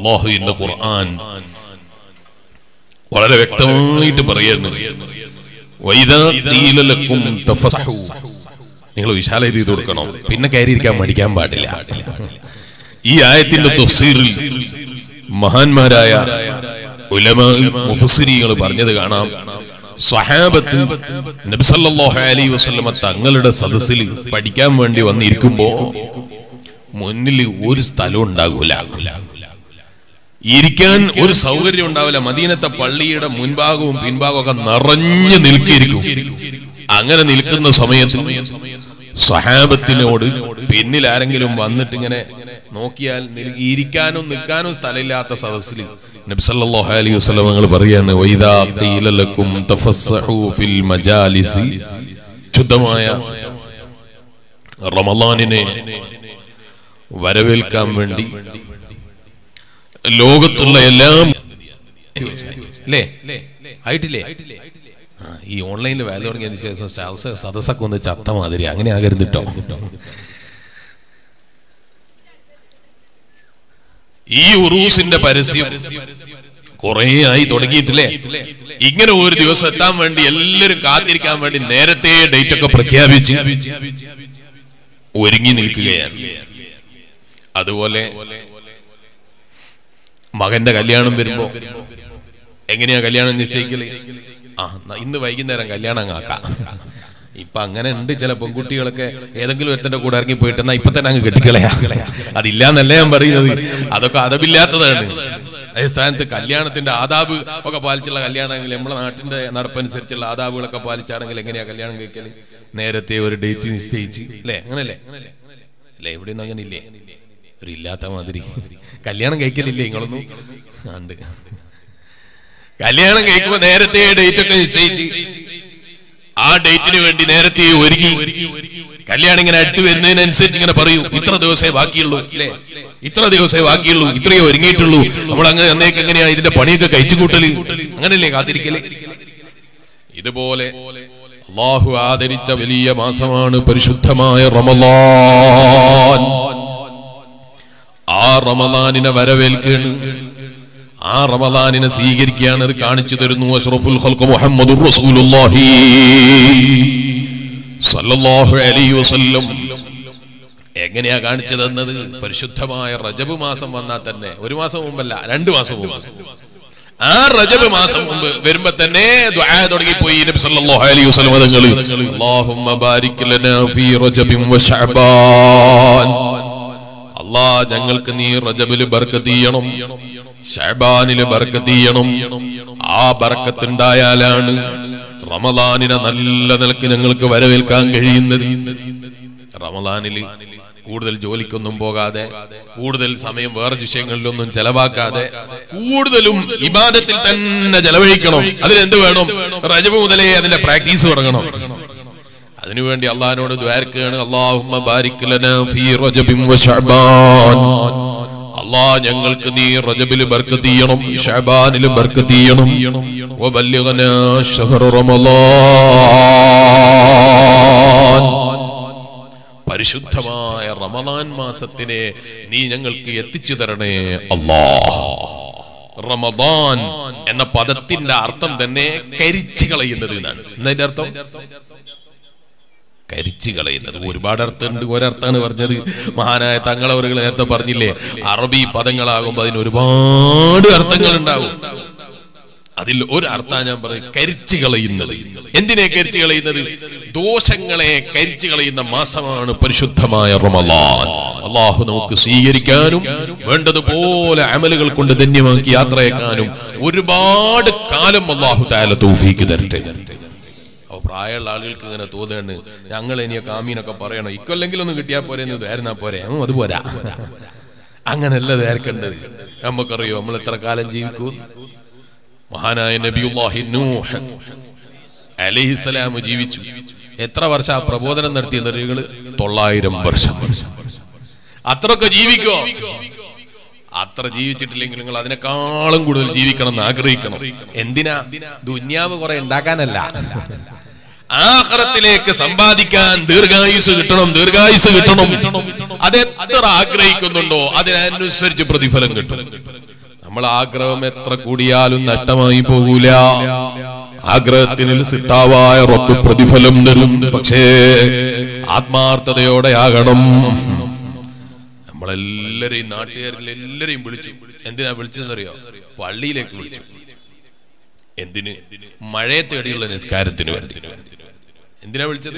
അള്ളാഹുവിന്റെ ഖുർആൻ വളരെ വ്യക്തമായിട്ട് പറയുന്നു വൈദാ ഖീല ലക്കും തഫസ്സഹു നിങ്ങൾ വിശാല ചെയ്ത് കൊടുക്കണം പിന്നെ കയറിയിരിക്കാൻ മടിക്കാൻ പാടില്ല ഈ ആയത്തിന്റെ തഫ്സീറിൽ മഹാന്മാരായ ഉലമാ മുഫസ്സിരികൾ പറഞ്ഞത് കാണാം സ്വഹാബത്ത് നബിസല്ലാഹു അലൈഹി വസല്ലമ തങ്ങളുടെ സദസ്സിൽ പഠിക്കാൻ വേണ്ടി വന്നിരിക്കുമ്പോ മുന്നിൽ ഒരു സ്ഥലം ഉണ്ടാകൂല ഇരിക്കാൻ ഒരു സൗകര്യം ഉണ്ടാവില്ല മദീനത്തെ പള്ളിയുടെ മുൻഭാഗവും പിൻഭാഗവും ഒക്കെ നിറഞ്ഞു നിൽക്കിയിരിക്കും അങ്ങനെ നിൽക്കുന്ന സമയത്ത് സ്വഹാബത്തിനോട് പിന്നിൽ ആരെങ്കിലും വന്നിട്ട് ഇങ്ങനെ നോക്കിയാൽ നിൽ- ഇരിക്കാനും നിൽക്കാനും സ്ഥലമില്ലാത്ത സദസ്സിൽ നബ്സല്ലാഹു അലൈഹി വസല്ലം നിങ്ങൾ പറയാണ് വൈദാ ഖീല ലക്കും തഫസ്സഹു ഫിൽ മജാലിസി ശുദ്ധമായ റമളാനിനെ വരവേൽക്കാൻ വേണ്ടി ലോകത്തുള്ള എല്ലാം അല്ലേ ആയിട്ടില്ലേ ആ, ഈ ഓൺലൈനിൽ വാല്യൂ തുടങ്ങിയതിന് ശേഷം സദസ്സ് സദസ്സൊക്കെ ഒന്ന് ചത്ത മാതിരി അങ്ങനെ ആകരുത് കേട്ടോ ഈ ഉറൂസിന്റെ പരസ്യം കുറേ ആയി തുടങ്ങിയിട്ടില്ലേ ഇങ്ങനെ ഒരു ദിവസം എത്താൻ വേണ്ടി എല്ലാവരും കാത്തിരിക്കാൻ വേണ്ടി നേരത്തെ ഡേറ്റ് ഒക്കെ പ്രഖ്യാപിച്ച് ഒരുങ്ങി നിൽക്കുകയാണ് അതുപോലെ മകന്റെ കല്യാണം വരുമ്പോ എങ്ങനെയാ കല്യാണം നിശ്ചയിക്കല് ആ ന- ഇന്ന് വൈകുന്നേരം കല്യാണം അങ്ങ് ആക്കാം ഇപ്പൊ അങ്ങനെ ഉണ്ട് ചില പെൺകുട്ടികളൊക്കെ ഏതെങ്കിലും ഒരുത്തന്റെ കൂടെ ഇറങ്ങി പോയിട്ട് എന്നാ ഇപ്പൊ തന്നെ അങ്ങ് കെട്ടിക്കളയാ അതില്ലാന്നല്ല ഞാൻ പറയുന്നത് അതൊക്കെ അതമില്ലാത്തതാണ് അതേ സ്ഥാനത്ത് കല്യാണത്തിന്റെ ആദാബ് ഒക്കെ പാലിച്ചുള്ള കല്യാണമെങ്കിൽ നമ്മളെ നാട്ടിന്റെ നടപ്പനുസരിച്ചുള്ള ആദാബുകളൊക്കെ പാലിച്ചാണെങ്കിൽ എങ്ങനെയാ കല്യാണം കഴിക്കല് നേരത്തെ ഒരു ഡേറ്റ് നിശ്ചയിച്ച് അല്ലേ അങ്ങനല്ലേ അല്ലേ എവിടെയൊന്നും അങ്ങനെ ഇല്ലേ ഒരു ഇല്ലാത്ത മാതിരി കല്യാണം കഴിക്കലില്ലേ നിങ്ങളൊന്നും ആ, ഉണ്ട് കല്യാണം കഴിക്കുമ്പോ നേരത്തെ ഡേറ്റ് ഒക്കെ നിശ്ചയിച്ച് ആ ഡേറ്റിന് വേണ്ടി നേരത്തെ ഒരുങ്ങി കല്യാണം ഇങ്ങനെ അടുത്ത് വരുന്നതിനനുസരിച്ച് ഇങ്ങനെ പറയൂ ഇത്ര ദിവസമേ ബാക്കിയുള്ളൂ അല്ലേ ഇത്ര ദിവസമേ ബാക്കിയുള്ളൂ ഇത്രയേ ഒരുങ്ങിയിട്ടുള്ളൂ നമ്മൾ അങ്ങനെ അന്നേക്ക് എങ്ങനെയാ ഇതിന്റെ പണിയൊക്കെ കഴിച്ചു കൂട്ടല് അങ്ങനല്ലേ കാത്തിരിക്കല് ഇതുപോലെ അള്ളാഹു ആദരിച്ച വലിയ മാസമാണ് പരിശുദ്ധമായ റമലാൻ ആ റമലാനിനെ വരവേൽക്കുകയാണ് ആ റമലാനിനെ സ്വീകരിക്കുകയാണ് അത് കാണിച്ചു തരുന്നു അഷ്റഫുൽ ഖൽഖ് മുഹമ്മദുർ റസൂലുള്ളാഹി സല്ലല്ലാഹു അലൈഹി വസല്ലം എങ്ങനെയാ കാണിച്ചു തന്നത് പരിശുദ്ധമായ റജബ് മാസം വന്നാൽ തന്നെ ഒരു മാസം മുമ്പല്ല രണ്ടു മാസം മുമ്പ് ആ റജബ് മാസം മുമ്പ് വരുമ്പോ തന്നെ ദുആ തുടങ്ങി പോയി നബി സല്ലല്ലാഹു അലൈഹി വസല്ലം തങ്ങൾ അല്ലാഹുമ്മ ബാരിക് ലനാ ഫീ റജബിൻ വ ശഅബാൻ അല്ലാ ഞങ്ങൾക്ക് നീ റജബില് ബർക്കത്ത് ചെയ്യണം ഷഅബാനില് ബർക്കത്ത് ചെയ്യണം ആ ബർക്കത്തുണ്ടായാലാണ് റമദാനിനെ നല്ല നിലക്ക് ഞങ്ങൾക്ക് വരവേൽക്കാൻ കഴിയുന്നത് റമദാനില് കൂടുതൽ ജോലിക്കൊന്നും പോകാതെ കൂടുതൽ സമയം വേറെ വിഷയങ്ങളിലൊന്നും ചെലവാക്കാതെ കൂടുതലും ഇബാദത്തിൽ തന്നെ ചെലവഴിക്കണം അതിനെന്ത് വേണം റജബ് മുതലേ അതിന്റെ പ്രാക്ടീസ് തുടങ്ങണം അതിനുവേണ്ടി അള്ളഹാനോട് ദ്വാരക്കുകയാണ് അള്ളാഹുമ്മ ബാരിക് ലനാ ഫീ റജബിൻ വ ശഅബാൻ അള്ളാ ഞങ്ങൾക്ക് നീ റജബില് ബർക്കത്ത് ചെയ്യണം ഷഅബാനില് ബർക്കത്ത് ചെയ്യണം വബല്ലിഗ്നാ ശഹ്റ റമളാൻ പരിശുദ്ധമായ റമദാൻ മാസത്തിനെ നീ ഞങ്ങൾക്ക് എത്തിച്ചു തരണേ അല്ലാ റമദാൻ എന്ന പദത്തിന്റെ അർത്ഥം തന്നെ കരിച്ചു കളയുന്നത് എന്നാണ് എന്നതിന്റെ അർത്ഥം കരിച്ചു കളയുന്നത് ഒരുപാട് അർത്ഥമുണ്ട് ഒരർത്ഥാണ് പറഞ്ഞത് മഹാനായ തങ്ങളവറുകൾ നേരത്തെ പറഞ്ഞില്ലേ അറബി പദങ്ങളാകുമ്പോൾ അതിന് ഒരുപാട് അർത്ഥങ്ങൾ ഉണ്ടാകും അതിൽ ഒരു അർത്ഥം ഞാൻ പറയും കരിച്ചു കളയുന്നത് എന്തിനെ കരിച്ചു കളയുന്നത് ദോഷങ്ങളെ കരിച്ചു കളയുന്ന മാസമാണ് പരിശുദ്ധമായ റമലാൻ അള്ളാഹു നമുക്ക് സ്വീകരിക്കാനും വേണ്ടതുപോലെ അമലുകൾ കൊണ്ട് ധന്യമാക്കി യാത്രയേക്കാനും ഒരുപാട് കാലം അള്ളാഹു താല തൗഫീക്ക് തരട്ടെ അപ്പൊ പ്രായമുള്ള ആളുകൾക്ക് ഇങ്ങനെ തോന്നുകയാണ് ഞങ്ങൾ ഇനി കാമീനൊക്കെ പറയണം ഇക്കൊല്ലെങ്കിലും ഒന്ന് കിട്ടിയാൽ പോരെ എന്ന് ധാരണ പോരെ ഉം, അത് പോരാ അങ്ങനല്ല ധാരിക്കേണ്ടത് നമുക്കറിയോ നമ്മൾ എത്ര കാലം ജീവിക്കും മഹാനായ നബിയുല്ലാഹി നൂഹ് അലൈഹിസ്സലാം ജീവിച്ചു എത്ര വർഷം ആ പ്രബോധനം നടത്തിയ നരികള് തൊള്ളായിരം വർഷം അത്രയൊക്കെ ജീവിക്കോ അത്ര ജീവിച്ചിട്ടില്ലെങ്കിൽ നിങ്ങൾ അതിനേക്കാളും കൂടുതൽ ജീവിക്കണം എന്ന് ആഗ്രഹിക്കണം എന്തിനാ ദുന്യാവ് കുറെ ഉണ്ടാക്കാനല്ല ആഹ്റത്തിലേക്ക് സമ്പാദിക്കാൻ ദീർഘായുസ് കിട്ടണം ദീർഘായുസ് കിട്ടണം അത് എത്ര ആഗ്രഹിക്കുന്നുണ്ടോ അതിനനുസരിച്ച് പ്രതിഫലം കിട്ടും നമ്മൾ ആഗ്രഹം എത്ര കൂടിയാലും നഷ്ടമായി പോകൂല ആഗ്രഹത്തിന് സിട്ടാവായ റബ്ബ് പ്രതിഫലം തരും പക്ഷേ ആത്മാർത്ഥതയോടെ ആകണം നമ്മളെല്ലാരെയും നാട്ടുകാരിൽ എല്ലാരെയും വിളിച്ചു എന്തിനാ വിളിച്ചതെന്നറിയോ പള്ളിയിലേക്ക് വിളിച്ചു എന്തിന് മഴയെ തേടിയുള്ള നിസ്കാരത്തിന് വേണ്ടി എന്തിനാ വിളിച്ചത്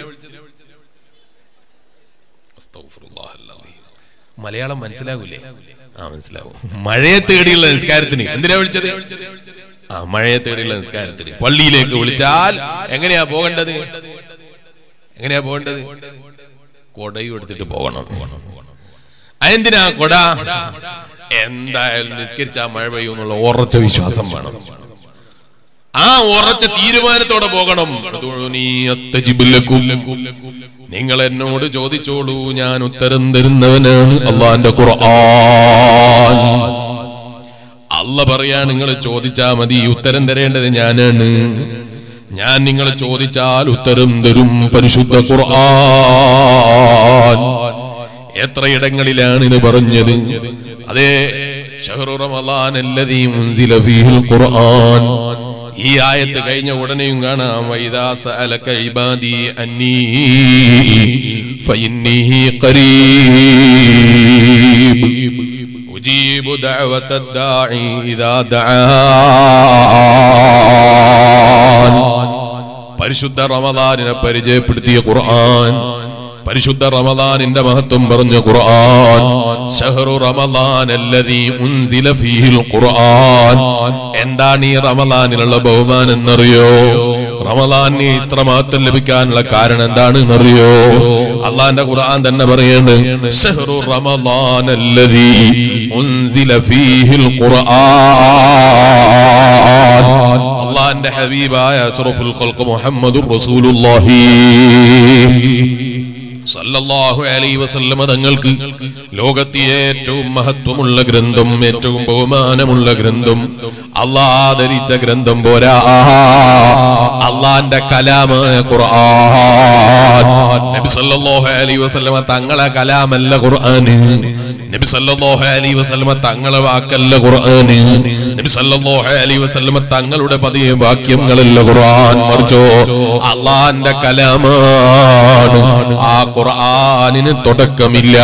അസ്തഗ്ഫിറുല്ലാഹൽ-അലീം. മലയാളം മനസ്സിലാകൂലേ ആ മനസ്സിലാവും മഴയെ തേടിയുള്ള നിസ്കാരത്തിന് എന്തിനാ വിളിച്ചത് ആ മഴയെ തേടിയുള്ള നിസ്കാരത്തിന് പള്ളിയിലേക്ക് വിളിച്ചാൽ എങ്ങനെയാ പോകേണ്ടത് എങ്ങനെയാ പോകേണ്ടത് കൊടയും എടുത്തിട്ട് പോകണം അതെന്തിനാ കൊട എന്തായാലും നിസ്കരിച്ചാ മഴ പെയ്യും എന്നുള്ള ഉറച്ച വിശ്വാസം വേണം ആ ഉറച്ച തീരുമാനത്തോടെ പോകണം അതുകൊണ്ടു അസ്തജിബ് ലക്കും. നിങ്ങൾ എന്നോട് ചോദിച്ചോളൂ ഞാൻ ഉത്തരം തരുന്നവനാണ് അള്ളാന്റെ ഖുർആൻ അല്ല പറയാ നിങ്ങൾ ചോദിച്ചാ മതി ഉത്തരം തരേണ്ടത് ഞാനാണ് ഞാൻ നിങ്ങൾ ചോദിച്ചാൽ ഉത്തരം തരും പരിശുദ്ധ ഖുർആൻ എത്രയിടങ്ങളിലാണ് ഇത് പറഞ്ഞത് അതെ ഷഹ്റു റമളാൻ അല്ലദീ ഉൻസില ഫീഹിൽ ഖുർആൻ ഈ ആയത്ത് കഴിഞ്ഞ ഉടനെയും കാണാം വൈദാ സഅലക ഇബാദി അന്നീ ഫഇന്നീ ഖരീബ് ഉജീബു ദഅവത ദാഇ ഇദാ ദആൻ പരിശുദ്ധ റമദാനിനെ പരിചയപ്പെടുത്തിയ ഖുർആൻ പരിശുദ്ധ റമദാനിന്റെ മഹത്വം പറഞ്ഞ ഖുർആൻ ഷഹറു റമദാൻ അല്ലദീ ഉൻസില ഫീഹിൽ ഖുർആൻ എന്താണ് ഈ റമദാനിലുള്ള ബഹുമാനം എന്നറിയോ റമദാനിന് ഇത്ര മഹത്വം ലഭിക്കാനുള്ള കാരണം എന്താണ് എന്നറിയോ അള്ളാന്റെ ഖുർആൻ തന്നെ പറയുന്നുണ്ട് ഷഹറു റമദാൻ അല്ലദീ ഉൻസില ഫീഹിൽ ഖുർആൻ അള്ളാന്റെ ഹബീബായ അഷ്റഫുൽ ഖൽഖ് മുഹമ്മദുർ റസൂലുള്ളാഹി സല്ലല്ലാഹു അലൈഹി വസല്ലമ തങ്ങൾക്ക് ലോകത്തെ ഏറ്റവും മഹത്വമുള്ള ഗ്രന്ഥം ഏറ്റവും ബഹുമാനമുള്ള ഗ്രന്ഥം അള്ളാ ആദരിച്ച ഗ്രന്ഥം പോരാ അള്ളാന്റെ കലാമായ ഖുർആൻ നബി സല്ലല്ലാഹു അലൈഹി വസല്ലമ തങ്ങളെ കലാമല്ല ഖുർആന് നബി സല്ലല്ലാഹു അലൈഹി വസല്ലമ തങ്ങളെ വാക്കല്ല ഖുർആന് നബി സല്ലല്ലാഹു അലൈഹി വസല്ലമ തങ്ങളുടെ പതിയെ വാക്യങ്ങളല്ല ഖുർആൻ മറിച്ചോ അള്ളാന്റെ കലാമാണ് ആ ഖുർആനിന് തുടക്കമില്ല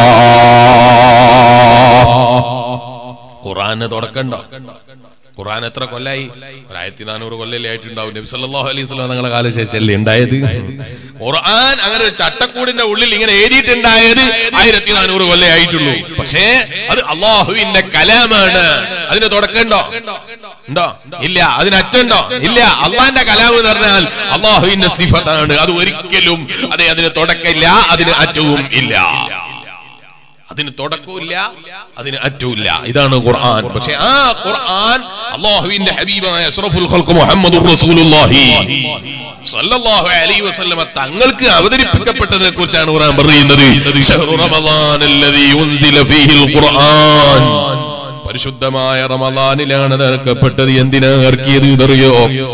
ഖുർആന് തുടക്കണ്ടോ ഖുർആൻ എത്ര കൊല്ലായി ഒരു ആയിരത്തി നാനൂറ് കൊല്ലല്ലേ ആയിട്ടുണ്ടാവും നബി സല്ലല്ലാഹു അലൈഹി വസല്ലം തങ്ങളെ കാലശേഷല്ലേ ഉണ്ടായത് ഖുർആൻ അങ്ങനെ ഒരു ചട്ടക്കൂടിന്റെ ഉള്ളിൽ ഇങ്ങനെ എഴുതിയിട്ടുണ്ടായത് ആയിരത്തി നാനൂറ് കൊല്ലേ ആയിട്ടുള്ളൂ പക്ഷേ അത് അള്ളാഹുവിന്റെ കലാമാണ് അതിന് തുടക്കമുണ്ടോ ഉണ്ടോ ഇല്ല അതിന് അറ്റുണ്ടോ ഇല്ല അള്ളാന്റെ കലാം എന്ന് പറഞ്ഞാൽ അള്ളാഹുവിന്റെ സിഫത്താണ് അത് ഒരിക്കലും അതെ അതിന് തുടക്കമില്ല അതിന് അറ്റവും ഇല്ല അതിന് തുടക്കമില്ല അതിന് അറ്റമില്ല ഇതാണ് ഖുർആൻ പക്ഷെ ആ ഖുർആൻ അള്ളാഹുവിന്റെ ഹബീബായ അഷ്റഫുൽ ഖൽഖ് മുഹമ്മദുർ റസൂലുള്ളാഹി സല്ലല്ലാഹു അലൈഹി വസല്ലമ തങ്ങൾക്ക് അവതരിപ്പിക്കപ്പെട്ടതിനെ കുറിച്ചാണ് ഖുർആൻ പറയുന്നത് ശഹ്റു റമളാൻ അല്ലദീ ഉൻസില ഫീഹിൽ ഖുർആൻ പരിശുദ്ധമായ റമദാനിലാണ് അത് ഇറക്കപ്പെട്ടത് എന്തിനാ ഇറക്കിയത് ഇതറിയോ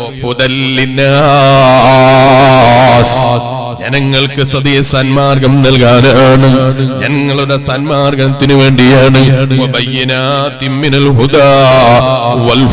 ഹുദല്ലിന്നാസ്. ജനങ്ങൾക്ക് സതീ സന്മാർഗം നൽകാനാണ് ജനങ്ങളുടെ സന്മാർഗത്തിന് വേണ്ടിയാണ് വബയ്യിനാത്തിൻ മിനൽ ഹുദാ വൽ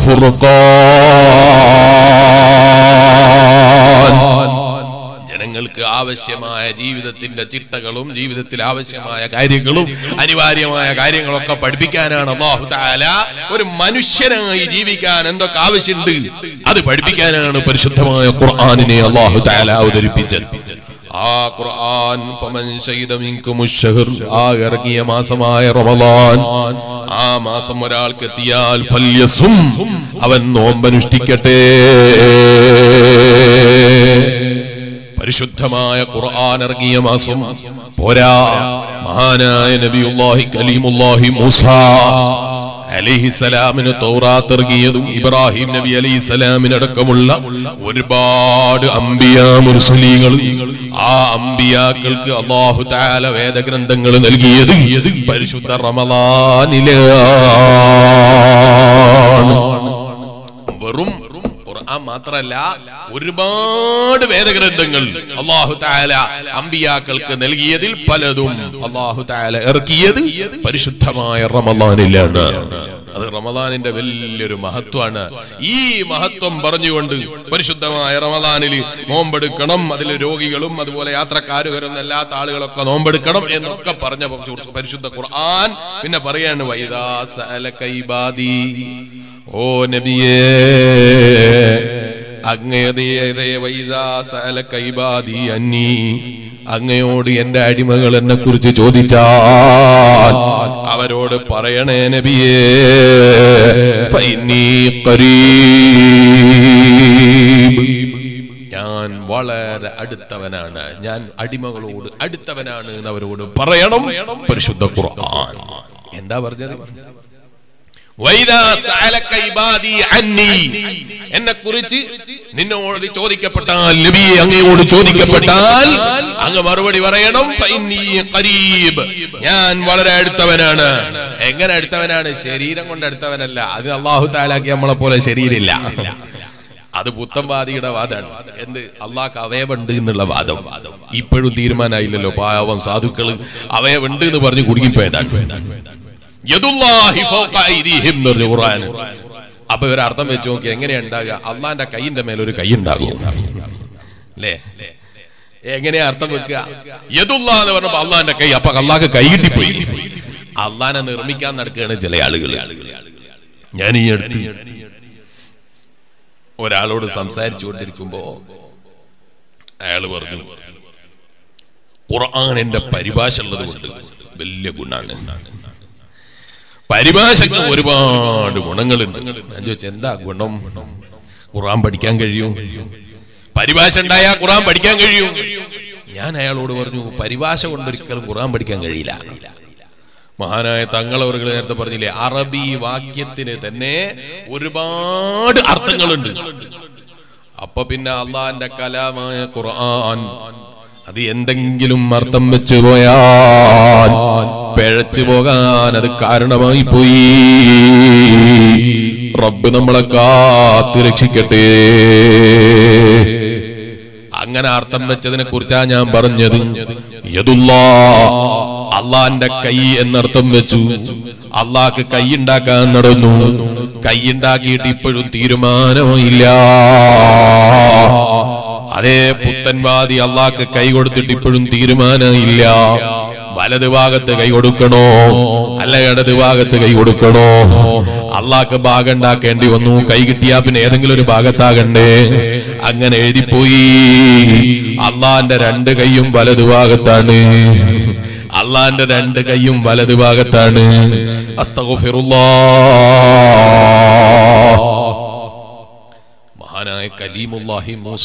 ഫുർഖാൻ ജനങ്ങൾക്ക് ആവശ്യമായ ജീവിതത്തിന്റെ ചിട്ടകളും ജീവിതത്തിൽ ആവശ്യമായ കാര്യങ്ങളും അനിവാര്യമായ കാര്യങ്ങളൊക്കെ പഠിപ്പിക്കാനാണ് അള്ളാഹു താല ഒരു മനുഷ്യനായി ജീവിക്കാൻ എന്തൊക്കെ ആവശ്യമുണ്ട് അത് പഠിപ്പിക്കാനാണ് പരിശുദ്ധമായ ഖുർആാനിനെ അള്ളാഹു താല അവതരിപ്പിച്ചത് ആ ഖുർആൻ ഫമൻ ശഹിദ മിൻകുമുശ് ശഹർ ആ ഇറങ്ങിയ മാസമായ റമളാൻ ആ മാസം ഒരാൾക്ക് എത്തിയാൽ ഫല്യസും അവൻ നോമ്പനുഷ്ഠിക്കട്ടെ പരിശുദ്ധമായ ഖുർആൻ ഇറങ്ങിയ മാസം പോരാ മഹാനായ നബിയുല്ലാഹി കലീമുല്ലാഹി മൂസ അലിഹിസലാമിന് തൗറാത്ത് ഇറങ്ങിയതും ഇബ്രാഹിം നബി അലിഹിസലാമിനടക്കമുള്ള ഒരുപാട് അംബിയ മുർസലീങ്ങൾ ആ അംബിയാക്കൾക്ക് അള്ളാഹു താല വേദഗ്രന്ഥങ്ങൾ നൽകിയത് പരിശുദ്ധ റമലാനിലാണ് വെറും ഖുർആൻ മാത്രല്ല ഒരുപാട് വേദഗ്രന്ഥങ്ങൾ അള്ളാഹു താല അമ്പിയാക്കൾക്ക് നൽകിയതിൽ പലതും അള്ളാഹു താല ഇറക്കിയത് പരിശുദ്ധമായ റമലാനിലാണ് അത് റമദാനിന്റെ വലിയൊരു മഹത്വമാണ് ഈ മഹത്വം പറഞ്ഞുകൊണ്ട് പരിശുദ്ധമായ റമദാനിൽ നോമ്പെടുക്കണം അതിൽ രോഗികളും അതുപോലെ യാത്രക്കാര് വരുന്ന എല്ലാത്ത ആളുകളൊക്കെ നോമ്പെടുക്കണം എന്നൊക്കെ പറഞ്ഞ പരിശുദ്ധ ഖുർആൻ പിന്നെ പറയാണ് വൈദാ സഅലക ഇബാദി ഓ നബിയേ അങ്ങയതേ വൈദാ സഅലക ഇബാദി അന്നീ അങ്ങയോട് എന്റെ അടിമകൾ എന്നെ കുറിച്ച് ചോദിച്ചാൽ അവരോട് പറയണേ നബിയേ ഫൈനീ ഖരീബ്. ഞാൻ വളരെ അടുത്തവനാണ് ഞാൻ അടിമകളോട് അടുത്തവനാണ് എന്ന് അവരോട് പറയണം പരിശുദ്ധ ഖുർആൻ എന്താ പറഞ്ഞത് വൈദാ സഅലക ഇബാദി അന്നി എന്നെ കുറിച്ച് നിന്നോട് ചോദിക്കപ്പെട്ടാൽ നബിയെ അങ്ങയോട് ചോദിക്കപ്പെട്ടാൽ അങ്ങ് മറുപടി പറയണം ഫഇന്നീ ഖരീബ് ഞാൻ വളരെ അടുത്തവനാണ് എങ്ങനെ അടുത്തവനാണ് ശരീരം കൊണ്ട് അടുത്തവനല്ല അത് അള്ളാഹു താലാക്കി നമ്മളെ പോലെ ശരീരമില്ല അത് പുത്തംവാദിയുടെ വാദമാണ് എന്ത് അള്ളാഹ് അവയവുണ്ട് എന്നുള്ള വാദം ഇപ്പോഴും തീരുമാനമായില്ലല്ലോ പാവം സാധുക്കള് അവയവുണ്ട് എന്ന് പറഞ്ഞ് കുടുങ്ങിപ്പോയതാണ് യദുല്ലാഹി ഫൗക ഐദീഹിം എന്ന് പറഞ്ഞ ഖുർആൻ അപ്പൊ ഇവർ അർത്ഥം വെച്ച് നോക്കി എങ്ങനെയാ ഉണ്ടാകുക അള്ളാന്റെ കൈയിന്റെ മേലെ ഒരു കൈ ഉണ്ടാകും അല്ലേ എങ്ങനെയാ അർത്ഥം വെക്കുക യദുല്ലാ എന്ന് പറഞ്ഞപ്പോ അള്ളാന്റെ കൈ അപ്പൊ അള്ളാഹ് കൈ കിട്ടിപ്പോയി അള്ളാനെ നിർമ്മിക്കാൻ നടക്കുകയാണ് ചില ആളുകൾ ഞാൻ ഈ അടുത്ത് ഒരാളോട് സംസാരിച്ചു കൊണ്ടിരിക്കുമ്പോ അയാൾ പറഞ്ഞു ഖുർആാനിന്റെ പരിഭാഷ ഉള്ളത് കൊണ്ട് വലിയ ഗുണാണ് പരിഭാഷക്ക് ഒരുപാട് ഗുണങ്ങളുണ്ട് ഞാൻ ചോദിച്ചു എന്താ ഗുണം ഖുർആൻ പഠിക്കാൻ കഴിയും പരിഭാഷ ഉണ്ടായാൽ ഖുർആൻ പഠിക്കാൻ കഴിയും ഞാൻ അയാളോട് പറഞ്ഞു പരിഭാഷ കൊണ്ട് ഒരിക്കലും ഖുർആൻ പഠിക്കാൻ കഴിയില്ല മഹാനായ തങ്ങളവറുകൾ നേരത്തെ പറഞ്ഞില്ലേ അറബി വാക്യത്തിന് തന്നെ ഒരുപാട് അർത്ഥങ്ങളുണ്ട് അപ്പൊ പിന്നെ അള്ളാന്റെ കലാമായ ഖുർആൻ അത് എന്തെങ്കിലും അർത്ഥം വെച്ചു പോയാൽ പിഴച്ചു പോകാൻ അത് കാരണമായി പോയി റബ്ബ് നമ്മളെ കാത്തു രക്ഷിക്കട്ടെ അങ്ങനെ അർത്ഥം വെച്ചതിനെ കുറിച്ചാ ഞാൻ പറഞ്ഞത് യദുല്ലാ അള്ളാന്റെ കൈ എന്നർത്ഥം വെച്ചു അള്ളാഹ്ക്ക് കൈ ഉണ്ടാക്കാൻ നടന്നു കൈ ഉണ്ടാക്കിയിട്ട് ഇപ്പോഴും തീരുമാനമില്ല അതേ പുത്തൻവാദി അള്ളാഹ്ക്ക് കൈ കൊടുത്തിട്ട് ഇപ്പോഴും തീരുമാനമില്ല വലത് ഭാഗത്ത് കൈ കൊടുക്കണോ അല്ല ഇടത് ഭാഗത്ത് കൈ കൊടുക്കണോ അള്ളാഹ്ക്ക് ഭാഗം ഉണ്ടാക്കേണ്ടി വന്നു കൈ കിട്ടിയാ പിന്നെ ഏതെങ്കിലും ഒരു ഭാഗത്താകണ്ടേ അങ്ങനെ എഴുതിപ്പോയി അള്ളാന്റെ രണ്ട് കൈയും വലതു ഭാഗത്താണ് അള്ളാന്റെ രണ്ട് കൈയും വലതു ഭാഗത്താണ് അസ്തഗഫിറുല്ലാ മഹാനായ കലീമുല്ലാഹി മൂസ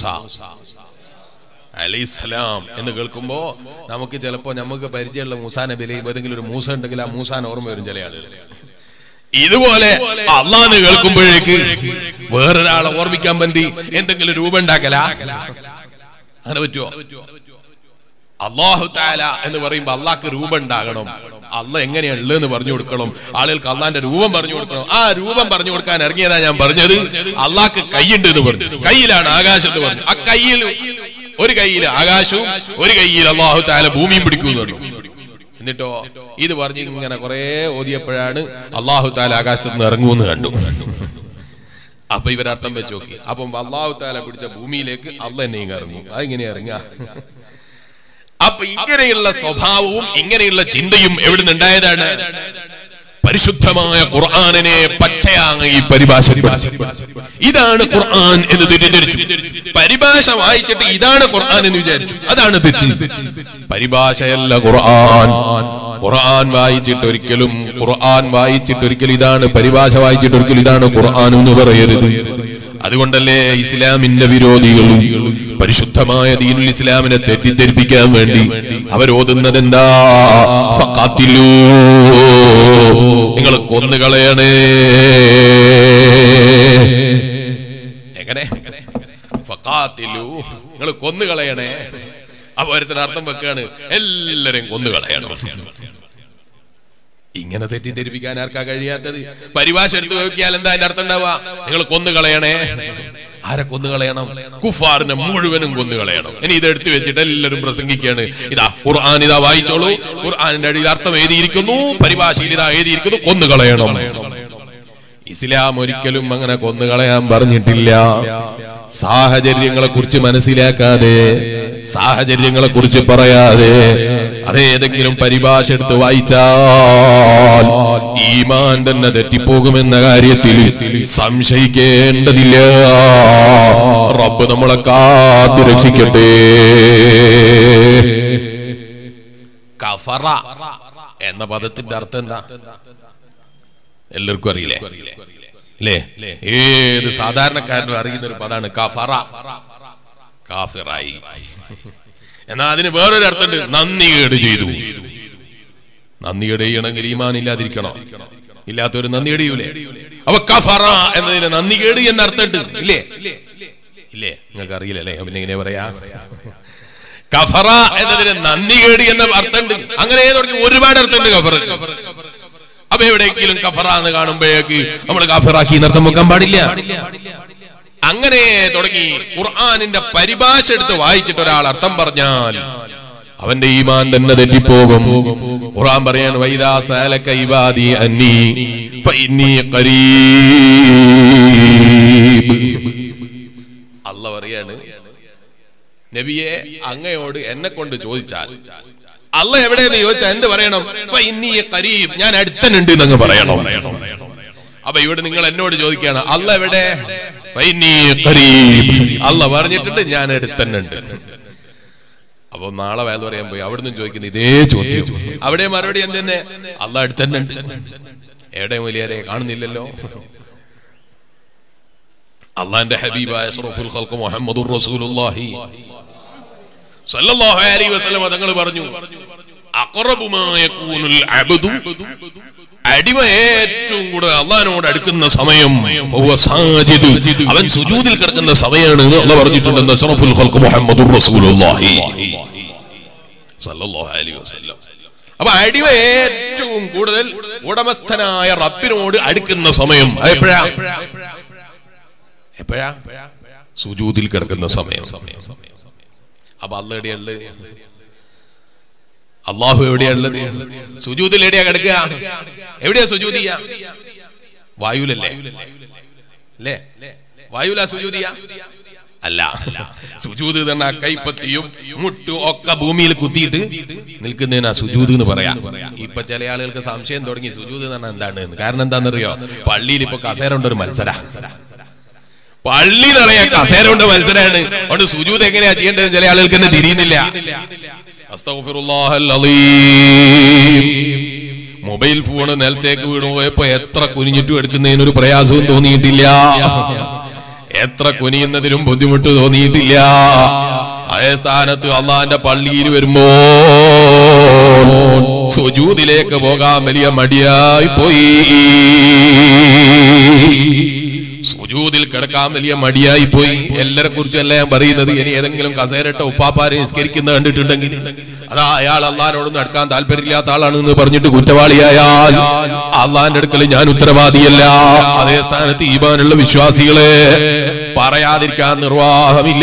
അലൈസലാം എന്ന് കേൾക്കുമ്പോ നമുക്ക് ചിലപ്പോ നമുക്ക് പരിചയമുള്ള മൂസാ നബിയിലെ ഏതെങ്കിലും ഒരു മൂസ ഉണ്ടെങ്കിൽ ആ മൂസാൻ ഓർമ്മ വരും ചില ആളുകൾ ഇതുപോലെ അള്ളാന്ന് കേൾക്കുമ്പോഴേക്ക് വേറൊരാളെ ഓർമ്മിക്കാൻ വേണ്ടി എന്തെങ്കിലും രൂപം ഉണ്ടാക്കല അങ്ങനെ പറ്റുമോ അള്ളാഹു താല എന്ന് പറയുമ്പോ അള്ളാഹ്ക്ക് രൂപം ഉണ്ടാകണം അള്ള എങ്ങനെയുള്ളതെന്ന് പറഞ്ഞു കൊടുക്കണം ആളുകൾക്ക് അള്ളാന്റെ രൂപം പറഞ്ഞു കൊടുക്കണം ആ രൂപം പറഞ്ഞു കൊടുക്കാൻ ഇറങ്ങിയതാ ഞാൻ പറഞ്ഞത് അള്ളാഹ്ക്ക് കൈയുണ്ട് എന്ന് പറഞ്ഞു കയ്യിലാണ് ആകാശം എന്ന് പറഞ്ഞു ആ കയ്യിൽ ഒരു കയ്യിൽ ആകാശവും ഒരു കയ്യിൽ അള്ളാഹു താല ഭൂമിയും പിടിക്കുന്നു പറഞ്ഞു എന്നിട്ടോ ഇത് പറഞ്ഞ് ഇങ്ങനെ കുറെ ഓതിയപ്പോഴാണ് അള്ളാഹു താല ആകാശത്ത് നിന്ന് ഇറങ്ങുമെന്ന് കണ്ടു അപ്പൊ ഇവരർത്ഥം വെച്ച് നോക്കി അപ്പം അള്ളാഹു താല പിടിച്ച ഭൂമിയിലേക്ക് അള്ള എന്നെ ഇറങ്ങും അതെങ്ങനെയാ ഇറങ്ങുക അപ്പൊ ഇങ്ങനെയുള്ള സ്വഭാവവും ഇങ്ങനെയുള്ള ചിന്തയും എവിടെ നിന്നുണ്ടായതാണ് പരിശുദ്ധമായ ഖുർആാനിനെ പച്ചയാങ്ങി പരിഭാഷപ്പെടുത്തി ഇതാണ് ഖുർആൻ എന്ന് തെറ്റിദ്ധരിച്ചു പരിഭാഷ വായിച്ചിട്ട് ഇതാണ് ഖുർആൻ എന്ന് വിചാരിച്ചു അതാണ് തെറ്റ് പരിഭാഷയല്ല ഖുർആൻ ഖുർആൻ വായിച്ചിട്ട് ഒരിക്കലും ഖുർആൻ വായിച്ചിട്ട് ഒരിക്കലും ഇതാണ് പരിഭാഷ വായിച്ചിട്ട് ഒരിക്കലും ഇതാണ് ഖുർആൻ എന്ന് പറയരുത് അതുകൊണ്ടല്ലേ ഇസ്ലാമിന്റെ വിരോധികളും പരിശുദ്ധമായ ദീനുൽ ഇസ്ലാമിനെ തെറ്റിദ്ധരിപ്പിക്കാൻ വേണ്ടി അവരോതുന്നത് എന്താ ഫഖാത്തിലൂ നിങ്ങൾ കൊന്നുകളയണേ എങ്ങനെ ഫഖാത്തിലൂ നിങ്ങൾ കൊന്നുകളയണേ അപ്പൊ ഒരുത്തിന് അർത്ഥം വെക്കാണ് എല്ലാരെയും കൊന്നുകളയണം ഇങ്ങനെ തെറ്റിദ്ധരിപ്പിക്കാൻ ആർക്കാ കഴിയാത്തത് പരിഭാഷ എടുത്തു നോക്കിയാൽ എന്താ അതിന്റെ അർത്ഥം ഉണ്ടാവുക നിങ്ങൾ കൊന്നുകളയണേ ആരെ കൊന്നുകളയണം കുഫാറിനെ മുഴുവനും കൊന്നുകളയണം ഇനി ഇത് എടുത്തു വെച്ചിട്ട് എല്ലാവരും പ്രസംഗിക്കുകയാണ് ഇതാ ഖുർആൻ ഇതാ വായിച്ചോളൂ ഖുർആനിന്റെ അടിയിൽ അർത്ഥം എഴുതിയിരിക്കുന്നു പരിഭാഷയിൽ ഇതാ എഴുതിയിരിക്കുന്നു കൊന്നുകളയണം ഇസ്ലാം ഒരിക്കലും അങ്ങനെ കൊന്നുകളയാൻ പറഞ്ഞിട്ടില്ല സാഹചര്യങ്ങളെ കുറിച്ച് മനസ്സിലാക്കാതെ സാഹചര്യങ്ങളെ കുറിച്ച് പറയാതെ അതേതെങ്കിലും പരിഭാഷ എടുത്ത് വായിച്ചാൽ ഈമാൻ തന്നെ തെറ്റിപ്പോകുമെന്ന കാര്യത്തിൽ സംശയിക്കേണ്ടതില്ല റബ്ബ് നമ്മളെ കാത്തു രക്ഷിക്കട്ടെ കഫറ എന്ന പദത്തിന്റെ അർത്ഥം എന്താ എല്ലാവർക്കും അറിയില്ലേ അല്ലേ ഏത് സാധാരണക്കാരനും അറിയുന്ന ഒരു പദാണ് കഫറ കാഫിറായി എന്നാ അതിന് വേറൊരു അർത്ഥമുണ്ട് നന്ദികേട് ചെയ്തു നന്ദികേട് ചെയ്യണമെങ്കിൽ ഈമാൻ ഇല്ലാതിരിക്കണോ ഇല്ലാത്തൊരു നന്ദികേട് ചെയ്യൂലേ അപ്പൊ കഫറ എന്നതിന് നന്ദികേട് എന്ന അർത്ഥമുണ്ട് ഇല്ലേ ഇല്ലേ നിങ്ങൾക്ക് അറിയില്ലല്ലേ പിന്നെ എങ്ങനെ പറയാ കഫറ എന്നതിന് നന്ദികേട് എന്ന അർത്ഥമുണ്ട് അങ്ങനെ തുടങ്ങി ഒരുപാട് അർത്ഥമുണ്ട് കഫർ അപ്പൊ എവിടെയെങ്കിലും കഫറ എന്ന് കാണുമ്പോഴേക്ക് നമ്മൾ കഫറാക്കി നർത്ഥം വെക്കാൻ പാടില്ല അങ്ങനെ തുടങ്ങി ഖുർആാനിന്റെ പരിഭാഷ എടുത്ത് വായിച്ചിട്ട് ഒരാൾ അർത്ഥം പറഞ്ഞാൽ അവന്റെ ഈമാൻ തന്നെ തെറ്റിപ്പോകും ഖുർആൻ പറയാണ് വൈദാ സഅലക ഇബാദി അന്നി ഫഇന്നി ഖരീബ് അല്ല പറയാണ് നബിയെ അങ്ങയോട് എന്നെ കൊണ്ട് ചോദിച്ചാൽ അല്ല എവിടെയെന്ന് ചോദിച്ചാൽ എന്ത് പറയണം ഫഇന്നി ഖരീബ് ഞാൻ അടുത്തനുണ്ട് എന്നങ്ങ് പറയണം അപ്പൊ ഇവിടെ നിങ്ങൾ എന്നോട് ചോദിക്കുകയാണ് അല്ല എവിടെ ഫഇന്നി ഖരീബ് അല്ല പറഞ്ഞിട്ടുണ്ട് ഞാൻ അടുത്തന്നുണ്ട് അപ്പൊ നാളെ വേല പറയാൻ പോയി അവിടുന്ന് ചോദിക്കുന്നു ഇതേ ചോദ്യം അവിടെ മറുപടി എന്തെന്നെ അല്ല അടുത്തന്നെ ഉണ്ട് എവിടെ വലിയാരെ കാണുന്നില്ലല്ലോ അള്ളാന്റെ ഹബീബായ അഷ്റഫുൽ ഖൽഖ് മുഹമ്മദുർ റസൂലുള്ളാഹി സല്ലല്ലാഹു അലൈഹി വസല്ലം തങ്ങൾ പറഞ്ഞു അഖറബു മാ യകൂനുൽ അബ്ദു അടിമ ഏറ്റവും കൂടുതൽ അള്ളഹാനോട് അടുക്കുന്ന സമയം ഫഹുവ സാജിദ്. അവൻ സുജൂദിൽ കിടക്കുന്ന സമയമാണ് എന്ന് അള്ളാഹ് പറഞ്ഞിട്ടുണ്ടെന്ന് അഷ്റഫുൽ ഖൽഖ് മുഹമ്മദുർ റസൂലുള്ളാഹി സല്ലല്ലാഹു അലൈഹി വസല്ലം അപ്പൊ അടിമ ഏറ്റവും കൂടുതൽ ഉടമസ്ഥനായ റബ്ബിനോട് അടുക്കുന്ന സമയം അത് എപ്പോഴാ എപ്പോഴാ സുജൂദിൽ കിടക്കുന്ന സമയം അപ്പൊ അല്ല എവിടെയുള്ളത് അള്ളാഹു എവിടെയുള്ളത് സുജൂദിൽ എവിടെയാ കിടക്കുക എവിടെയാ സുജൂദിയ വായുലല്ലേ അല്ലേ വായുല സുജൂദിയ അല്ല സുജൂദ് തന്നെ കൈപ്പത്തിയും മുട്ടും ഒക്കെ ഭൂമിയിൽ കുത്തിയിട്ട് നിൽക്കുന്നതിനാ സുജൂദ് എന്ന് പറയാം ഇപ്പൊ ചില ആളുകൾക്ക് സംശയം തുടങ്ങി സുജൂദ് എന്ന് പറഞ്ഞാൽ എന്താണ് എന്ന്. കാരണം എന്താണെന്നറിയോ പള്ളിയിൽ ഇപ്പൊ കസേര ഉണ്ട് ഒരു മത്സര പള്ളി നിറയെ കസേര കൊണ്ട് മത്സരമാണ് അതുകൊണ്ട് സുജൂദ് എങ്ങനെയാ ചെയ്യേണ്ടത് ചില ആളുകൾക്ക് തന്നെ തിരിയുന്നില്ല അസ്തഗ്ഫിറുല്ലാഹൽ അലീം. മൊബൈൽ ഫോണ് നിലത്തേക്ക് വീണു പോയപ്പോ എത്ര കുനിഞ്ഞിട്ടും എടുക്കുന്നതിന് ഒരു പ്രയാസവും തോന്നിയിട്ടില്ല എത്ര കുനിയുന്നതിനും ബുദ്ധിമുട്ട് തോന്നിയിട്ടില്ല അതേ സ്ഥാനത്ത് അള്ളാന്റെ പള്ളിയിൽ വരുമ്പോ സുജൂദിലേക്ക് പോകാൻ വലിയ മടിയായി പോയി സുജൂദിൽ കിടക്കാൻ വലിയ മടിയായി പോയി എല്ലാരെ കുറിച്ചല്ല ഞാൻ പറയുന്നത് ഇനി ഏതെങ്കിലും കസേരട്ട ഉപ്പാപ്പാരെ നിസ്കരിക്കുന്ന കണ്ടിട്ടുണ്ടെങ്കിൽ അതാ അയാൾ അള്ളഹാനോടൊന്നും അടുക്കാൻ താല്പര്യമില്ലാത്ത ആളാണെന്ന് പറഞ്ഞിട്ട് കുറ്റവാളിയായാൽ അള്ളാന്റെ അടുക്കൽ ഞാൻ ഉത്തരവാദിയല്ല അതേ സ്ഥാനത്ത് ഈമാനുള്ള വിശ്വാസികളെ പറയാതിരിക്കാൻ നിർവാഹമില്ല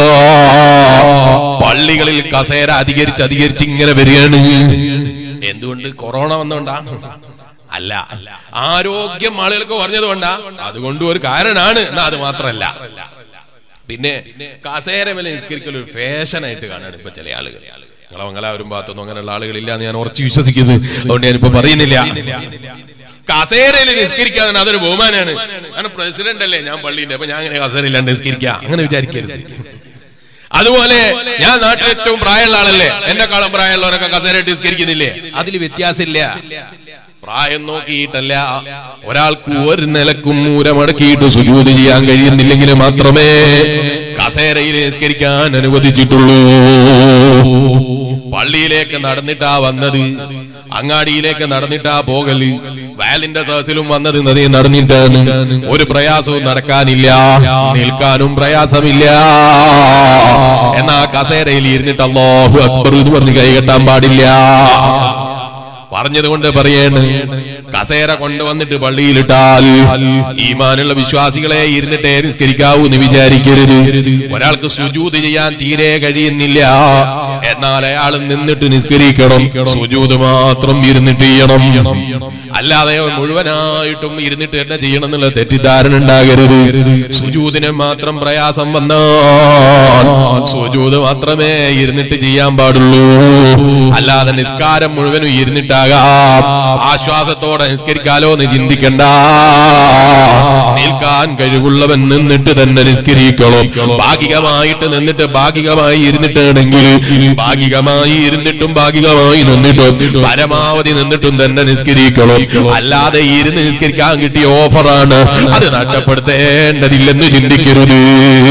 പള്ളികളിൽ കസേര അധികരിച്ച് അധികരിച്ച് ഇങ്ങനെ വരികയാണ് എന്തുകൊണ്ട് കൊറോണ വന്നോണ്ടാണ് അല്ല ആരോഗ്യം ആളുകൾക്ക് പറഞ്ഞതുകൊണ്ടാ അതുകൊണ്ട് ഒരു കാരണമാണ് എന്നാ അത് മാത്രല്ല പിന്നെ കസേര മേലെ നിസ്കരിക്കൽ ഒരു ഫാഷനായിട്ട് കാണാണ് ഇപ്പൊ ചില ആളുകൾ നിങ്ങളെ മംഗലാപുരം ഭാഗത്തൊന്നും അങ്ങനെയുള്ള ആളുകളില്ല എന്ന് ഞാൻ ഉറച്ചു വിശ്വസിക്കുന്നു അതുകൊണ്ട് ഞാനിപ്പോ പറയുന്നില്ല കസേരയിൽ നിസ്കരിക്കാതെ അതൊരു ബഹുമാനാണ് കാരണം പ്രസിഡന്റ് അല്ലേ ഞാൻ പള്ളിന്റെ അപ്പൊ ഞാൻ അങ്ങനെ കസേരയില്ലാണ്ട് നിസ്കരിക്കുക അങ്ങനെ വിചാരിക്കരുത് അതുപോലെ ഞാൻ നാട്ടിൽ ഏറ്റവും പ്രായമുള്ള ആളല്ലേ എന്നെക്കാളും പ്രായമുള്ളവരൊക്കെ കസേരയിട്ട് നിസ്കരിക്കുന്നില്ലേ അതിൽ വ്യത്യാസമില്ല പ്രായം നോക്കിയിട്ടല്ല ഒരാൾക്ക് ഒരു നിലക്കും മൂരമടക്കിയിട്ട് സുജൂത് ചെയ്യാൻ കഴിയുന്നില്ലെങ്കിൽ മാത്രമേ കസേരയിൽ നിസ്കരിക്കാൻ അനുവദിച്ചിട്ടുള്ളൂ പള്ളിയിലേക്ക് നടന്നിട്ടാ വന്നത് അങ്ങാടിയിലേക്ക് നടന്നിട്ടാ പോകല് വയലിന്റെ സഹസിലും വന്നത് നദി നടന്നിട്ടാണ് ഒരു പ്രയാസവും നടക്കാനില്ല നിൽക്കാനും പ്രയാസമില്ല എന്നാ കസേരയിൽ ഇരുന്നിട്ട് അല്ലാഹു അക്ബർ എന്ന് പറഞ്ഞ് കൈകെട്ടാൻ പാടില്ല പറഞ്ഞതുകൊണ്ട് പറയേണ് കസേര കൊണ്ടുവന്നിട്ട് പള്ളിയിലിട്ടാൽ ഈമാനുള്ള വിശ്വാസികളെ ഇരുന്നിട്ടേ നിസ്കരിക്കാവൂ എന്ന് വിചാരിക്കരുത് ഒരാൾക്ക് സുജൂത് ചെയ്യാൻ തീരെ കഴിയുന്നില്ല എന്നാൽ അയാൾ നിന്നിട്ട് നിസ്കരിക്കണം സുജൂത് മാത്രം ഇരുന്നിട്ട് ചെയ്യണം അല്ലാതെ മുഴുവനായിട്ടും ഇരുന്നിട്ട് തന്നെ ചെയ്യണം എന്നുള്ള തെറ്റിദ്ധാരണ ഉണ്ടാകരുത് സുജൂദിന് മാത്രം പ്രയാസം വന്നാൽ സുജൂദ് മാത്രമേ ഇരുന്നിട്ട് ചെയ്യാൻ പാടുള്ളൂ അല്ലാതെ നിസ്കാരം മുഴുവനും ഇരുന്നിട്ടാകാം ആശ്വാസത്തോടെ നിസ്കരിക്കാലോ എന്ന് ചിന്തിക്കണ്ട നിൽക്കാൻ കഴിവുള്ളവൻ നിന്നിട്ട് തന്നെ നിസ്കരിക്കണം ഭാഗികമായിട്ട് നിന്നിട്ട് ഭാഗികമായി ഇരുന്നിട്ടാണെങ്കിൽ ഭാഗികമായി ഇരുന്നിട്ടും ഭാഗികമായി നിന്നിട്ടും പരമാവധി നിന്നിട്ടും തന്നെ നിസ്കരിക്കണം അല്ലാതെ ഇരുന്ന് നിസ്കരിക്കാൻ കിട്ടിയ ഓഫറാണ് അത് നഷ്ടപ്പെടുത്തേണ്ടതില്ലെന്ന് ചിന്തിക്കരുത്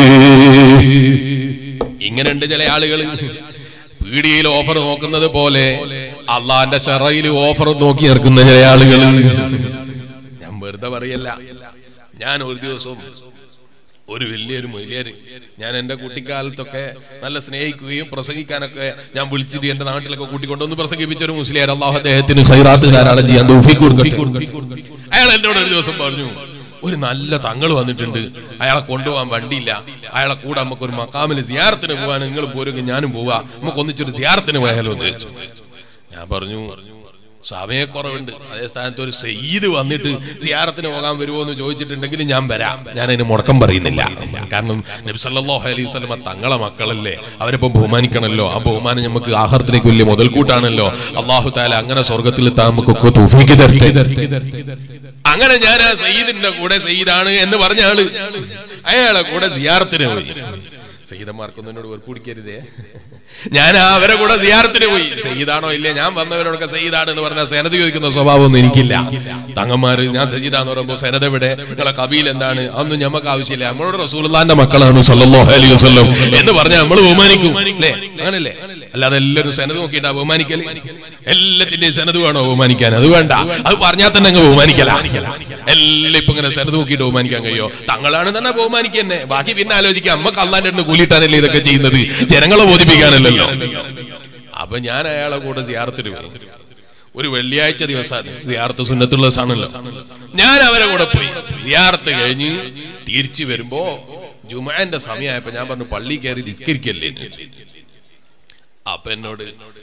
ഇങ്ങനെയുണ്ട് ചില ആളുകൾ പീടികയിൽ ഓഫർ നോക്കുന്നത് പോലെ അള്ളാന്റെ ഷറയിൽ ഓഫർ നോക്കി നിൽക്കുന്ന ചില ആളുകൾ ഞാൻ വെറുതെ പറയല്ല ഞാൻ ഒരു ദിവസം ഒരു വലിയൊരു മൊയിലേര് ഞാൻ എന്റെ കുട്ടിക്കാലത്തൊക്കെ നല്ല സ്നേഹിക്കുകയും പ്രസംഗിക്കാനൊക്കെ ഞാൻ വിളിച്ചിട്ട് എന്റെ നാട്ടിലൊക്കെ കൂട്ടിക്കൊണ്ടുവന്ന് പ്രസംഗിപ്പിച്ച ഒരു മുസ്ലിയാർ അള്ളാഹു അദ്ദേഹത്തിന് ഖൈറാത്ത് ധാരാളം ചെയ്യാൻ തൗഫീഖ് കൊടുക്കട്ടെ അയാൾ എന്നോട് ഒരു ദിവസം പറഞ്ഞു ഒരു നല്ല തങ്ങൾ വന്നിട്ടുണ്ട് അയാളെ കൊണ്ടുപോകാൻ വണ്ടിയില്ല അയാളെ കൂടെ നമുക്ക് ഒരു മക്കാമിൽ സിയാറത്തിന് പോകാൻ നിങ്ങൾ പോരുമെങ്കിൽ ഞാനും പോവാ നമുക്ക് ഒന്നിച്ചൊരു സിയാറത്തിന് പോയാലോ എന്ന് ചോദിച്ചു ഞാൻ പറഞ്ഞു സമയക്കുറവുണ്ട് അതേ സ്ഥാനത്ത് ഒരു സയ്യിദ് വന്നിട്ട് സിയാറത്തിന് പോകാൻ വരുമോ എന്ന് ചോദിച്ചിട്ടുണ്ടെങ്കിൽ ഞാൻ വരാം ഞാൻ അതിന് മുടക്കം പറയുന്നില്ല കാരണം നബി സല്ലല്ലാഹു അലൈഹി വസല്ലമ തങ്ങളെ മക്കളല്ലേ അവരിപ്പം ബഹുമാനിക്കണമല്ലോ ആ ബഹുമാനം നമുക്ക് ആഹാരത്തിലേക്ക് വലിയ മുതൽക്കൂട്ടാണല്ലോ അള്ളാഹു താല അങ്ങനെ സ്വർഗത്തിൽ എത്താൻ നമുക്കൊക്കെ തൗഫീഖ് തരട്ടെ അങ്ങനെ ഞാൻ ആ സയ്യിദിന്റെ കൂടെ സയ്യിദാണ് എന്ന് പറഞ്ഞ ആള് അയാളെ കൂടെ സിയാറത്തിന് പോയി സയ്യിദന്മാർക്കൊന്നും എന്നോട് വെറുപ്പിടിക്കരുതേ ഞാൻ അവരെ കൂടെ സിയാറത്തിന് പോയി സയ്യിദാണോ ഇല്ല ഞാൻ വന്നവരോടൊക്കെ സയ്യിദാണ് എന്ന് പറഞ്ഞാൽ സെനത് ചോദിക്കുന്ന സ്വഭാവമൊന്നും എനിക്കില്ല തങ്ങന്മാര് ഞാൻ സയ്യിദാന്ന് പറയുമ്പോൾ സെനത് എവിടെ നിങ്ങളെ കബീൽ എന്താണ് അതൊന്നും ഞമ്മക്ക് ആവശ്യമില്ല നമ്മളോട് റസൂലുള്ളാന്റെ മക്കളാണ് സല്ലല്ലാഹു അലൈഹി വസല്ലം എന്ന് പറഞ്ഞാൽ നമ്മൾ ബഹുമാനിക്കും അല്ലേ അങ്ങനല്ലേ അല്ലാതെ എല്ലാവരും സെനത് നോക്കിയിട്ടാ ബഹുമാനിക്കല് എല്ലാറ്റിന്റെയും സെനത് വേണോ ബഹുമാനിക്കാൻ അത് വേണ്ട അത് പറഞ്ഞാൽ തന്നെ അങ്ങ് ബഹുമാനിക്കല എല്ലാം ഇപ്പൊ ഇങ്ങനെ സെനത് നോക്കിയിട്ട് ബഹുമാനിക്കാൻ കഴിയോ തങ്ങളാണ് തന്നെ ബഹുമാനിക്കന്നെ ബാക്കി പിന്നെ ആലോചിക്കാം അമ്മക്ക് അള്ളാന്റെ അടുത്ത് കൂലിയിട്ടാനല്ലേ ഇതൊക്കെ ചെയ്യുന്നത് ജനങ്ങളെ ബോധിപ്പിക്കാനല്ലല്ലോ അപ്പൊ ഞാൻ അയാളെ കൂടെ സിയാറത്തിന് പോയി ഒരു വെള്ളിയാഴ്ച ദിവസം സിയാർത്ത് സുന്നത്തുള്ള ദിവസമാണല്ലോ ഞാൻ അവരെ കൂടെ പോയി സിയാർത്ത് കഴിഞ്ഞ് തിരിച്ചു വരുമ്പോ ജുമാന്റെ സമയമായപ്പോ ഞാൻ പറഞ്ഞു പള്ളി കയറി നിസ്കരിക്കല്ലേ എന്ന് ചോദിച്ചു. അപ്പൊ എന്നോട്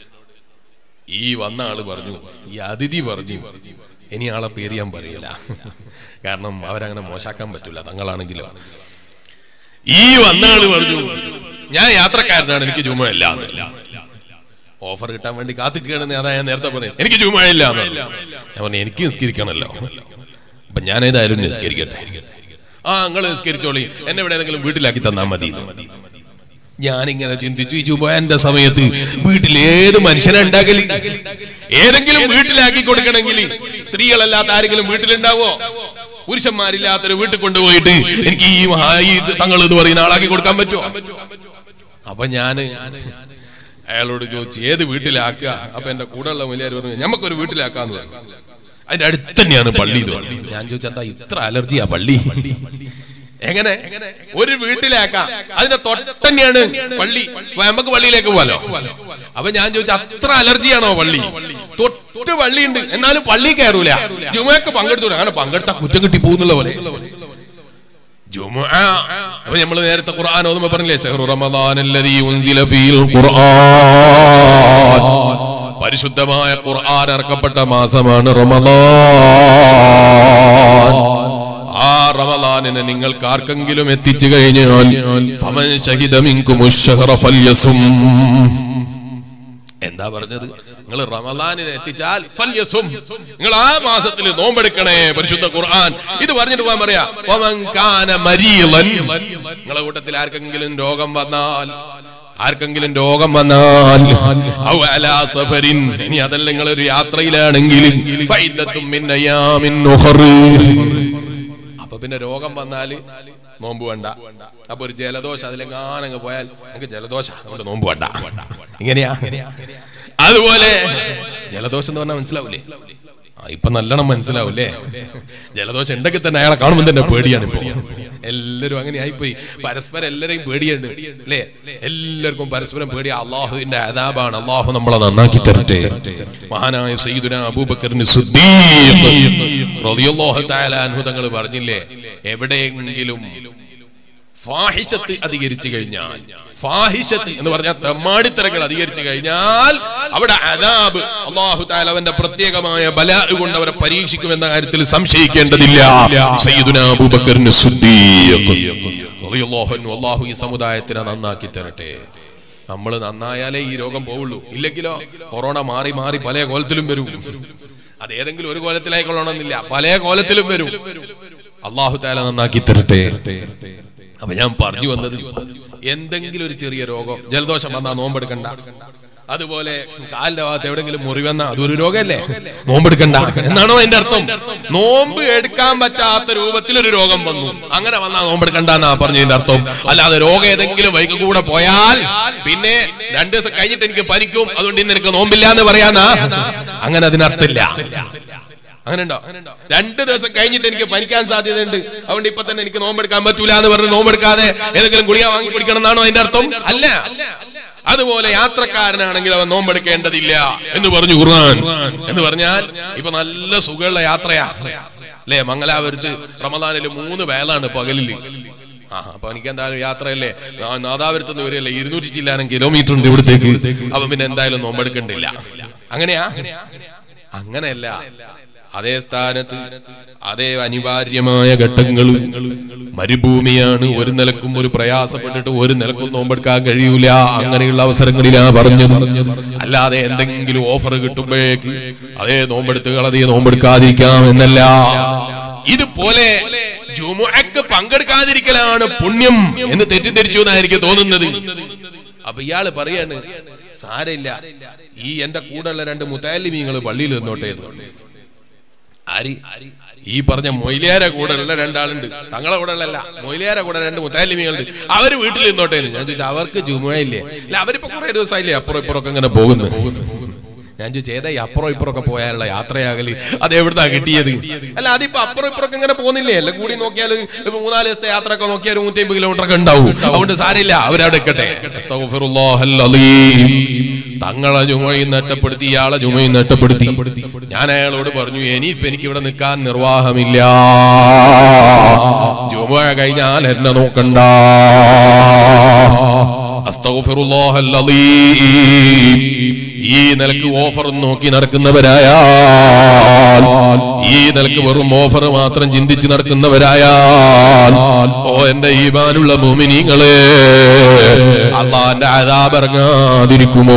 ഈ വന്ന ആള് പറഞ്ഞു ഈ അതിഥി പറഞ്ഞു ഇനി ആളെ പേര് ഞാൻ പറയില്ല കാരണം അവരങ്ങനെ മോശാക്കാൻ പറ്റൂല തങ്ങളാണെങ്കിലോ ഈ വന്ന ആള് പറഞ്ഞു ഞാൻ യാത്രക്കാരനാണ് എനിക്ക് ചുമയില്ല ഓഫർ കിട്ടാൻ വേണ്ടി കാത്തിക്കുകയാണെന്ന് അതാ ഞാൻ നേരത്തെ പറഞ്ഞു എനിക്ക് ചുമയില്ല ഞാൻ പറഞ്ഞു എനിക്ക് നിസ്കരിക്കണമല്ലോ അപ്പൊ ഞാൻ ഏതായാലും നിസ്കരിക്കട്ടെ ആ നിങ്ങൾ നിസ്കരിച്ചോളി എന്നെ ഇവിടെ ഏതെങ്കിലും വീട്ടിലാക്കി തന്നാ മതി ഞാനിങ്ങനെ ചിന്തിച്ചു ഈ ജുമാന്റെ സമയത്ത് വീട്ടിൽ ഏത് മനുഷ്യനെ ഉണ്ടാകല് ഏതെങ്കിലും വീട്ടിലാക്കി കൊടുക്കണമെങ്കിൽ സ്ത്രീകളല്ലാത്ത ആരെങ്കിലും വീട്ടിലുണ്ടാവോ പുരുഷന്മാരില്ലാത്തൊരു വീട്ടിൽ കൊണ്ടുപോയിട്ട് എനിക്ക് ഈ മഹാ- ഈ തങ്ങൾ എന്ന് പറയുന്ന ആളാക്കി കൊടുക്കാൻ പറ്റുമോ അപ്പൊ ഞാന് അയാളോട് ചോദിച്ചു ഏത് വീട്ടിലാക്കുക അപ്പൊ എന്റെ കൂടെയുള്ള വലിയ പറഞ്ഞു ഞമ്മക്കൊരു വീട്ടിലാക്കാന്ന് പറഞ്ഞു അതിന്റെ അടുത്ത് തന്നെയാണ് പള്ളി ഇത് പറഞ്ഞു. ഞാൻ ചോദിച്ചു എന്താ ഇത്ര അലർജിയാ പള്ളി എങ്ങനെ ഒരു വീട്ടിലാക്കാം അതിന്റെ തൊട്ടന്നെയാണ് പള്ളി അപ്പൊ നമുക്ക് പള്ളിയിലേക്ക് പോവാലോ അപ്പൊ ഞാൻ ചോദിച്ചു അത്ര അലർജിയാണോ പള്ളി തൊട്ട് പള്ളിയുണ്ട് എന്നാലും പള്ളി കയറൂല ജുമയൊക്കെ പങ്കെടുത്തൂല അങ്ങനെ പങ്കെടുത്താ കുറ്റം കിട്ടി പോകുന്നുള്ള പോലെ ജുമുഅ അപ്പൊ നമ്മൾ നേരത്തെ ഖുർആൻ ഓതുമ്പോ പറഞ്ഞില്ലേ ഷഹ്റു റമദാൻ അല്ലദീ ഉൻസില ഫീൽ ഖുർആൻ പരിശുദ്ധമായ ഖുർആൻ ഇറക്കപ്പെട്ട മാസമാണ് റമദാൻ ആ റമദാനിനെ നിങ്ങൾക്ക് ആർക്കെങ്കിലും എത്തിച്ചു കഴിഞ്ഞാൽ ഫമൻ ശഹിദ മിൻകുമുശ് ശഹ്റ ഫൽയസും എന്താ പറഞ്ഞത് നിങ്ങൾ റമദാനിനെ എത്തിച്ചാൽ ഫല്യസും നിങ്ങൾ ആ മാസത്തിൽ നോമ്പെടുക്കണേ പരിശുദ്ധ ഖുർആൻ ഇത് പറഞ്ഞിട്ട് പോകാൻ പറയാ വമൻ കാന മരീളൻ നിങ്ങളെ കൂട്ടത്തിൽ ആർക്കെങ്കിലും രോഗം വന്നാൽ ആർക്കെങ്കിലും രോഗം വന്നാൽ ഔ അലാ സഫരിൻ ഇനി അതല്ല നിങ്ങൾ ഒരു യാത്രയിലാണെങ്കിൽ ഫൈദത്തും മിൻ അയ്യാമിൻ ഉഖർ. അപ്പൊ പിന്നെ രോഗം വന്നാല് നോമ്പ് വേണ്ട അപ്പൊ ഒരു ജലദോഷം അതിലെങ്ങാനങ്ങ് പോയാൽ നമുക്ക് ജലദോഷം അതുകൊണ്ട് നോമ്പ് വേണ്ട ഇങ്ങനെയാ അതുപോലെ ജലദോഷം എന്ന് പറഞ്ഞാൽ മനസ്സിലാവൂലേ ആ ഇപ്പൊ നല്ലോണം മനസ്സിലാവൂലേ ജലദോഷം ഉണ്ടെങ്കിൽ തന്നെ അയാളെ കാണുമ്പോൾ തന്നെ പേടിയാണ് ഇപ്പൊ എല്ലാരും അങ്ങനെ ആയിപ്പോയി പരസ്പരം എല്ലാരെയും പേടിയുണ്ട് അല്ലേ എല്ലാവർക്കും പരസ്പരം പേടി അള്ളാഹുവിന്റെ അതാബാണ് അള്ളാഹു നമ്മളെ നന്നാക്കി തരട്ടെ മഹാനായ സയ്യിദുന അബൂബക്കറിന് തങ്ങൾ പറഞ്ഞില്ലേ എവിടെയെങ്കിലും ഫാഹിഷത്ത് അധികരിച്ചു കഴിഞ്ഞാൽ ഫാഹിഷത്ത് എന്ന് പറഞ്ഞാൽ തെമ്മാടിത്തരങ്ങൾ അധികരിച്ചു കഴിഞ്ഞാൽ അവിടെ അദാബ് അള്ളാഹു താല അവന്റെ പ്രത്യേകമായ ബലാ കൊണ്ട് അവരെ പരീക്ഷിക്കുമെന്ന കാര്യത്തിൽ സംശയിക്കേണ്ടതില്ല സയ്യിദുന അബൂബക്കറിന് സിദ്ദീഖ് റളിയല്ലാഹു അൻഹു അള്ളാഹു ഈ സമുദായത്തിനെ നന്നാക്കി തരട്ടെ നമ്മൾ നന്നായാലേ ഈ രോഗം പോവുള്ളൂ ഇല്ലെങ്കിലോ കൊറോണ മാറി മാറി പല കോലത്തിലും വരും അത് ഏതെങ്കിലും ഒരു കോലത്തിലായിക്കൊള്ളണമെന്നില്ല പല കോലത്തിലും വരും അള്ളാഹു താല നന്നാക്കി തരട്ടെ അപ്പൊ ഞാൻ പറഞ്ഞു വന്നത് എന്തെങ്കിലും ഒരു ചെറിയ രോഗം ജലദോഷം വന്നാ നോമ്പെടുക്കണ്ട അതുപോലെ കാലിന്റെ ഭാഗത്ത് എവിടെങ്കിലും മുറിവെന്ന അതൊരു രോഗമല്ലേ നോമ്പെടുക്കണ്ട എന്നാണോ എന്റെ അർത്ഥം നോമ്പ് എടുക്കാൻ പറ്റാത്ത രൂപത്തിൽ ഒരു രോഗം വന്നു അങ്ങനെ വന്നാ നോമ്പെടുക്കണ്ട എന്നാ പറഞ്ഞതിന്റെ അർത്ഥം അല്ലാതെ രോഗം ഏതെങ്കിലും വൈകി കൂടെ പോയാൽ പിന്നെ രണ്ടു ദിവസം കഴിഞ്ഞിട്ട് എനിക്ക് പനിക്കും അതുകൊണ്ട് ഇന്ന് എനിക്ക് നോമ്പില്ല എന്ന് പറയാന്നാ അങ്ങനെ അതിനർത്ഥമില്ല അങ്ങനെ ഉണ്ടോ രണ്ട് ദിവസം കഴിഞ്ഞിട്ട് എനിക്ക് പനിക്കാൻ സാധ്യതയുണ്ട് അതുകൊണ്ട് ഇപ്പൊ തന്നെ എനിക്ക് നോമ്പെടുക്കാൻ പറ്റൂല എന്ന് പറഞ്ഞ് നോമ്പെടുക്കാതെ ഏതെങ്കിലും ഗുളിക വാങ്ങി കുടിക്കണം എന്നാണോ അതിന്റെ അർത്ഥം അല്ല അതുപോലെ യാത്രക്കാരനാണെങ്കിൽ അവൻ നോമ്പെടുക്കേണ്ടതില്ല എന്ന് പറഞ്ഞു ഖുർആൻ എന്ന് പറഞ്ഞാൽ ഇപ്പൊ നല്ല സുഖമുള്ള യാത്രയാ അല്ലേ മംഗലാപുരത്ത് റമദാനിൽ മൂന്ന് വേളാണ് പകലില് ആ അപ്പൊ എനിക്ക് എന്തായാലും യാത്രയല്ലേ നാ- നാദാപുരത്ത് നിന്ന് വരെയല്ലേ ഇരുന്നൂറ്റി ചില്ലാനും കിലോമീറ്റർ ഉണ്ട് ഇവിടത്തേക്ക് അപ്പൊ പിന്നെ എന്തായാലും നോമ്പെടുക്കണ്ടില്ല അങ്ങനെയാ അങ്ങനെയല്ല അതേ സ്ഥാനത്ത് അതേ അനിവാര്യമായ ഘട്ടങ്ങൾ മരുഭൂമിയാണ് ഒരു നിലക്കും ഒരു പ്രയാസപ്പെട്ടിട്ട് ഒരു നിലക്കും നോമ്പെടുക്കാൻ കഴിയൂല അങ്ങനെയുള്ള അവസരങ്ങളിലാ പറഞ്ഞത് അല്ലാതെ എന്തെങ്കിലും ഓഫർ കിട്ടുമ്പോഴേക്ക് അതേ നോമ്പെടുത്തുകൾ അതേ നോമ്പെടുക്കാതിരിക്കാം എന്നല്ല ഇതുപോലെ ജുമുഅക്ക് പങ്കെടുക്കാതിരിക്കലാണ് പുണ്യം എന്ന് തെറ്റിദ്ധരിച്ചു എന്നാണ് എനിക്ക് തോന്നുന്നത് അപ്പൊ ഇയാള് പറയാണ് സാരമില്ല ഈ എന്റെ കൂടെയുള്ള രണ്ട് മുത്താലിമീങ്ങൾ പള്ളിയിൽ നിന്നോട്ടെ എന്ന്. ആര് ഈ പറഞ്ഞ മൊയിലിയാരെ കൂടെ ഉള്ള രണ്ടാളുണ്ട് തങ്ങളെ കൂടെ ഉള്ളല്ല മൊയിലിയാരെ കൂടെ രണ്ട് മുത്താലിമികളുണ്ട് അവര് വീട്ടിൽ നിന്നോട്ടെ എന്ന്. ഞാൻ ചോദിച്ചു അവർക്ക് ജുമുഴയില്ലേ അല്ല അവരിപ്പോ കുറെ ദിവസമായില്ലേ അപ്പുറം ഇപ്പുറം ഒക്കെ ഇങ്ങനെ പോകുന്നു ഞാൻ ചോദിച്ചു ഏതാ ഈ അപ്പുറം ഇപ്പുറം ഒക്കെ പോയാലുള്ള യാത്രയാകല് അത് എവിടുന്നാ കിട്ടിയത് അല്ല അതിപ്പോ അപ്പുറം ഇപ്പുറം ഒക്കെ ഇങ്ങനെ പോകുന്നില്ലേ എല്ലാം കൂടി നോക്കിയാൽ ഇപ്പൊ മൂന്നാല് ദിവസത്തെ യാത്ര ഒക്കെ നോക്കിയാൽ നൂറ്റി അമ്പത് കിലോമീറ്റർ ഒക്കെ ഉണ്ടാവും അതുകൊണ്ട് സാരില്ല അവരവിടെ നിൽക്കട്ടെ അസ്തഗ്ഫിറുല്ലാഹൽ അലീം. തങ്ങളെ ജുമയും നഷ്ടപ്പെടുത്തി ഇയാളെ ജുമയും നഷ്ടപ്പെടുത്തി ഞാൻ അയാളോട് പറഞ്ഞു ഇനിയിപ്പൊ എനിക്ക് ഇവിടെ നിൽക്കാൻ നിർവാഹമില്ല ജുമ കഴിഞ്ഞാൽ എന്നെ നോക്കണ്ട അസ്തഗ്ഫിറുല്ലാഹൽ അലീം. ഈ നിലക്ക് ഓഫർ നോക്കി നടക്കുന്നവരായാൽ ഈ നിലക്ക് വെറും ഓഫർ മാത്രം ചിന്തിച്ച് നടക്കുന്നവരായാൽ ഓ എന്റെ ഈമാനുള്ള മോമിനിങ്ങളെ അള്ളാന്റെ അതാപറങ്ങാതിരിക്കുമോ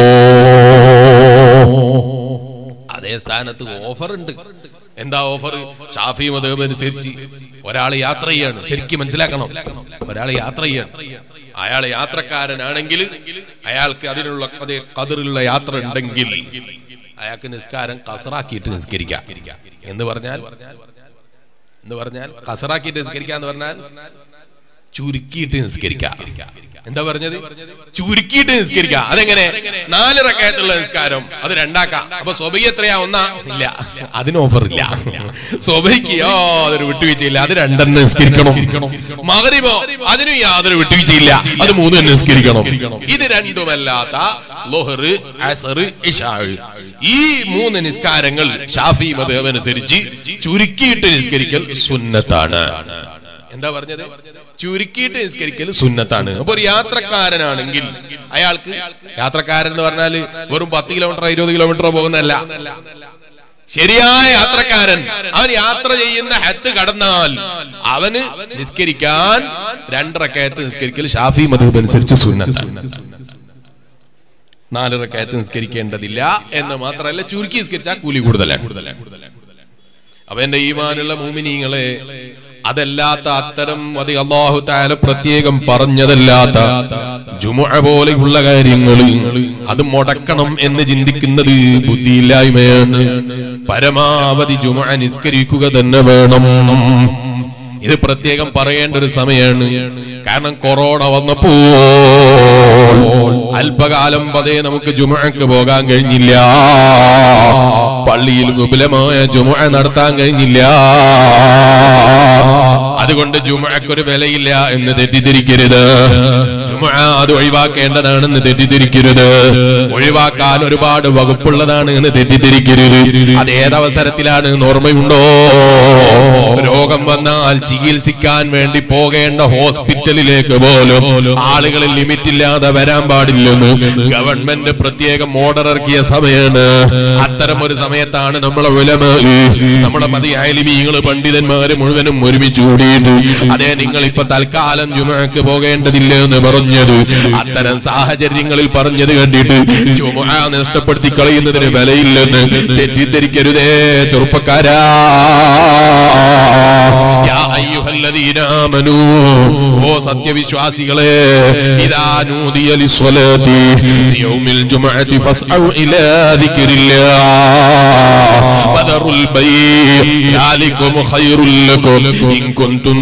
അതേ സ്ഥാനത്ത് ഓഫർ ഉണ്ട് എന്താ ഓഫർ ഷാഫി മതേബ് അനുസരിച്ച് ഒരാൾ യാത്ര ചെയ്യാണ് ശരിക്കും മനസ്സിലാക്കണം ഒരാൾ യാത്ര ചെയ്യാണ് അയാൾ യാത്രക്കാരനാണെങ്കിൽ അയാൾക്ക് അതിനുള്ള അതേ കതിറുള്ള യാത്ര ഉണ്ടെങ്കിൽ അയാൾക്ക് നിസ്കാരം കസറാക്കിയിട്ട് നിസ്കരിക്കാം എന്ന് പറഞ്ഞാൽ എന്ന് പറഞ്ഞാൽ കസറാക്കിയിട്ട് നിസ്കരിക്കുക എന്ന് പറഞ്ഞാൽ ചുരുക്കിയിട്ട് നിസ്കരിക്കാം എന്താ പറഞ്ഞത് ചുരുക്കിയിട്ട് നിസ്കരിക്കാം അതെങ്ങനെ നാല് റക്കായത്തുള്ള നിസ്കാരം അത് രണ്ടാക്കാം അപ്പൊ സ്വബൈ എത്രയാ ഒന്നാ ഇല്ല അതിന് ഓഫർ ഇല്ല സ്വബൈക്ക് യാതൊരു വിട്ടുവീഴ്ചയില്ല അത് രണ്ടെണ്ണം നിസ്കരിക്കണം മകരിമോ അതിനും യാതൊരു വിട്ടുവീഴ്ചയില്ല അത് മൂന്ന് നിസ്കരിക്കണം ഇത് രണ്ടുമല്ലാത്ത ലോഹർ അസർ ഇഷാഴ് ഈ മൂന്ന് നിസ്കാരങ്ങൾ ഷാഫി മതം അനുസരിച്ച് ചുരുക്കിയിട്ട് നിസ്കരിക്കൽ സുന്നത്താണ് എന്താ പറഞ്ഞത് ചുരുക്കിയിട്ട് നിസ്കരിക്കൽ സുന്നത്താണ് അപ്പൊ ഒരു യാത്രക്കാരനാണെങ്കിൽ അയാൾക്ക് യാത്രക്കാരൻ എന്ന് പറഞ്ഞാല് വെറും പത്ത് കിലോമീറ്റർ ഇരുപത് കിലോമീറ്റർ പോകുന്നതല്ല ശരിയായ യാത്രക്കാരൻ അവൻ യാത്ര ചെയ്യുന്ന ഹത്ത് കടന്നാൽ അവന് നിസ്കരിക്കാൻ രണ്ടറക്കയത്ത് നിസ്കരിക്കൽ ഷാഫി മധുബ് അനുസരിച്ച് സുന്നത്താണ് നാല് റക്കയത്ത് നിസ്കരിക്കേണ്ടതില്ല എന്ന് മാത്രമല്ല ചുരുക്കി നിസ്കരിച്ചാൽ കൂലി കൂടുതലാണ് അപ്പൊ എന്റെ ഈമാനുള്ള മൂമിനീങ്ങളെ അതല്ലാത്ത അത്തരം അത് അള്ളാഹു താല പ്രത്യേകം പറഞ്ഞതല്ലാത്ത ജുമുഅ പോലെയുള്ള കാര്യങ്ങൾ അത് മുടക്കണം എന്ന് ചിന്തിക്കുന്നത് ബുദ്ധിയില്ലായ്മയാണ് പരമാവധി ജുമുഅ നിസ്കരിക്കുക തന്നെ വേണം ഇത് പ്രത്യേകം പറയേണ്ട ഒരു സമയമാണ് കാരണം കൊറോണ വന്നപ്പോ അല്പകാലം പതേ നമുക്ക് ജുമുഅക്ക് പോകാൻ കഴിഞ്ഞില്ല പള്ളിയിൽ വിപുലമായ ജുമുഅ നടത്താൻ കഴിഞ്ഞില്ല അതുകൊണ്ട് അതുകൊണ്ട് ജുമഅക്കൊരു വിലയില്ല എന്ന് തെറ്റിദ്ധരിക്കരുത് ജുമഅ അത് ഒഴിവാക്കേണ്ടതാണെന്ന് തെറ്റിദ്ധരിക്കരുത് ഒഴിവാക്കാൻ ഒരുപാട് വകുപ്പുള്ളതാണ് എന്ന് തെറ്റിദ്ധരിക്കരുത് അത് ഏതവസരത്തിലാണ് എന്ന് ഓർമ്മയുണ്ടോ രോഗം വന്നാൽ ചികിത്സിക്കാൻ വേണ്ടി പോകേണ്ട ഹോസ്പിറ്റലിലേക്ക് പോലും ആളുകളിൽ ലിമിറ്റ് ഇല്ലാതെ വരാൻ പാടില്ലെന്ന് ഗവൺമെന്റ് പ്രത്യേകം ഓർഡർ ഇറക്കിയ സമയമാണ് അത്തരം ഒരു സമയത്താണ് നമ്മളെ ഉലമ നമ്മുടെ മതി അയലിമീങ്ങള് പണ്ഡിതന്മാര് മുഴുവനും ഒരുമിച്ച് കൂടിയിട്ട് അതെ നിങ്ങൾ ഇപ്പൊ തൽക്കാലം ജുമക്ക് പോകേണ്ടതില്ല എന്ന് പറഞ്ഞത് അത്തരം സാഹചര്യങ്ങളിൽ പറഞ്ഞത് കണ്ടിട്ട് ജുമ നഷ്ടപ്പെടുത്തി കളയുന്നതിന് വിലയില്ലെന്ന് തെറ്റിദ്ധരിക്കരുതേ ചെറുപ്പക്കാരാ യാ അയ്യുഹല്ലദീന ആമനൂ ഓ സത്യവിശ്വാസികളെ ഇദാ നൂദിയ ലിസ്വലാത്തി യൗമിൽ ജുമഅത്തി ഫസ്ഔ ഇലാ ദിക്രില്ലാഹ് വദറുൽ ബൈഅ ذلكم خير لكم إن كنتم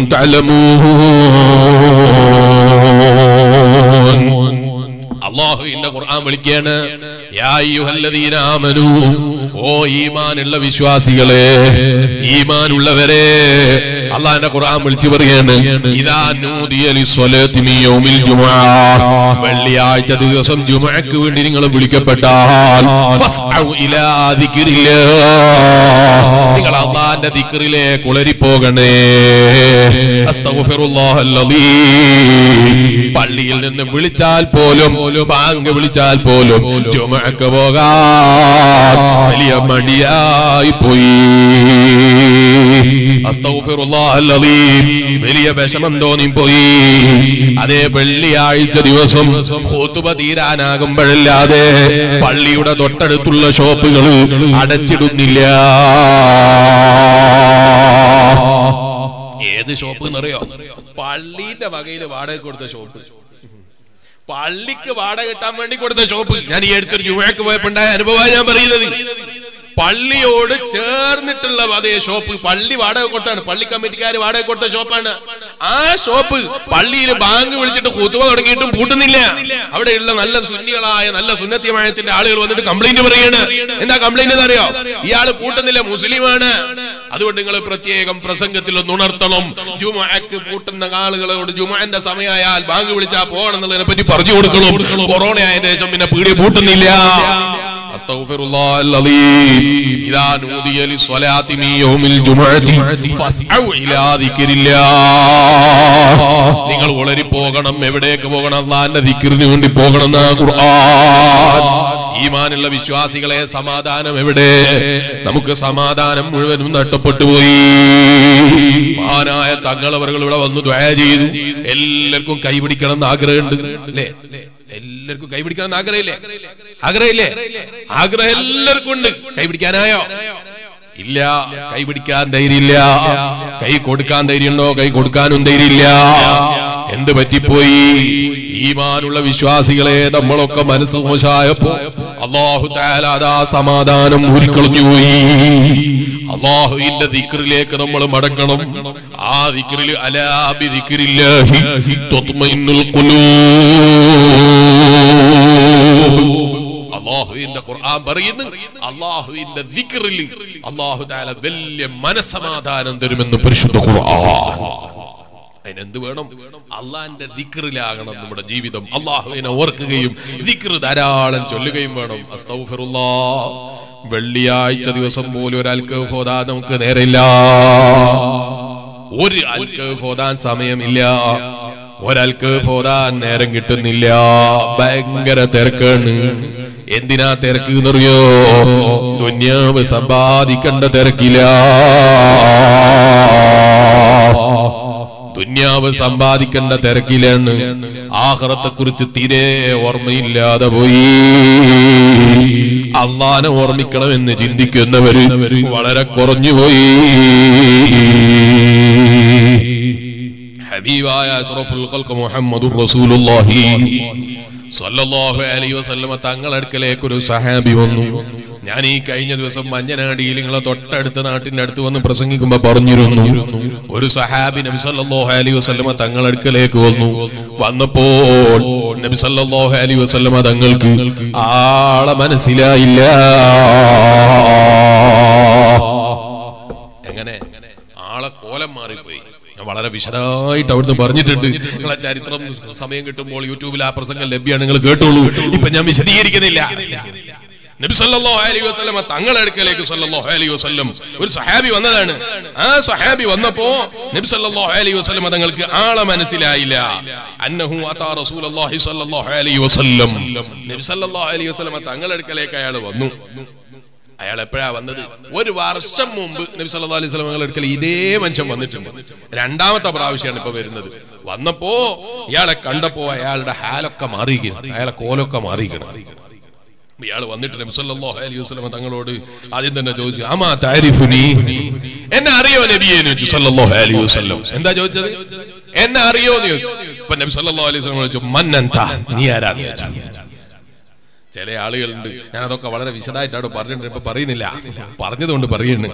تعلمون അള്ളാഹുവിന്റെ ഖുർആൻ വിളിക്കാണ് യാ അയ്യുഹല്ലദീന ആമനൂ ഓ ഈമാനുള്ള വിശ്വാസികളെ ഈമാനുള്ളവരെ അള്ളാഹിന്റെ ഖുർആൻ വിളിച്ചു പറയാണ് ഇദാ നൂദിയ ലിസ്വലാത്തി മിൻ യൗമിൽ ജുമുഅ വെള്ളിയാഴ്ച ദിവസം ജുമുഅക്ക് വേണ്ടി നിങ്ങൾ വിളിക്കപ്പെട്ടാൽ ഫസ്ഔ ഇലാ ദിക്രില്ലാഹ് നിങ്ങൾ അള്ളാഹിന്റെ ദിക്റിലേക്ക് ഉളരിപ്പോകണേ അസ്തഗ്ഫിറുല്ലാഹൽ അലീം പള്ളിയിൽ നിന്ന് വിളിച്ചാൽ പോലും ബാങ്ക് വിളിച്ചാൽ പോലും ജുമഅക്ക് പോകാൻ വലിയ മടിയായി പോയി അസ്തഗ്ഫിറുല്ലാഹൽ അലീം വലിയ വിഷമം തോന്നി പോയി അതേ വെള്ളിയാഴ്ച ദിവസം ഖുതുബ തീരാനാകുമ്പോഴല്ലാതെ പള്ളിയുടെ തൊട്ടടുത്തുള്ള ഷോപ്പുകൾ അടച്ചിടുന്നില്ല ഏത് ഷോപ്പ് എന്നറിയോ പള്ളിന്റെ വകയിൽ വാടക കൊടുത്ത ഷോപ്പ് പള്ളിക്ക് വാടക കിട്ടാൻ വേണ്ടി കൊടുത്ത ഷോപ്പ് ഞാൻ ഈ അടുത്തൊരു ജുമഴക്ക് പോയപ്പോണ്ടായ അനുഭവമാണ് ഞാൻ പറയുന്നത് പള്ളിയോട് ചേർന്നിട്ടുള്ള അതേ ഷോപ്പ് പള്ളി വാടക കൊടുത്താണ് പള്ളി കമ്മിറ്റിക്കാർ വാടക കൊടുത്ത ഷോപ്പാണ് ആ ഷോപ്പ് പള്ളിയിൽ ബാങ്ക് വിളിച്ചിട്ട് കുത്തുവ തുടങ്ങിയിട്ടും പൂട്ടുന്നില്ല അവിടെയുള്ള നല്ല സുന്നികളായ നല്ല സുന്നത്യമായത്തിന്റെ ആളുകൾ വന്നിട്ട് കംപ്ലൈന്റ് പറയാണ് എന്താ കംപ്ലൈന്റ് എന്ന് അറിയോ ഇയാള് പൂട്ടുന്നില്ല മുസ്ലിമാണ് അതുകൊണ്ട് നിങ്ങൾ പ്രത്യേകം പ്രസംഗത്തിൽ ഒന്ന് ഉണർത്തണം ജുമഅക്ക് പൂട്ടുന്ന ആളുകളോട് ജുമഅന്റെ സമയമായാൽ ബാങ്ക് വിളിച്ചാൽ പോകണം എന്നുള്ളതിനെ പറ്റി പറഞ്ഞു കൊടുക്കണം കൊറോണ ആയതിനു ശേഷം പിന്നെ പീടിയ പൂട്ടുന്നില്ല أستغفر الله العظيم إذا نودي للصلاة من يوم الجمعة فاسعوا إلى ذكر الله നിങ്ങൾ ഉളരി പോകണം എവിടേക്ക് പോകണം അള്ളാന്റെ ദിക്കറിന് വേണ്ടി പോകണം എന്നാ ഖുർആൻ ഈമാനുള്ള വിശ്വാസികളെ സമാധാനം എവിടെ നമുക്ക് സമാധാനം മുഴുവനും നഷ്ടപ്പെട്ടു പോയി മഹാനായ തങ്ങളവറുകൾ ഇവിടെ വന്നു ദ്വയ ചെയ്തു എല്ലാവർക്കും കൈപിടിക്കണം എന്ന് ആഗ്രഹമുണ്ട് അല്ലേ എല്ലാവർക്കും കൈപിടിക്കണം എന്ന് ആഗ്രഹമില്ലേ ആഗ്രഹമില്ലേ ആഗ്രഹം എല്ലാവർക്കും ഉണ്ട് കൈപിടിക്കാനായോ ഇല്ല കൈ പിടിക്കാൻ ധൈര്യമില്ല കൈ കൊടുക്കാൻ ധൈര്യമുണ്ടോ കൈ കൊടുക്കാനും ധൈര്യമില്ല എന്ത് പറ്റിപ്പോയി ഈമാനുള്ള വിശ്വാസികളെ നമ്മളൊക്കെ മനസ്സ് മോശമായപ്പോ അള്ളാഹു താലാദാ സമാധാനം ഊരിക്കളഞ്ഞു പോയി അള്ളാഹുവിന്റെ ദിക്റിലേക്ക് നമ്മൾ മടങ്ങണം ആ ദിക്റിൽ അലാബി ദിക്റില്ലാഹി തത്മഇന്നുൽ ഖുലൂബ് അള്ളാഹുവിന്റെ ഖുർആൻ പറയുന്നു അള്ളാഹുവിന്റെ ദിക്റിൽ അള്ളാഹു താല വലിയ മനസമാധാനം തരുമെന്ന് പരിശുദ്ധ ഖുർആൻ അതിനെന്ത് വേണം അള്ളാന്റെ ദിക്റിലാകണം നമ്മുടെ ജീവിതം അള്ളാഹുവിനെ ഓർക്കുകയും ദിക്ർ ധാരാളം ചൊല്ലുകയും വേണം അസ്തൗഫിറുല്ലാ വെള്ളിയാഴ്ച ദിവസം പോലും ഒരാൾക്ക് ഫോതാ നമുക്ക് നേരില്ല ഒരു ആൾക്ക് ഫോതാൻ സമയമില്ല ഒരാൾക്ക് പോതാൻ നേരം കിട്ടുന്നില്ല ഭയങ്കര തിരക്കാണ് എന്തിനാ തിരക്ക് എന്നറിയോ ദുന്യാവ് സമ്പാദിക്കേണ്ട തിരക്കില്ല ദുന്യാവ് സമ്പാദിക്കേണ്ട തിരക്കിലാണ് ആഹ്റത്തെ കുറിച്ച് തീരെ ഓർമ്മയില്ലാതെ പോയി അള്ളാനെ ഓർമ്മിക്കണമെന്ന് ചിന്തിക്കുന്നവര് വളരെ കുറഞ്ഞുപോയി ഹബീബായ അഷ്റഫുൽ ഖൽഖ് മുഹമ്മദുർ റസൂലുള്ളാഹി സല്ലല്ലാഹു അലൈഹി വസല്ലമ തങ്ങളടുക്കലേക്ക് ഒരു സഹാബി വന്നു ഞാൻ ഈ കഴിഞ്ഞ ദിവസം മഞ്ഞനാടിയിൽ നിങ്ങളെ തൊട്ടടുത്ത നാട്ടിന്റെ അടുത്ത് വന്ന് പ്രസംഗിക്കുമ്പോ പറഞ്ഞിരുന്നു ഒരു സഹാബി നബി സല്ലല്ലാഹു അലൈഹി വസല്ലമ തങ്ങളടുക്കലേക്ക് വന്നു വന്നപ്പോൾ നബി സല്ലല്ലാഹു അലൈഹി വസല്ലമ തങ്ങൾക്ക് ആളെ മനസ്സിലായില്ല എങ്ങനെ ആളെ കോലം മാറി മാറിപ്പോയി ഞാൻ വളരെ വിശദമായിട്ട് അവിടുന്ന് പറഞ്ഞിട്ടുണ്ട് നിങ്ങളെ ചരിത്രം സമയം കിട്ടുമ്പോൾ യൂട്യൂബിൽ ആ പ്രസംഗം ലഭ്യമാണ് നിങ്ങൾ കേട്ടോളൂ ഇപ്പൊ ഞാൻ വിശദീകരിക്കുന്നില്ല നബി സല്ലല്ലാഹു അലൈഹി വസല്ലം തങ്ങളുടെ അടുക്കലേക്ക് സല്ലല്ലാഹു അലൈഹി വസല്ലം ഒരു സഹാബി വന്നതാണ് ആ സഹാബി വന്നപ്പോ നബി സല്ലല്ലാഹു അലൈഹി വസല്ലം തങ്ങൾക്ക് ആളെ മനസ്സിലായില്ല അന്നഹു അതാ റസൂലുള്ളാഹി സല്ലല്ലാഹു അലൈഹി വസല്ലം നബി സല്ലല്ലാഹു അലൈഹി വസല്ലം തങ്ങളുടെ അടുക്കലേക്ക് അയാൾ വന്നു അയാൾ എപ്പോഴാ വന്നത് ഒരു വർഷം മുമ്പ് നബി സല്ലല്ലാഹു അലൈഹി വസല്ലം തങ്ങളുടെ അടുക്കൽ ഇതേ മനുഷ്യൻ വന്നിട്ടുണ്ട് രണ്ടാമത്തെ പ്രാവശ്യമാണ് ഇപ്പൊ വരുന്നത് വന്നപ്പോ ഇയാളെ കണ്ടപ്പോ അയാളുടെ ഹാലൊക്കെ മാറിയിരിക്കണം അയാളെ കോലൊക്കെ മാറിയിരിക്കണം ഇയാൾ വന്നിട്ട് നബി സല്ലല്ലാഹു അലൈഹി വസല്ലം തങ്ങളോട് ആദ്യം തന്നെ ചോദിച്ചു അമാ താരിഫുനി എന്നെ അറിയോ നബിയെ എന്ന് ചോദിച്ചു സല്ലല്ലാഹു അലൈഹി വസല്ലം എന്താ ചോദിച്ചത് എന്നെ അറിയോ എന്ന് ചോദിച്ചു അപ്പൊ നബി സല്ലല്ലാഹു അലൈഹി വസല്ലം ചോദിച്ചു മന്നന്ത നീ ആരാന്ന് ചോദിച്ചു ചില ആളുകളുണ്ട് ഞാൻ അതൊക്കെ വളരെ വിശദമായിട്ട് അവിടെ പറഞ്ഞിട്ടുണ്ട് ഇപ്പൊ പറയുന്നില്ല പറഞ്ഞതുകൊണ്ട് പറയുന്നു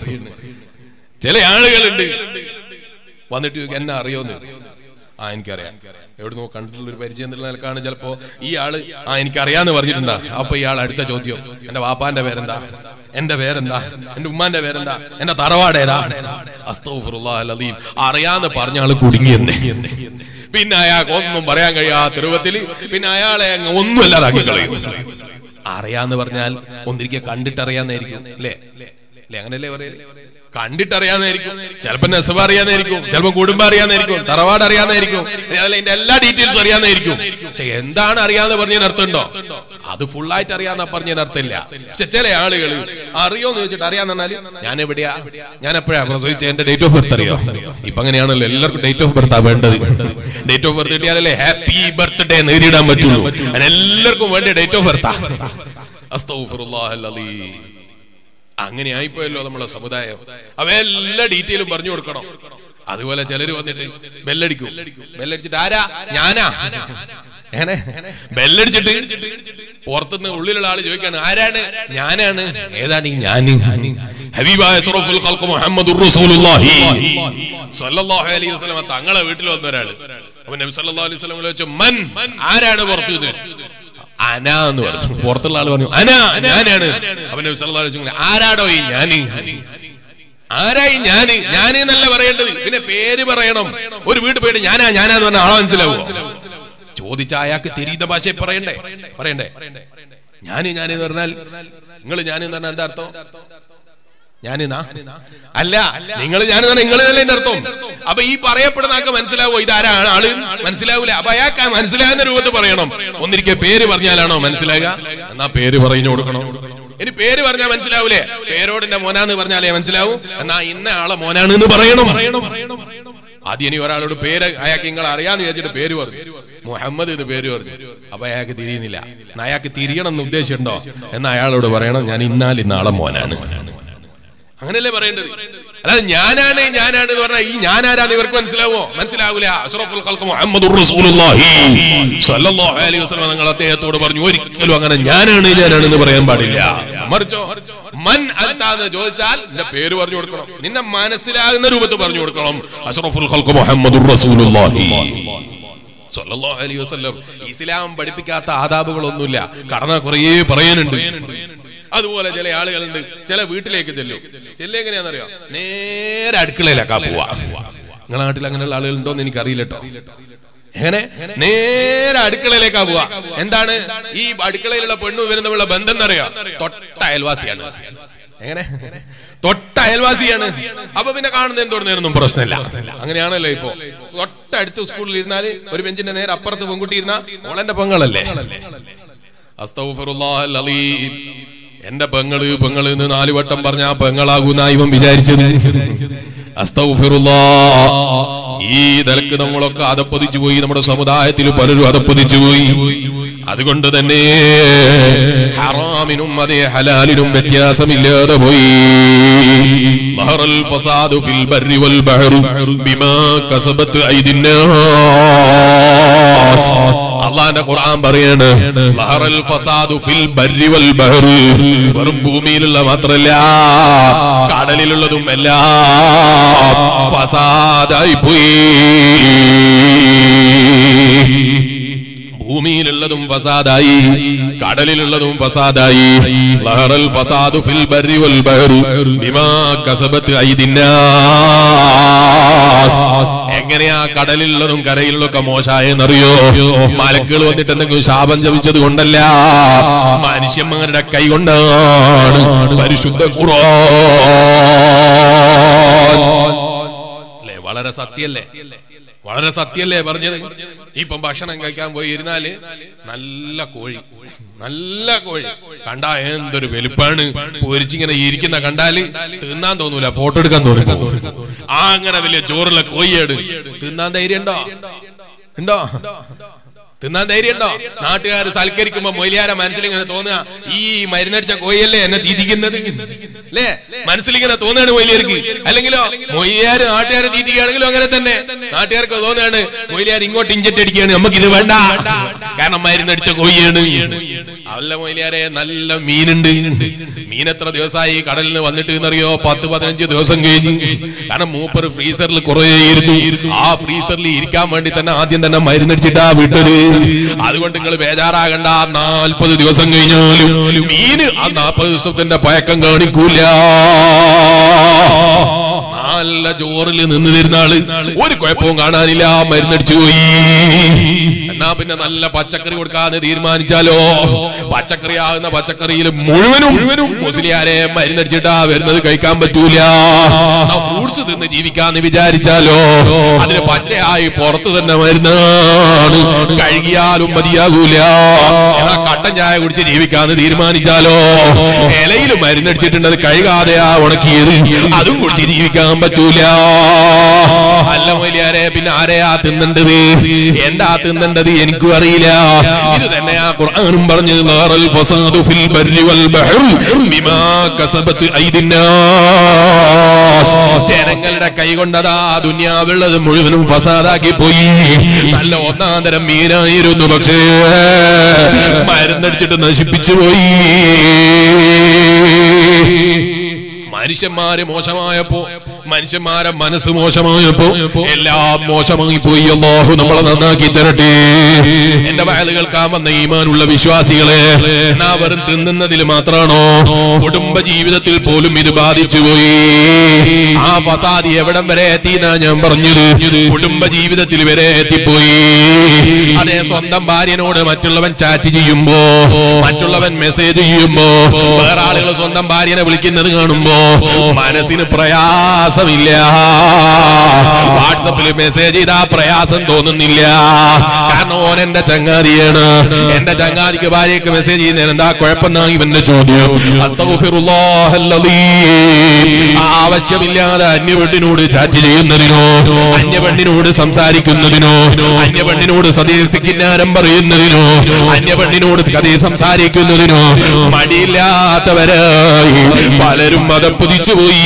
ചില ആളുകളുണ്ട് വന്നിട്ട് ചോദിക്കും, എന്നെ അറിയോന്ന് ആ എനിക്കറിയാം എവിടുന്നോ കണ്ടിട്ടുള്ള ഒരു പരിചയം എന്നുള്ള നിലക്കാണ് ചിലപ്പോ ഈ ആള് ആ എനിക്കറിയാന്ന് പറഞ്ഞിട്ടുണ്ടാ അപ്പൊ ഇയാൾ അടുത്ത ചോദ്യം എന്റെ വാപ്പാന്റെ പേരെന്താ എന്റെ പേരെന്താ എന്റെ ഉമ്മാന്റെ പേരെന്താ എന്റെ തറവാട് ഏതാ അസ്തഗ്ഫിറുല്ലാഹൽ അലീം അറിയാന്ന് പറഞ്ഞ ആള് കുടുങ്ങിയെന്നെ പിന്നെ അയാൾക്ക് ഒന്നും പറയാൻ കഴിയാത്ത രൂപത്തിൽ പിന്നെ അയാളെ അങ്ങ് ഒന്നും അല്ലാതാക്കി കളയും അറിയാന്ന് പറഞ്ഞാൽ ഒന്നിരിക്കെ കണ്ടിട്ടറിയാന്നായിരിക്കും അല്ലേ അല്ലേ അങ്ങനല്ലേ പറയല് കണ്ടിട്ടറിയാന്നായിരിക്കും ചിലപ്പോ നെസബ് അറിയാന്നായിരിക്കും ചിലപ്പോ കുടുംബം അറിയാന്നായിരിക്കും തറവാട് അറിയാന്നായിരിക്കും അതല്ല ഇതിന്റെ എല്ലാ ഡീറ്റെയിൽസും അറിയാന്നായിരിക്കും പക്ഷെ എന്താണ് അറിയാന്ന് പറഞ്ഞതിന് അർത്ഥമുണ്ടോ അത് full ആയിട്ട് അറിയാന്ന പറഞ്ഞതിന് അർത്ഥമില്ല പക്ഷെ ചില ആളുകൾ അറിയോന്ന് ചോദിച്ചിട്ട് അറിയാന്ന് പറഞ്ഞാല് ഞാൻ എവിടെയാ ഞാൻ എപ്പോഴാ പ്രസവിച്ച എന്റെ ഡേറ്റ് ഓഫ് ബർത്ത് അറിയോ ഇപ്പൊ അങ്ങനെയാണല്ലോ എല്ലാവർക്കും ഡേറ്റ് ഓഫ് ബർത്ത് വേണ്ടത് ഡേറ്റ് ഓഫ് ബർത്ത് കിട്ടിയാലല്ലേ ഹാപ്പി ബർത്ത്ഡേ എന്ന് എഴുതിയിടാൻ പറ്റുള്ളൂ അതിന് എല്ലാവർക്കും വേണ്ട ഡേറ്റ് ഓഫ് ബർത്താ അസ്തഗ്ഫിറുല്ലാഹൽ അലീം അങ്ങനെ ആയിപ്പോയല്ലോ നമ്മളെ സമുദായം അവ എല്ലാ ഡീറ്റെയിലും പറഞ്ഞു കൊടുക്കണം അതുപോലെ ചിലര് വന്നിട്ട് ബെല്ലടിക്കും ബെല്ലടിച്ചിട്ട് ആരാ ഞാനാ എങ്ങനെ ബെല്ലടിച്ചിട്ട് പുറത്തുനിന്ന് ഉള്ളിലുള്ള ആള് ചോദിക്കാണ് ആരാണ് ഞാനാണ് ഏതാണ് ഈ ഞാന് ഹബീബായ സറഫുൽ ഖൽഖ് മുഹമ്മദുർ റസൂലുള്ളാഹി സ്വല്ലല്ലാഹു അലൈഹി വസല്ലം തങ്ങളെ വീട്ടിൽ വന്ന ഒരാള് അപ്പൊ നബി സല്ലല്ലാഹു അലൈഹി വസല്ലം ചോദിച്ചു മൻ ആരാണ് പുറത്തു എന്ന് ചോദിച്ചു. അന എന്ന് പറഞ്ഞു പുറത്തുള്ള ആള് പറഞ്ഞു അന ഞാനാണ് അവന്റെ വിസലതാലോചിച്ചു ആരാടോ ഈ ഞാന് ആരായി ഞാന് ഞാന് എന്നല്ല പറയേണ്ടത് പിന്നെ പേര് പറയണം ഒരു വീട്ടിൽ പോയിട്ട് ഞാനാ ഞാനാന്ന് പറഞ്ഞ ആളെ മനസ്സിലാവോ ചോദിച്ച അയാൾക്ക് തിരിയുന്ന ഭാഷയെ പറയണ്ടേ പറയണ്ടേ ഞാന് ഞാന് എന്ന് പറഞ്ഞാൽ നിങ്ങൾ ഞാന് എന്ന് പറഞ്ഞാൽ എന്താ അർത്ഥം ഞാനിന്നാ അല്ല നിങ്ങൾ ഞാൻ നിങ്ങൾ തന്നെ എന്റെ അർത്ഥം അപ്പൊ ഈ പറയപ്പെടുന്ന ആൾക്ക് മനസ്സിലാവോ ഇതാരാണ് ആള് മനസ്സിലാവൂല അപ്പൊ അയാൾക്ക് മനസ്സിലാകുന്ന രൂപത്തിൽ പറയണം ഒന്നിരിക്കെ പേര് പറഞ്ഞാലാണോ മനസ്സിലാകുക എന്നാ പേര് പറഞ്ഞു കൊടുക്കണം ഇനി പേര് പറഞ്ഞാൽ മനസ്സിലാവൂലേ പേരോടിന്റെ മോനാന്ന് പറഞ്ഞാലേ മനസ്സിലാവൂ എന്നാ ഇന്ന ആളെ മോനാണ് എന്ന് പറയണം ആദ്യം ഇനി ഒരാളോട് പേര് അയാൾക്ക് നിങ്ങൾ അറിയാന്ന് വിചാരിച്ചിട്ട് പേര് പറഞ്ഞു മുഹമ്മദ് ഇത് പേര് പറഞ്ഞു അപ്പൊ അയാൾക്ക് തിരിയുന്നില്ല എന്നാ അയാൾക്ക് തിരിയണം എന്ന് ഉദ്ദേശമുണ്ടോ എന്നാ അയാളോട് പറയണം ഞാൻ ഇന്നാൽ ഇന്നാളെ മോനാണ് അങ്ങനെയല്ലേ പറയേണ്ടത് അല്ലാതെ ഞാനാണ് ഞാനാണ് എന്ന് പറഞ്ഞാൽ ഈ ഞാനാരാന്ന് ഇവർക്ക് മനസ്സിലാവോ മനസ്സിലാവൂല അഷ്റഫുൽ ഖൽഖ് മുഹമ്മദുർ റസൂലുള്ളാഹി സ്വല്ലല്ലാഹു അലൈഹി വസല്ലം നിങ്ങൾ അദ്ദേഹത്തോട് പറഞ്ഞു ഒരിക്കലും അങ്ങനെ ഞാനാണ് ഞാനാണ് എന്ന് പറയാൻ പാടില്ല മറിച്ചോ മൻ അൽത്താന്ന് ചോദിച്ചാൽ നിന്റെ പേര് പറഞ്ഞു കൊടുക്കണം നിന്നെ മനസ്സിലാകുന്ന രൂപത്തിൽ പറഞ്ഞു കൊടുക്കണം അഷ്റഫുൽ ഖൽഖ് മുഹമ്മദുർ റസൂലുള്ളാഹി സ്വല്ലല്ലാഹു അലൈഹി വസല്ലം ഇസ്ലാം പഠിപ്പിക്കാത്ത ആദാബുകളൊന്നുമില്ല കടന്ന കുറേ പറയാനുണ്ട് അതുപോലെ ചില ആളുകളുണ്ട് ചില വീട്ടിലേക്ക് ചെല്ലും ചെല്ലും എങ്ങനെയാണെന്നറിയോ നേരെ അടുക്കളയിലേക്കാ പോവാ നിങ്ങളുടെ നാട്ടിൽ അങ്ങനെയുള്ള ആളുകളുണ്ടോ എന്ന് എനിക്കറിയില്ല കേട്ടോ എങ്ങനെ നേരെ അടുക്കളയിലേക്കാ പോവാ എന്താണ് ഈ അടുക്കളയിലുള്ള പെണ്ണു ഇവരും തമ്മിലുള്ള ബന്ധം എന്നറിയോ തൊട്ട അയൽവാസിയാണ് എങ്ങനെ തൊട്ട അയൽവാസിയാണ് അപ്പൊ പിന്നെ കാണുന്ന എന്തോടുന്നതിനൊന്നും പ്രശ്നമില്ല അങ്ങനെയാണല്ലോ ഇപ്പൊ തൊട്ടടുത്ത് സ്കൂളിൽ ഇരുന്നാല് ഒരു ബെഞ്ചിന്റെ നേരെ അപ്പുറത്ത് പെൺകുട്ടി ഇരുന്ന ഓളെന്റെ പെങ്ങളല്ലേ അസ്തഗ്ഫിറുല്ലാഹൽ അലീം എന്റെ പെങ്ങള് പെങ്ങള് എന്ന് നാല് വട്ടം പറഞ്ഞ ആ പെങ്ങളാകുന്ന ഇവൻ വിചാരിച്ചത് അസ്തഗ്ഫിറുല്ലാ ഈ നിലക്ക് നമ്മളൊക്കെ അതപ്പതിച്ചു പോയി നമ്മുടെ സമുദായത്തിൽ പലരും അതപ്പതിച്ചു പോയി അതുകൊണ്ട് തന്നെ ഹറാമിനും അതേ ഹലാലിനും വ്യത്യാസമില്ലാതെ പോയി ലഹറൽ ഫസാദു ഫിൽ ബർരി വൽ ബഹറു ബിമാ കസബത്ത് ഐദിന്നാസ് അള്ളാന്റെ ഖുർആൻ പറയാണ് ലഹറൽ ഫസാദു ഫിൽ ബർരി വൽ ബഹറി വെറും ഭൂമിയിലുള്ള മാത്രല്ല കടലിലുള്ളതും എല്ലാം ഫസാദായി പോയി ഭൂമിയിലുള്ളത് ഭൂമിയിലുള്ളതും ഫസാദായി കടലിലുള്ളതും ഫസാദായി ലഹറൽ ഫസാദു ഫിൽ ബർരി വൽ ബഹ്റി ബിമാ കസബത്ത് ഐദിന്നാസ് എങ്ങനെയാ കടലിലുള്ളതും കരയിലുള്ളതൊക്കെ മോശമായെന്നറിയോ മലക്കുകൾ വന്നിട്ട് എന്തെങ്കിലും ശാപം ജപിച്ചത് കൊണ്ടല്ല മനുഷ്യന്മാരുടെ കൈ കൊണ്ടാണ് പരിശുദ്ധ ഖുർആൻ അല്ലേ വളരെ സത്യല്ലേ വളരെ സത്യല്ലേ പറഞ്ഞത് ഇപ്പം ഭക്ഷണം കഴിക്കാൻ പോയി ഇരുന്നാല് നല്ല കോഴി നല്ല കോഴി കണ്ടാ എന്തൊരു വലുപ്പാണ് പൊരിച്ചിങ്ങനെ ഇരിക്കുന്ന കണ്ടാല് തിന്നാൻ തോന്നൂല ഫോട്ടോ എടുക്കാൻ തോന്നി ആ അങ്ങനെ വലിയ ചോറുള്ള കോഴിയേട് തിന്നാൻ ധൈര്യം ഉണ്ടോ ഉണ്ടോ തിന്നാൻ ധൈര്യം ഉണ്ടോ നാട്ടുകാർ സൽക്കരിക്കുമ്പോ മൊയിലിയാരെ മനസ്സിലിങ്ങനെ തോന്നുക ഈ മരുന്നടിച്ച കോയല്ലേ എന്നെ തീറ്റിക്കുന്നത് അല്ലേ മനസ്സിലിങ്ങനെ തോന്നുകയാണ് മൊയിലിയർക്ക് അല്ലെങ്കിലോ മൊയിലിയാര് നാട്ടുകാരെ തീറ്റിക്കുകയാണെങ്കിലും അങ്ങനെ തന്നെ നാട്ടുകാർക്ക് തോന്നുകയാണ് മൊയിലിയാർ ഇങ്ങോട്ട് ഇഞ്ചറ്റ് അടിക്കുകയാണ് നമുക്ക് ഇത് വേണ്ട കാരണം മരുന്നടിച്ച കോഴിയാണ് അല്ല മൊയിലിയാരെ നല്ല മീനുണ്ട് മീൻ എത്ര ദിവസമായി കടലിൽ നിന്ന് വന്നിട്ട് എന്നറിയോ പത്ത് പതിനഞ്ച് ദിവസം കഴിഞ്ഞ് കാരണം മൂപ്പർ ഫ്രീസറിൽ കുറേ ഇരുന്നു ആ ഫ്രീസറിൽ ഇരിക്കാൻ വേണ്ടി തന്നെ ആദ്യം തന്നെ മരുന്നടിച്ചിട്ടാ വിട്ടത് അതുകൊണ്ട് നിങ്ങൾ ബേജാറാകണ്ട നാൽപ്പത് ദിവസം കഴിഞ്ഞാലും മീന് ആ നാൽപ്പത് ദിവസത്തിന്റെ പഴക്കം കാണിക്കൂല നല്ല ചോറിൽ നിന്ന് തരുന്ന ആള് ഒരു കുഴപ്പവും കാണാനില്ല മരുന്നടിച്ചു പോയി എന്നാ പിന്നെ നല്ല പച്ചക്കറി കൊടുക്കാന്ന് തീരുമാനിച്ചാലോ പച്ചക്കറി ആകുന്ന പച്ചക്കറിയിൽ മുഴുവനും മുസ്ലിയാരെ മരുന്നടിച്ചിട്ടാ വരുന്നത് കഴിക്കാൻ പറ്റൂല ഫ്രൂട്ട്സ് തിന്ന് ജീവിക്കാന്ന് വിചാരിച്ചാലോ അതിന് പച്ചയായി പുറത്ത് തന്നെ മരുന്നാണ് കഴുകിയാലും മതിയാകൂല എന്നാ കട്ടൻ ചായ കുടിച്ച് ജീവിക്കാന്ന് തീരുമാനിച്ചാലോ ഇലയിൽ മരുന്നടിച്ചിട്ടുണ്ട് അത് കഴുകാതെയാ ഉണക്കിയത് അതും കുടിച്ച് ജീവിക്കാൻ പറ്റൂല അല്ല മൊയിലിയാരെ പിന്നെ ആരെയാ തിന്നേണ്ടത് എന്താ തിന്നേണ്ടത് എനിക്കും അറിയില്ല ഇത് തന്നെയാ ഖുർആനും പറഞ്ഞു നാറൽ ഫസാദു ഫിൽ ബർരി വൽ ബഹ്റി ബിമാ കസബത്ത് ഐദിന്നാസ് ജനങ്ങളുടെ കൈ കൊണ്ടതാ ദുനിയാവുള്ളത് മുഴുവനും ഫസാദാക്കി പോയി നല്ല ഒന്നാം തരം മീനായിരുന്നു പക്ഷേ മരുന്നടിച്ചിട്ട് നശിപ്പിച്ചു പോയി മനുഷ്യന്മാര് മോശമായപ്പോ മനുഷ്യന്മാരെ മനസ്സ് മോശമായപ്പോ എല്ലാം മോശമായി പോയി അല്ലാഹു നമ്മളെ നന്നാക്കി തരട്ടെ എന്റെ വയല് കേൾക്കാൻ വന്ന ഈമാനുള്ള വിശ്വാസികളെ എന്നാ വെറും തിന്നുന്നതിൽ മാത്രാണോ കുടുംബ ജീവിതത്തിൽ പോലും ഇത് ബാധിച്ചു പോയി ആ ഫസാദി എവിടം വരെ എത്തിയെന്നാ ഞാൻ പറഞ്ഞത് കുടുംബ ജീവിതത്തിൽ വരെ എത്തിപ്പോയി അതെ സ്വന്തം ഭാര്യനോട് മറ്റുള്ളവൻ ചാറ്റ് ചെയ്യുമ്പോ മറ്റുള്ളവൻ മെസ്സേജ് ചെയ്യുമ്പോ വേറെ ആളുകൾ സ്വന്തം ഭാര്യനെ വിളിക്കുന്നത് കാണുമ്പോ മനസ്സിന് പ്രയാസമില്ല വാട്സപ്പിൽ മെസ്സേജ് ചെയ്താ പ്രയാസം തോന്നുന്നില്ല കാരണം ഓൻ എന്റെ ചങ്ങാതിയാണ് എന്റെ ചങ്ങാതിക്ക് ഭാര്യയ്ക്ക് മെസ്സേജ് ചെയ്യുന്നതിന് എന്താ കുഴപ്പമെന്നാ ഇവന്റെ ചോദ്യം അസ്തഗ്ഫിറുല്ലാഹല്ലദീം. ആവശ്യമില്ലാതെ അന്യപെണ്ണിനോട് ചാറ്റ് ചെയ്യുന്നതിനോ അന്യപെണ്ണിനോട് സംസാരിക്കുന്നതിനോ അന്യപെണ്ണിനോട് സതീർത്തിക്കിന്നാരം പറയുന്നതിനോ അന്യപെണ്ണിനോട് കഥ സംസാരിക്കുന്നതിനോ മടിയില്ലാത്തവരായി പലരും മതം പുതിച്ചുപോയി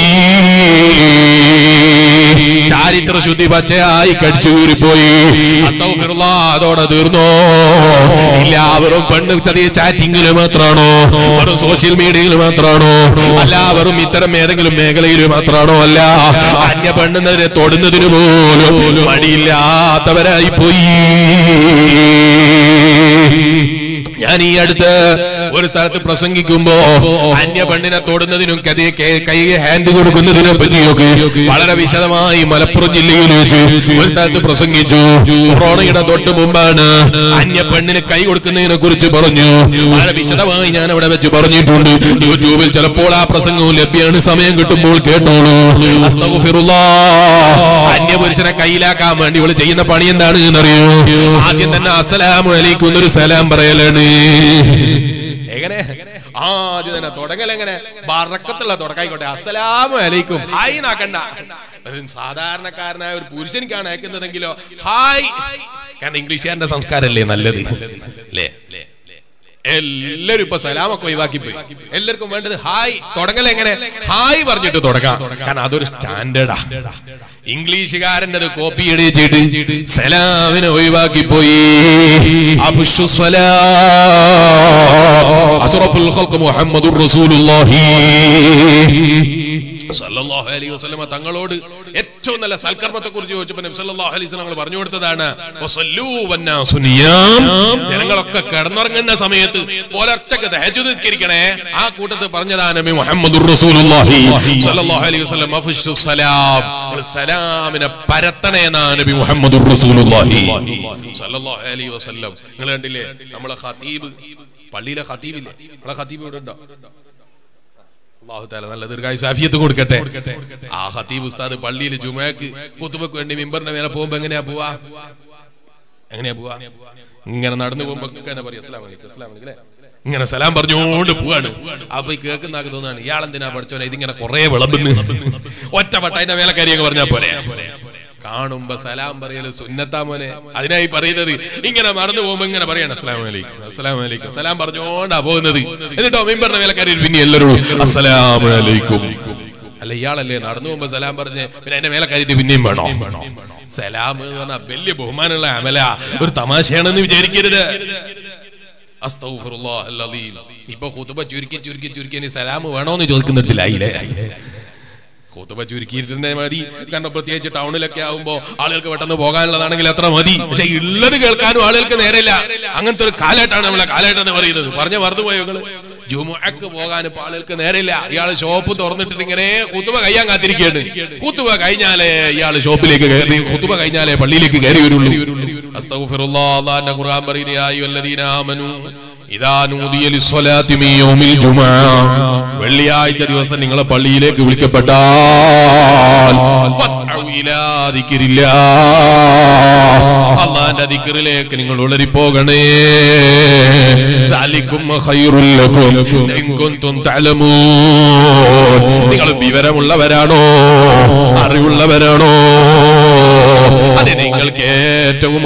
ചാരിത്ര ശുദ്ധി പച്ചയായി കടിച്ചൂരിപ്പോയി അസ്തഗ്ഫിറുല്ലാ, അതോടെ തീർന്നോ എല്ലാവരും പെണ്ണ് ചതി ചാറ്റിങ്ങിൽ മാത്രാണോ വെറും സോഷ്യൽ മീഡിയയിൽ മാത്രാണോ അല്ല വെറും ഇത്തരം ഏതെങ്കിലും മേഖലയിൽ മാത്രാണോ അല്ല അന്യ പെണ്ണുന്നതിനെ തൊടുന്നതിന് പോലും മടിയില്ലാത്തവരായി പോയി ഞാൻ ഈ അടുത്ത് ഒരു സ്ഥലത്ത് പ്രസംഗിക്കുമ്പോ അന്യ പെണ്ണിനെ തൊടുന്നതിനും കഥ- കെ- കൈ ഹാൻഡ് കൊടുക്കുന്നതിനെ പറ്റിയൊക്കെ വളരെ വിശദമായി മലപ്പുറം ജില്ലയിൽ വെച്ച് ഒരു സ്ഥലത്ത് പ്രസംഗിച്ചു കൊറോണയുടെ തൊട്ട് മുമ്പാണ് അന്യ പെണ്ണിന് കൈ കൊടുക്കുന്നതിനെ കുറിച്ച് പറഞ്ഞു വളരെ വിശദമായി ഞാൻ അവിടെ വെച്ച് പറഞ്ഞിട്ടുണ്ട് യൂട്യൂബിൽ ചിലപ്പോൾ ആ പ്രസംഗവും ലഭ്യമാണ് സമയം കിട്ടുമ്പോൾ കേട്ടോളൂ അസ്തഗ്ഫിറുല്ലാ. അന്യ പുരുഷനെ കയ്യിലാക്കാൻ വേണ്ടി ഇവള് ചെയ്യുന്ന പണി എന്താണ് എന്നറിയോ ആദ്യം തന്നെ അസ്സലാമു അലൈക്കും എന്നൊരു സലാം പറയലാണ് എങ്ങനെ ആദ്യം തന്നെ തുടങ്ങൽ എങ്ങനെ ബറക്കത്തുള്ള തുടക്കായിക്കോട്ടെ അസ്സലാമു അലൈക്കും ഹായ് നാക്കണ്ട ഒരു സാധാരണക്കാരനായ ഒരു പുരുഷനിക്കാണ് അയക്കുന്നതെങ്കിലോ ഹായ് കാരണം ഇംഗ്ലീഷുകാരന്റെ സംസ്കാരമല്ലേ നല്ലത് അല്ലേ എല്ലാരും ഇപ്പൊ സലാമൊക്കെ ഒഴിവാക്കി പോയി എല്ലാവർക്കും വേണ്ടത് ഹായ് തുടങ്ങൽ എങ്ങനെ ഹായ് പറഞ്ഞിട്ട് തുടങ്ങാം കാരണം അതൊരു സ്റ്റാൻഡേർഡാ ഇംഗ്ലീഷുകാരൻ്റെ കോപ്പി അടിച്ചിട്ട് സലാമിനെ ഒഴിവാക്കി പോയി അഫ്ഷു സലാം അസ്റഫുൽ ഖൽഖ് മുഹമ്മദുർ റസൂലുള്ളാഹി സല്ലല്ലാഹു അലൈഹി വസല്ലമ തങ്ങളോട് ഏറ്റവും നല്ല സൽക്കർമ്മത്തെ കുറിച്ച് ചോദിച്ചപ്പോൾ നബി സല്ലല്ലാഹു അലൈഹി വസല്ലം തങ്ങൾ പറഞ്ഞു കൊടുത്തതാണ് വസല്ലൂ വന്നാസു നിയാം. ജനങ്ങളൊക്കെ കിടന്നുറങ്ങുന്ന സമയത്ത് പുലർച്ചക്ക് തഹജ്ജുദ് നിസ്കരിക്കണേ ആ കൂട്ടത്തിൽ പറഞ്ഞതാണ് നബി മുഹമ്മദുർ റസൂലുള്ളാഹി സല്ലല്ലാഹു അലൈഹി വസല്ലം അഫ്ഷു സലാം നിങ്ങൾ സലാമിനെ പരത്തണേ എന്നാണ് നബി മുഹമ്മദുർ റസൂലുള്ളാഹി സല്ലല്ലാഹു അലൈഹി വസല്ലം നിങ്ങൾ കണ്ടില്ലേ നമ്മളെ ഖതീബ് പള്ളിയിലെ ഖതീബില്ലേ നമ്മളെ ഖതീബ് ഇവിടെ ഉണ്ടോ അള്ളാഹു താല നല്ല ദീർഘായുസ് ആഫിയത്ത് കൊടുക്കട്ടെ ആ ഹത്തീബ് ഉസ്താദ് പള്ളിയിൽ ജുമാക്ക് കുത്തുബക്ക് വേണ്ടി മിമ്പറിന്റെ മേലെ പോകുമ്പോ എങ്ങനെയാ പോവാ എങ്ങനെയാ പോവാ ഇങ്ങനെ നടന്നു പോകുമ്പോ ഇങ്ങനെ പറയും അസ്സലാമു അലൈക്കും അസ്സലാമു അലൈക്കും അല്ലേ? ഇങ്ങനെ സലാം പറഞ്ഞുകൊണ്ട് പോവാണ് അപ്പൊ ഈ കേൾക്കുന്ന ആൾക്ക് തോന്നാണ് ഇയാളെന്തിനാ പഠിച്ചോനെ ഇതിങ്ങനെ കുറെ വിളമ്പുന്നു ഒറ്റ വട്ട അതിന്റെ മേലക്കാരിയൊക്കെ പറഞ്ഞാ പോരെ കാണുമ്പോ സലാം പറയല് സുന്നത്താ മോനെ അതിനായി പറയുന്നത് ഇങ്ങനെ മറന്നു പോകുമ്പോ ഇങ്ങനെ പറയണം അസ്സലാമു അലൈക്കും അസ്സലാമു അലൈക്കും സലാം പറഞ്ഞോണ്ടാ പോകുന്നത് എന്നിട്ടോ മിമ്പറിന്റെ മേലക്കാരി പിന്നെ എല്ലാവരും അസ്സലാമു അലൈക്കും അല്ല ഇയാളല്ലേ നടന്നു പോകുമ്പോ സലാം പറഞ്ഞ് പിന്നെ എന്റെ മേലെ കയറിയിട്ട് പിന്നെയും വേണോ സലാം എന്ന് പറഞ്ഞാൽ വലിയ ബഹുമാനമുള്ള അമല ഒരു തമാശയാണെന്ന് വിചാരിക്കരുത് അസ്തഗ്ഫിറുല്ലാഹ് അൽ-അലീം. ഇപ്പൊ ഖുതുബ ചുരുക്കി ചുരുക്കി ചുരുക്കി ഇനി സലാം വേണോന്ന് ചോദിക്കുന്നിടത്തിലായില്ലേ ഖുതുബ ചുരുക്കിയിരുന്നെ മതി കാരണം പ്രത്യേകിച്ച് ടൗണിലൊക്കെ ആവുമ്പോ ആളുകൾക്ക് പെട്ടെന്ന് പോകാനുള്ളതാണെങ്കിൽ എത്ര മതി പക്ഷെ ഉള്ളത് കേൾക്കാനും ആളുകൾക്ക് നേരെയില്ല അങ്ങനത്തെ ഒരു കാലഘട്ടമാണ് നമ്മളെ കാലഘട്ടം എന്ന് പറയുന്നത് പറഞ്ഞ മറന്നുപോയോ നിങ്ങള് ജുമുഅക്ക് പോകാൻ ഇപ്പൊ ആളുകൾക്ക് നേരെയില്ല ഇയാള് ഷോപ്പ് തുറന്നിട്ടിട്ട് ഇങ്ങനെ കുത്തുബ കഴിയാൻ കാത്തിരിക്കുകയാണ് കുത്തുബ കഴിഞ്ഞാലേ ഇയാള് ഷോപ്പിലേക്ക് കയറി കുത്തുബ കഴിഞ്ഞാലേ പള്ളിയിലേക്ക് കയറി വരുള്ളൂ അസ്തഗ്ഫിറുല്ലാഹ് അല്ലാഹുവിന്റെ ഖുർആൻ പറയുന്നു യാ അയ്യുഹല്ലദീന ആമനൂ ഇദാ നൂദിയ ലിസ്സലാത്തി മിൻ യൗമിൽ ജുമുഅ വെള്ളിയാഴ്ച ദിവസം നിങ്ങളെ പള്ളിയിലേക്ക് വിളിക്കപ്പെട്ടാൽ ഫസ്അു ഇലാ ദിക്രില്ലാഹ് അള്ളാന്റെ ദിക്റിലേക്ക് നിങ്ങൾ ഉളരിപ്പോകണേ ذلكم خير لكم إن كنتم تعلمون നിങ്ങൾ വിവരമുള്ളവരാണോ അറിവുള്ളവരാണോ അത് നിങ്ങൾക്ക് ഏറ്റവും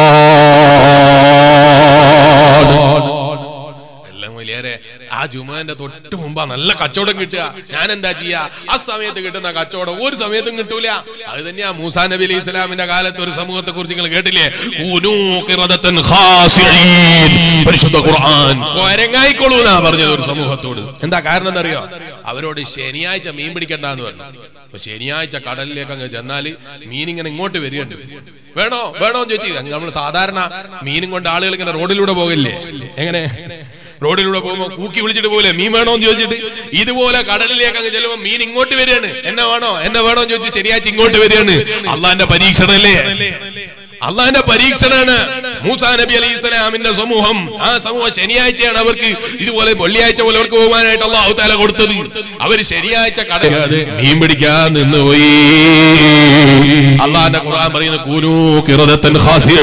ഹൈറാണ് എല്ലാം വലിയേറെ ആ ജുമാന്റെ തൊട്ട് മുമ്പാ നല്ല കച്ചവടം കിട്ടുക ഞാൻ എന്താ ചെയ്യാ ആ സമയത്ത് കിട്ടുന്ന കച്ചവടം ഒരു സമയത്തും കിട്ടൂല അത് തന്നെയാ മൂസാ നബി അലൈഹി ഇസ്ലാമിന്റെ കാലത്ത് ഒരു സമൂഹത്തെ കുറിച്ച് നിങ്ങൾ കേട്ടില്ലേ കൂനൂ ഖിറദത്തൻ ഖാസിഈൻ. പരിശുദ്ധ ഖുർആൻ കൊരങ്ങായിക്കൊള്ളൂ എന്നാ പറഞ്ഞത് ഒരു സമൂഹത്തോട് എന്താ കാരണം എന്നറിയോ അവരോട് ശനിയാഴ്ച മീൻ പിടിക്കണ്ടെന്ന് പറഞ്ഞു അപ്പൊ ശനിയാഴ്ച കടലിലേക്ക് അങ്ങ് ചെന്നാല് മീൻ ഇങ്ങനെ ഇങ്ങോട്ട് വരികയുണ്ട് വേണോ വേണോ എന്ന് ചോദിച്ചു നമ്മൾ സാധാരണ മീനും കൊണ്ട് ആളുകൾ ഇങ്ങനെ റോഡിലൂടെ പോകില്ലേ എങ്ങനെ റോഡിലൂടെ പോകുമ്പോ കൂക്കി വിളിച്ചിട്ട് പോലെ മീൻ വേണോ എന്ന് ചോദിച്ചിട്ട് ഇതുപോലെ കടലിലേക്ക് അങ്ങ് ചെല്ലുമ്പോ മീൻ ഇങ്ങോട്ട് വരികയാണ് എന്നെ വേണോ എന്നെ വേണോ എന്ന് ചോദിച്ച് ശനിയാഴ്ച ഇങ്ങോട്ട് വരികയാണ് അള്ളാന്റെ പരീക്ഷണല്ലേ അള്ളാന്റെ പരീക്ഷണാണ് മൂസാ നബി അലൈഹി സ്വലാമിന്റെ സമൂഹം ആ സമൂഹം ശനിയാഴ്ചയാണ് അവർക്ക് ഇതുപോലെ വെള്ളിയാഴ്ച പോലെ അവർക്ക് പോകുവാനായിട്ട് അള്ളാഹു താല കൊടുത്തത് അവര് ശനിയാഴ്ച കട മീൻ പിടിക്കാൻ നിന്നുപോയി അള്ളാന്റെ ഖുർആൻ പറയുന്ന കൂനൂ കിറദത്തൻ ഖാസിഈൻ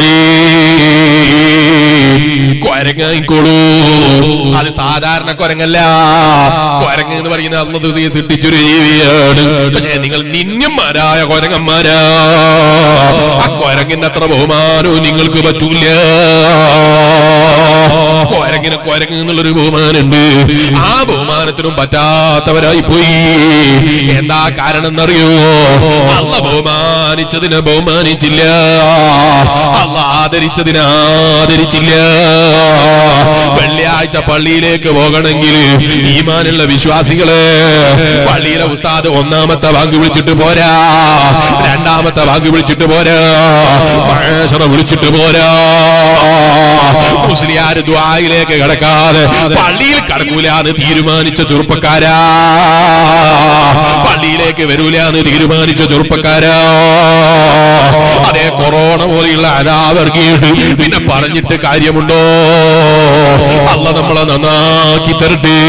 കൊരങ്ങായിക്കോളൂ അത് സാധാരണ കൊരങ്ങല്ല കൊരങ്ങ് എന്ന് പറയുന്ന അള്ളതുതിയെ സൃഷ്ടിച്ചൊരു ജീവിയാണ് പക്ഷേ നിങ്ങൾ നിന്യന്മാരായ കൊരങ്ങന്മാരാ ആ കൊരങ്ങിന്റെ അത്ര ബഹുമാനവും നിങ്ങൾക്ക് പറ്റൂല കൊരങ്ങിന് കൊരങ്ങ് എന്നുള്ളൊരു ബഹുമാനുണ്ട് ആ ബഹുമാനത്തിനും പറ്റാത്തവരായി പോയി എന്താ കാരണം എന്നറിയോ അല്ല ബഹുമാനിച്ചതിനെ ബഹുമാനിച്ചില്ല അല്ല ആദരിച്ചതിനെ ആദരിച്ചില്ല വെള്ളിയാഴ്ച പള്ളിയിലേക്ക് പോകണമെങ്കിൽ ഈമാനുള്ള വിശ്വാസികള് പള്ളിയിലെ ഉസ്താദ് ഒന്നാമത്തെ ബാങ്ക് വിളിച്ചിട്ട് പോരാ രണ്ടാമത്തെ ബാങ്ക് വിളിച്ചിട്ട് പോരാ മഹേശ്വറ വിളിച്ചിട്ട് പോരാ മുസ്ലിയാർ ദ്വായിലേക്ക് കിടക്കാതെ പള്ളിയിൽ കടക്കൂല എന്ന് തീരുമാനിച്ച ചെറുപ്പക്കാരാ പള്ളിയിലേക്ക് വരൂല എന്ന് തീരുമാനിച്ച ചെറുപ്പക്കാരാ അതേ കൊറോണ പോലെയുള്ള അനാവർഗീട് പിന്നെ പറഞ്ഞിട്ട് കാര്യമുണ്ടോ അല്ല നമ്മളെ നന്നാക്കി തരട്ടെ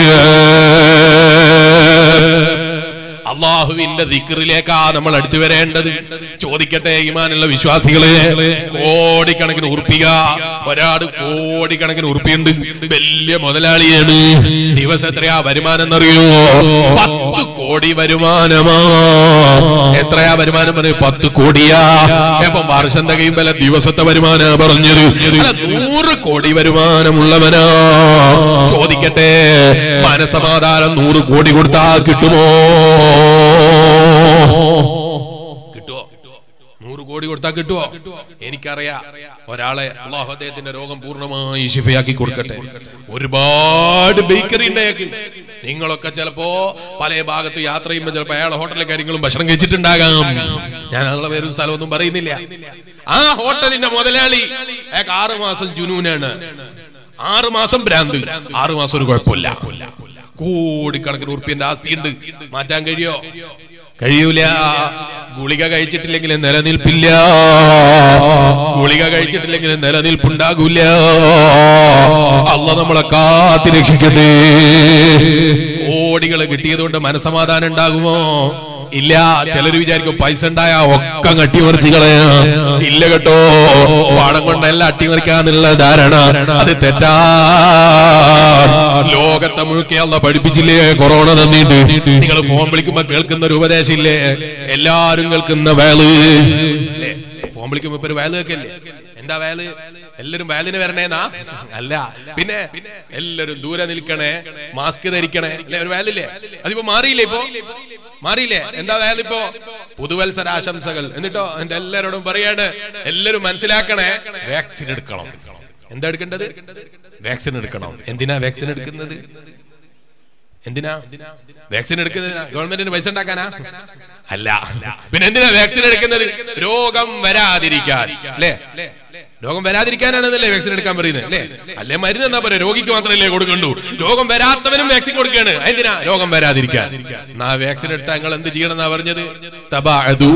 അള്ളാഹുവിന്റെ ദിക്റിലേക്കാ നമ്മൾ അടുത്തു വരേണ്ടത് ചോദിക്കട്ടെ ഈമാനുള്ള വിശ്വാസികളെ കോടിക്കണക്കിന് ഉറുപ്പിക ഒരാട് കോടിക്കണക്കിന് ഉറുപ്പിയുണ്ട് വലിയ മുതലാളിയാണ് ദിവസം എത്രയാ വരുമാനം എന്നറിയോ പത്ത് കോടി വരുമാനമാ എത്രയാ വരുമാനം പറയും പത്ത് കോടിയാ അപ്പം വർഷം തികയുമ്പോ ദിവസത്തെ വരുമാന പറഞ്ഞത് അല്ല നൂറ് കോടി വരുമാനമുള്ളവനാ ചോദിക്കട്ടെ മനസമാധാനം നൂറ് കോടി കൊടുത്താൽ കിട്ടുമോ കിട്ടുമോ നൂറ് കോടി കൊടുത്താൽ കിട്ടുമോ എനിക്കറിയാം ഒരാളെ അള്ളാഹു അദ്ദേഹത്തിന്റെ രോഗം പൂർണ്ണമായി ശിഫയാക്കി കൊടുക്കട്ടെ ഒരുപാട് ബേക്കറി ഉണ്ട് അയാൾക്ക് നിങ്ങളൊക്കെ ചിലപ്പോ പല ഭാഗത്ത് യാത്ര ചെയ്യുമ്പോൾ ചിലപ്പോ അയാളെ ഹോട്ടലിലെ കാര്യങ്ങളും ഭക്ഷണം കഴിച്ചിട്ടുണ്ടാകാം ഞാൻ അയാളുടെ പേരും സ്ഥലമൊന്നും പറയുന്നില്ല ആ ഹോട്ടലിന്റെ മുതലാളി അയാൾക്ക് ആറ് മാസം ജുനൂനാണ് ആറ് മാസം ഭ്രാന്ത് ആറ് മാസം ഒരു കുഴപ്പമില്ല കോടിക്കണക്കിന് ഉറുപ്പ്യന്റെ ആസ്തിയുണ്ട് മാറ്റാൻ കഴിയോ കഴിയൂല ഗുളിക കഴിച്ചിട്ടില്ലെങ്കിൽ നിലനിൽപ്പില്ല ഗുളിക കഴിച്ചിട്ടില്ലെങ്കിൽ നിലനിൽപ്പുണ്ടാകൂല അല്ല നമ്മളെ കാത്തി രക്ഷിക്കട്ടെ കോടികൾ കിട്ടിയതുകൊണ്ട് മനസമാധാനം ഉണ്ടാകുമോ ഇല്ല ചിലര് വിചാരിക്കും പൈസ ഉണ്ടായ ഒക്കെ അട്ടിമറിച്ച് കളയാ ഇല്ല കേട്ടോ പണം കൊണ്ടെല്ലാം അട്ടിമറിക്കാന്നുള്ള ധാരണ അത് തെറ്റാ ലോകത്തെ മുഴുക്കിയല്ല പഠിപ്പിച്ചില്ലേ കൊറോണ തന്നിട്ട് നിങ്ങൾ ഫോൺ വിളിക്കുമ്പോ കേൾക്കുന്ന ഒരു ഉപദേശമില്ലേ എല്ലാരും കേൾക്കുന്ന വേള് ല്ലേ? ഫോൺ വിളിക്കുമ്പോ ഇപ്പൊ ഒരു വേല കേൾക്കല്ലേ എന്താ വേല് എല്ലാരും വേലിന് വരണേന്നാ അല്ല പിന്നെ എല്ലാരും ദൂരെ നിൽക്കണേ മാസ്ക് ധരിക്കണേ അല്ലെ ഒരു വേലില്ലേ അതിപ്പോ മാറിയില്ലേ ഇപ്പോ മാറിയില്ലേ എന്താ വേലിപ്പോ പുതുവത്സരാശംസകൾ എന്നിട്ടോ എന്റെ എല്ലാരോടും പറയാണ് എല്ലാരും മനസ്സിലാക്കണേ വാക്സിൻ എടുക്കണം എന്താ എടുക്കേണ്ടത് വാക്സിൻ എടുക്കണം എന്തിനാ വാക്സിൻ എടുക്കുന്നത് എന്തിനാ വാക്സിൻ എടുക്കുന്നതിനാ ഗവൺമെന്റിന് പൈസ ഉണ്ടാക്കാനാ അല്ല പിന്നെ എന്തിനാ വാക്സിൻ എടുക്കുന്നത് രോഗം വരാതിരിക്കാൻ അല്ലേ രോഗം വരാതിരിക്കാനാണെന്നല്ലേ വാക്സിൻ എടുക്കാൻ പറയുന്നത് അല്ലേ അല്ലേ മരുന്ന് എന്നാ പറയാ രോഗിക്ക് മാത്രമല്ലേ കൊടുക്കണ്ടു രോഗം വരാത്തവനും വാക്സിൻ കൊടുക്കുകയാണ് എന്തിനാ രോഗം വരാതിരിക്കാൻ എന്നാ വാക്സിൻ എടുത്താൽ നിങ്ങൾ എന്ത് ചെയ്യണം എന്നാ പറഞ്ഞത് തബാഅദൂ.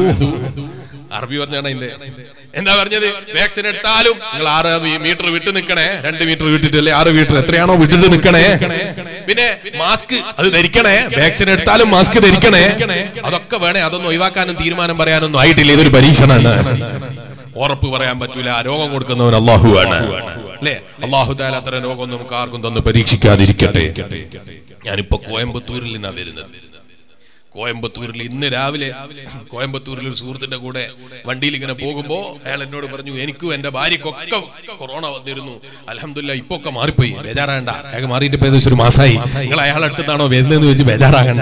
അറബി പറഞ്ഞാണ് അതിന്റെ എന്താ പറഞ്ഞത് വാക്സിൻ എടുത്താലും നിങ്ങൾ ആറ് മീറ്റർ വിട്ട് നിൽക്കണേ രണ്ട് മീറ്റർ വിട്ടിട്ടല്ലേ ആറ് മീറ്റർ എത്രയാണോ വിട്ടിട്ട് നിൽക്കണേ പിന്നെ മാസ്ക് അത് ധരിക്കണേ വാക്സിൻ എടുത്താലും മാസ്ക് ധരിക്കണേ അതൊക്കെ വേണേ അതൊന്നും ഒഴിവാക്കാനും തീരുമാനം പറയാനൊന്നും ആയിട്ടില്ല ഇതൊരു പരീക്ഷണാണ് ഉറപ്പ് പറയാൻ പറ്റൂല രോഗം കൊടുക്കുന്നവൻ അള്ളാഹു ആണ് അല്ലേ അള്ളാഹു താല അത്ര രോഗം നമുക്ക് ആർക്കും തന്ന് പരീക്ഷിക്കാതിരിക്കട്ടെ ഞാനിപ്പോ കോയമ്പത്തൂരിൽ നിന്നാ വരുന്നത് കോയമ്പത്തൂരിൽ ഇന്ന് രാവിലെ കോയമ്പത്തൂരിൽ ഒരു സുഹൃത്തിന്റെ കൂടെ വണ്ടിയിൽ ഇങ്ങനെ പോകുമ്പോ അയാൾ എന്നോട് പറഞ്ഞു എനിക്കും എന്റെ ഭാര്യക്കൊക്കെ കൊറോണ വന്നിരുന്നു അലഹമില്ല ഇപ്പൊ ഒക്കെ മാറിപ്പോയി ബേജാറാകണ്ട അയാൾ മാറിയിട്ട് ഇപ്പൊ ഏകദേശം ഒരു മാസമായി നിങ്ങൾ അയാളെ അടുത്താണോ വരുന്നതെന്ന് വെച്ച് ബേജാറാകണ്ട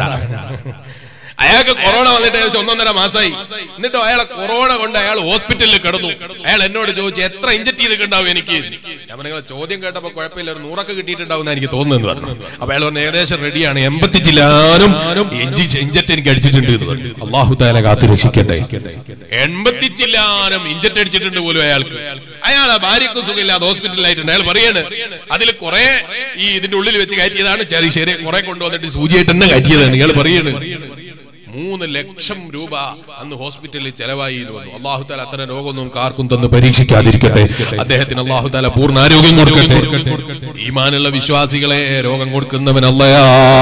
അയാൾക്ക് കൊറോണ വന്നിട്ട് ഏകദേശം ഒന്നൊന്നര മാസമായി എന്നിട്ടോ അയാളെ കൊറോണ കൊണ്ട് അയാൾ ഹോസ്പിറ്റലിൽ കിടന്നു അയാൾ എന്നോട് ചോദിച്ചു എത്ര ഇഞ്ചക്ട് ചെയ്തിട്ടുണ്ടാവും എനിക്ക് ഞാൻ നിങ്ങളെ ചോദ്യം കേട്ടപ്പോ കുഴപ്പമില്ല ഒരു നൂറൊക്കെ കിട്ടിയിട്ടുണ്ടാവും എനിക്ക് തോന്നുന്നു പറഞ്ഞു അപ്പൊ അയാൾ പറഞ്ഞു ഏകദേശം റെഡിയാണ് എൺപത്തി ചില്ലാനും ഇഞ്ചക്ട് എനിക്ക് അടിച്ചിട്ടുണ്ട് എന്ന് പറഞ്ഞു അള്ളാഹു താല കാത്തു രക്ഷിക്കട്ടെ എൺപത്തി ചില്ലാനും ഇഞ്ചക്ട് അടിച്ചിട്ടുണ്ട് പോലും അയാൾക്ക് അയാളെ ഭാര്യക്കും സുഖമില്ലാതെ ഹോസ്പിറ്റലിലായിട്ടുണ്ട് അയാൾ പറയാണ് അതിൽ കുറെ ഈ ഇതിന്റെ ഉള്ളിൽ വെച്ച് കയറ്റിയതാണ് ചെറിയ ശരി കുറെ കൊണ്ടുവന്നിട്ട് സൂചിയായിട്ട് തന്നെ കയറ്റിയതാണ് ഇയാൾ പറയാണ് മൂന്ന് ലക്ഷം രൂപ അന്ന് ഹോസ്പിറ്റലിൽ ചെലവായി എന്ന് വന്നു അള്ളാഹു താല അത്തരം രോഗമൊന്നും നമുക്ക് ആർക്കും തന്ന് പരീക്ഷിക്കാതിരിക്കട്ടെ അദ്ദേഹത്തിന് അള്ളാഹു താല പൂർണ്ണ ആരോഗ്യം കൊടുക്കട്ടെ ഈമാനുള്ള വിശ്വാസികളെ രോഗം കൊടുക്കുന്നവനല്ലയാ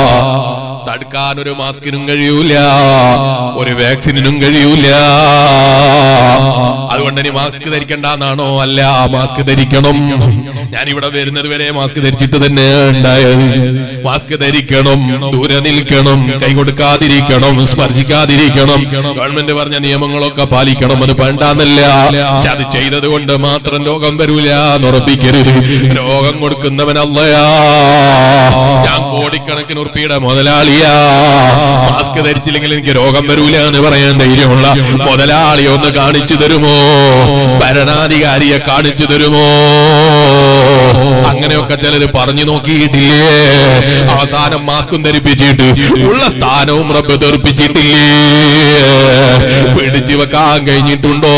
തടുക്കാൻ ഒരു മാസ്കിനും കഴിയൂല ഒരു വാക്സിനും കഴിയൂല അതുകൊണ്ട് ഇനി മാസ്ക് ധരിക്കണ്ടെന്നാണോ അല്ല മാസ്ക് ധരിക്കണം ഞാൻ ഇവിടെ വരുന്നത് വരെ മാസ്ക് ധരിച്ചിട്ട് തന്നെ ഉണ്ടായത് മാസ്ക് ധരിക്കണം ദൂരെ നിൽക്കണം കൈ കൊടുക്കാതിരിക്കണം സ്പർശിക്കാതിരിക്കണം ഗവൺമെന്റ് പറഞ്ഞ നിയമങ്ങളൊക്കെ പാലിക്കണം അത് വേണ്ടാന്നല്ല പക്ഷെ അത് ചെയ്തത് കൊണ്ട് മാത്രം രോഗം വരൂല എന്ന് ഉറപ്പിക്കരുത് രോഗം കൊടുക്കുന്നവനല്ലയാ ഞാൻ കോടിക്കണക്കിന് ഉറുപ്പിയുടെ മുതലാളിയാ മാസ്ക് ധരിച്ചില്ലെങ്കിൽ എനിക്ക് രോഗം വരൂല എന്ന് പറയാൻ ധൈര്യമുള്ള മുതലാളി ഒന്ന് കാണിച്ചു തരുമോ ഭരണാധികാരിയെ കാണിച്ചു തരുമോ അങ്ങനെയൊക്കെ ചിലര് പറഞ്ഞു നോക്കിയിട്ടില്ലേ അവസാനം മാസ്കും ധരിപ്പിച്ചിട്ട് ഉള്ള സ്ഥാനവും റബ്ബ് തെറിപ്പിച്ചിട്ടില്ലേ പിടിച്ചു വെക്കാൻ കഴിഞ്ഞിട്ടുണ്ടോ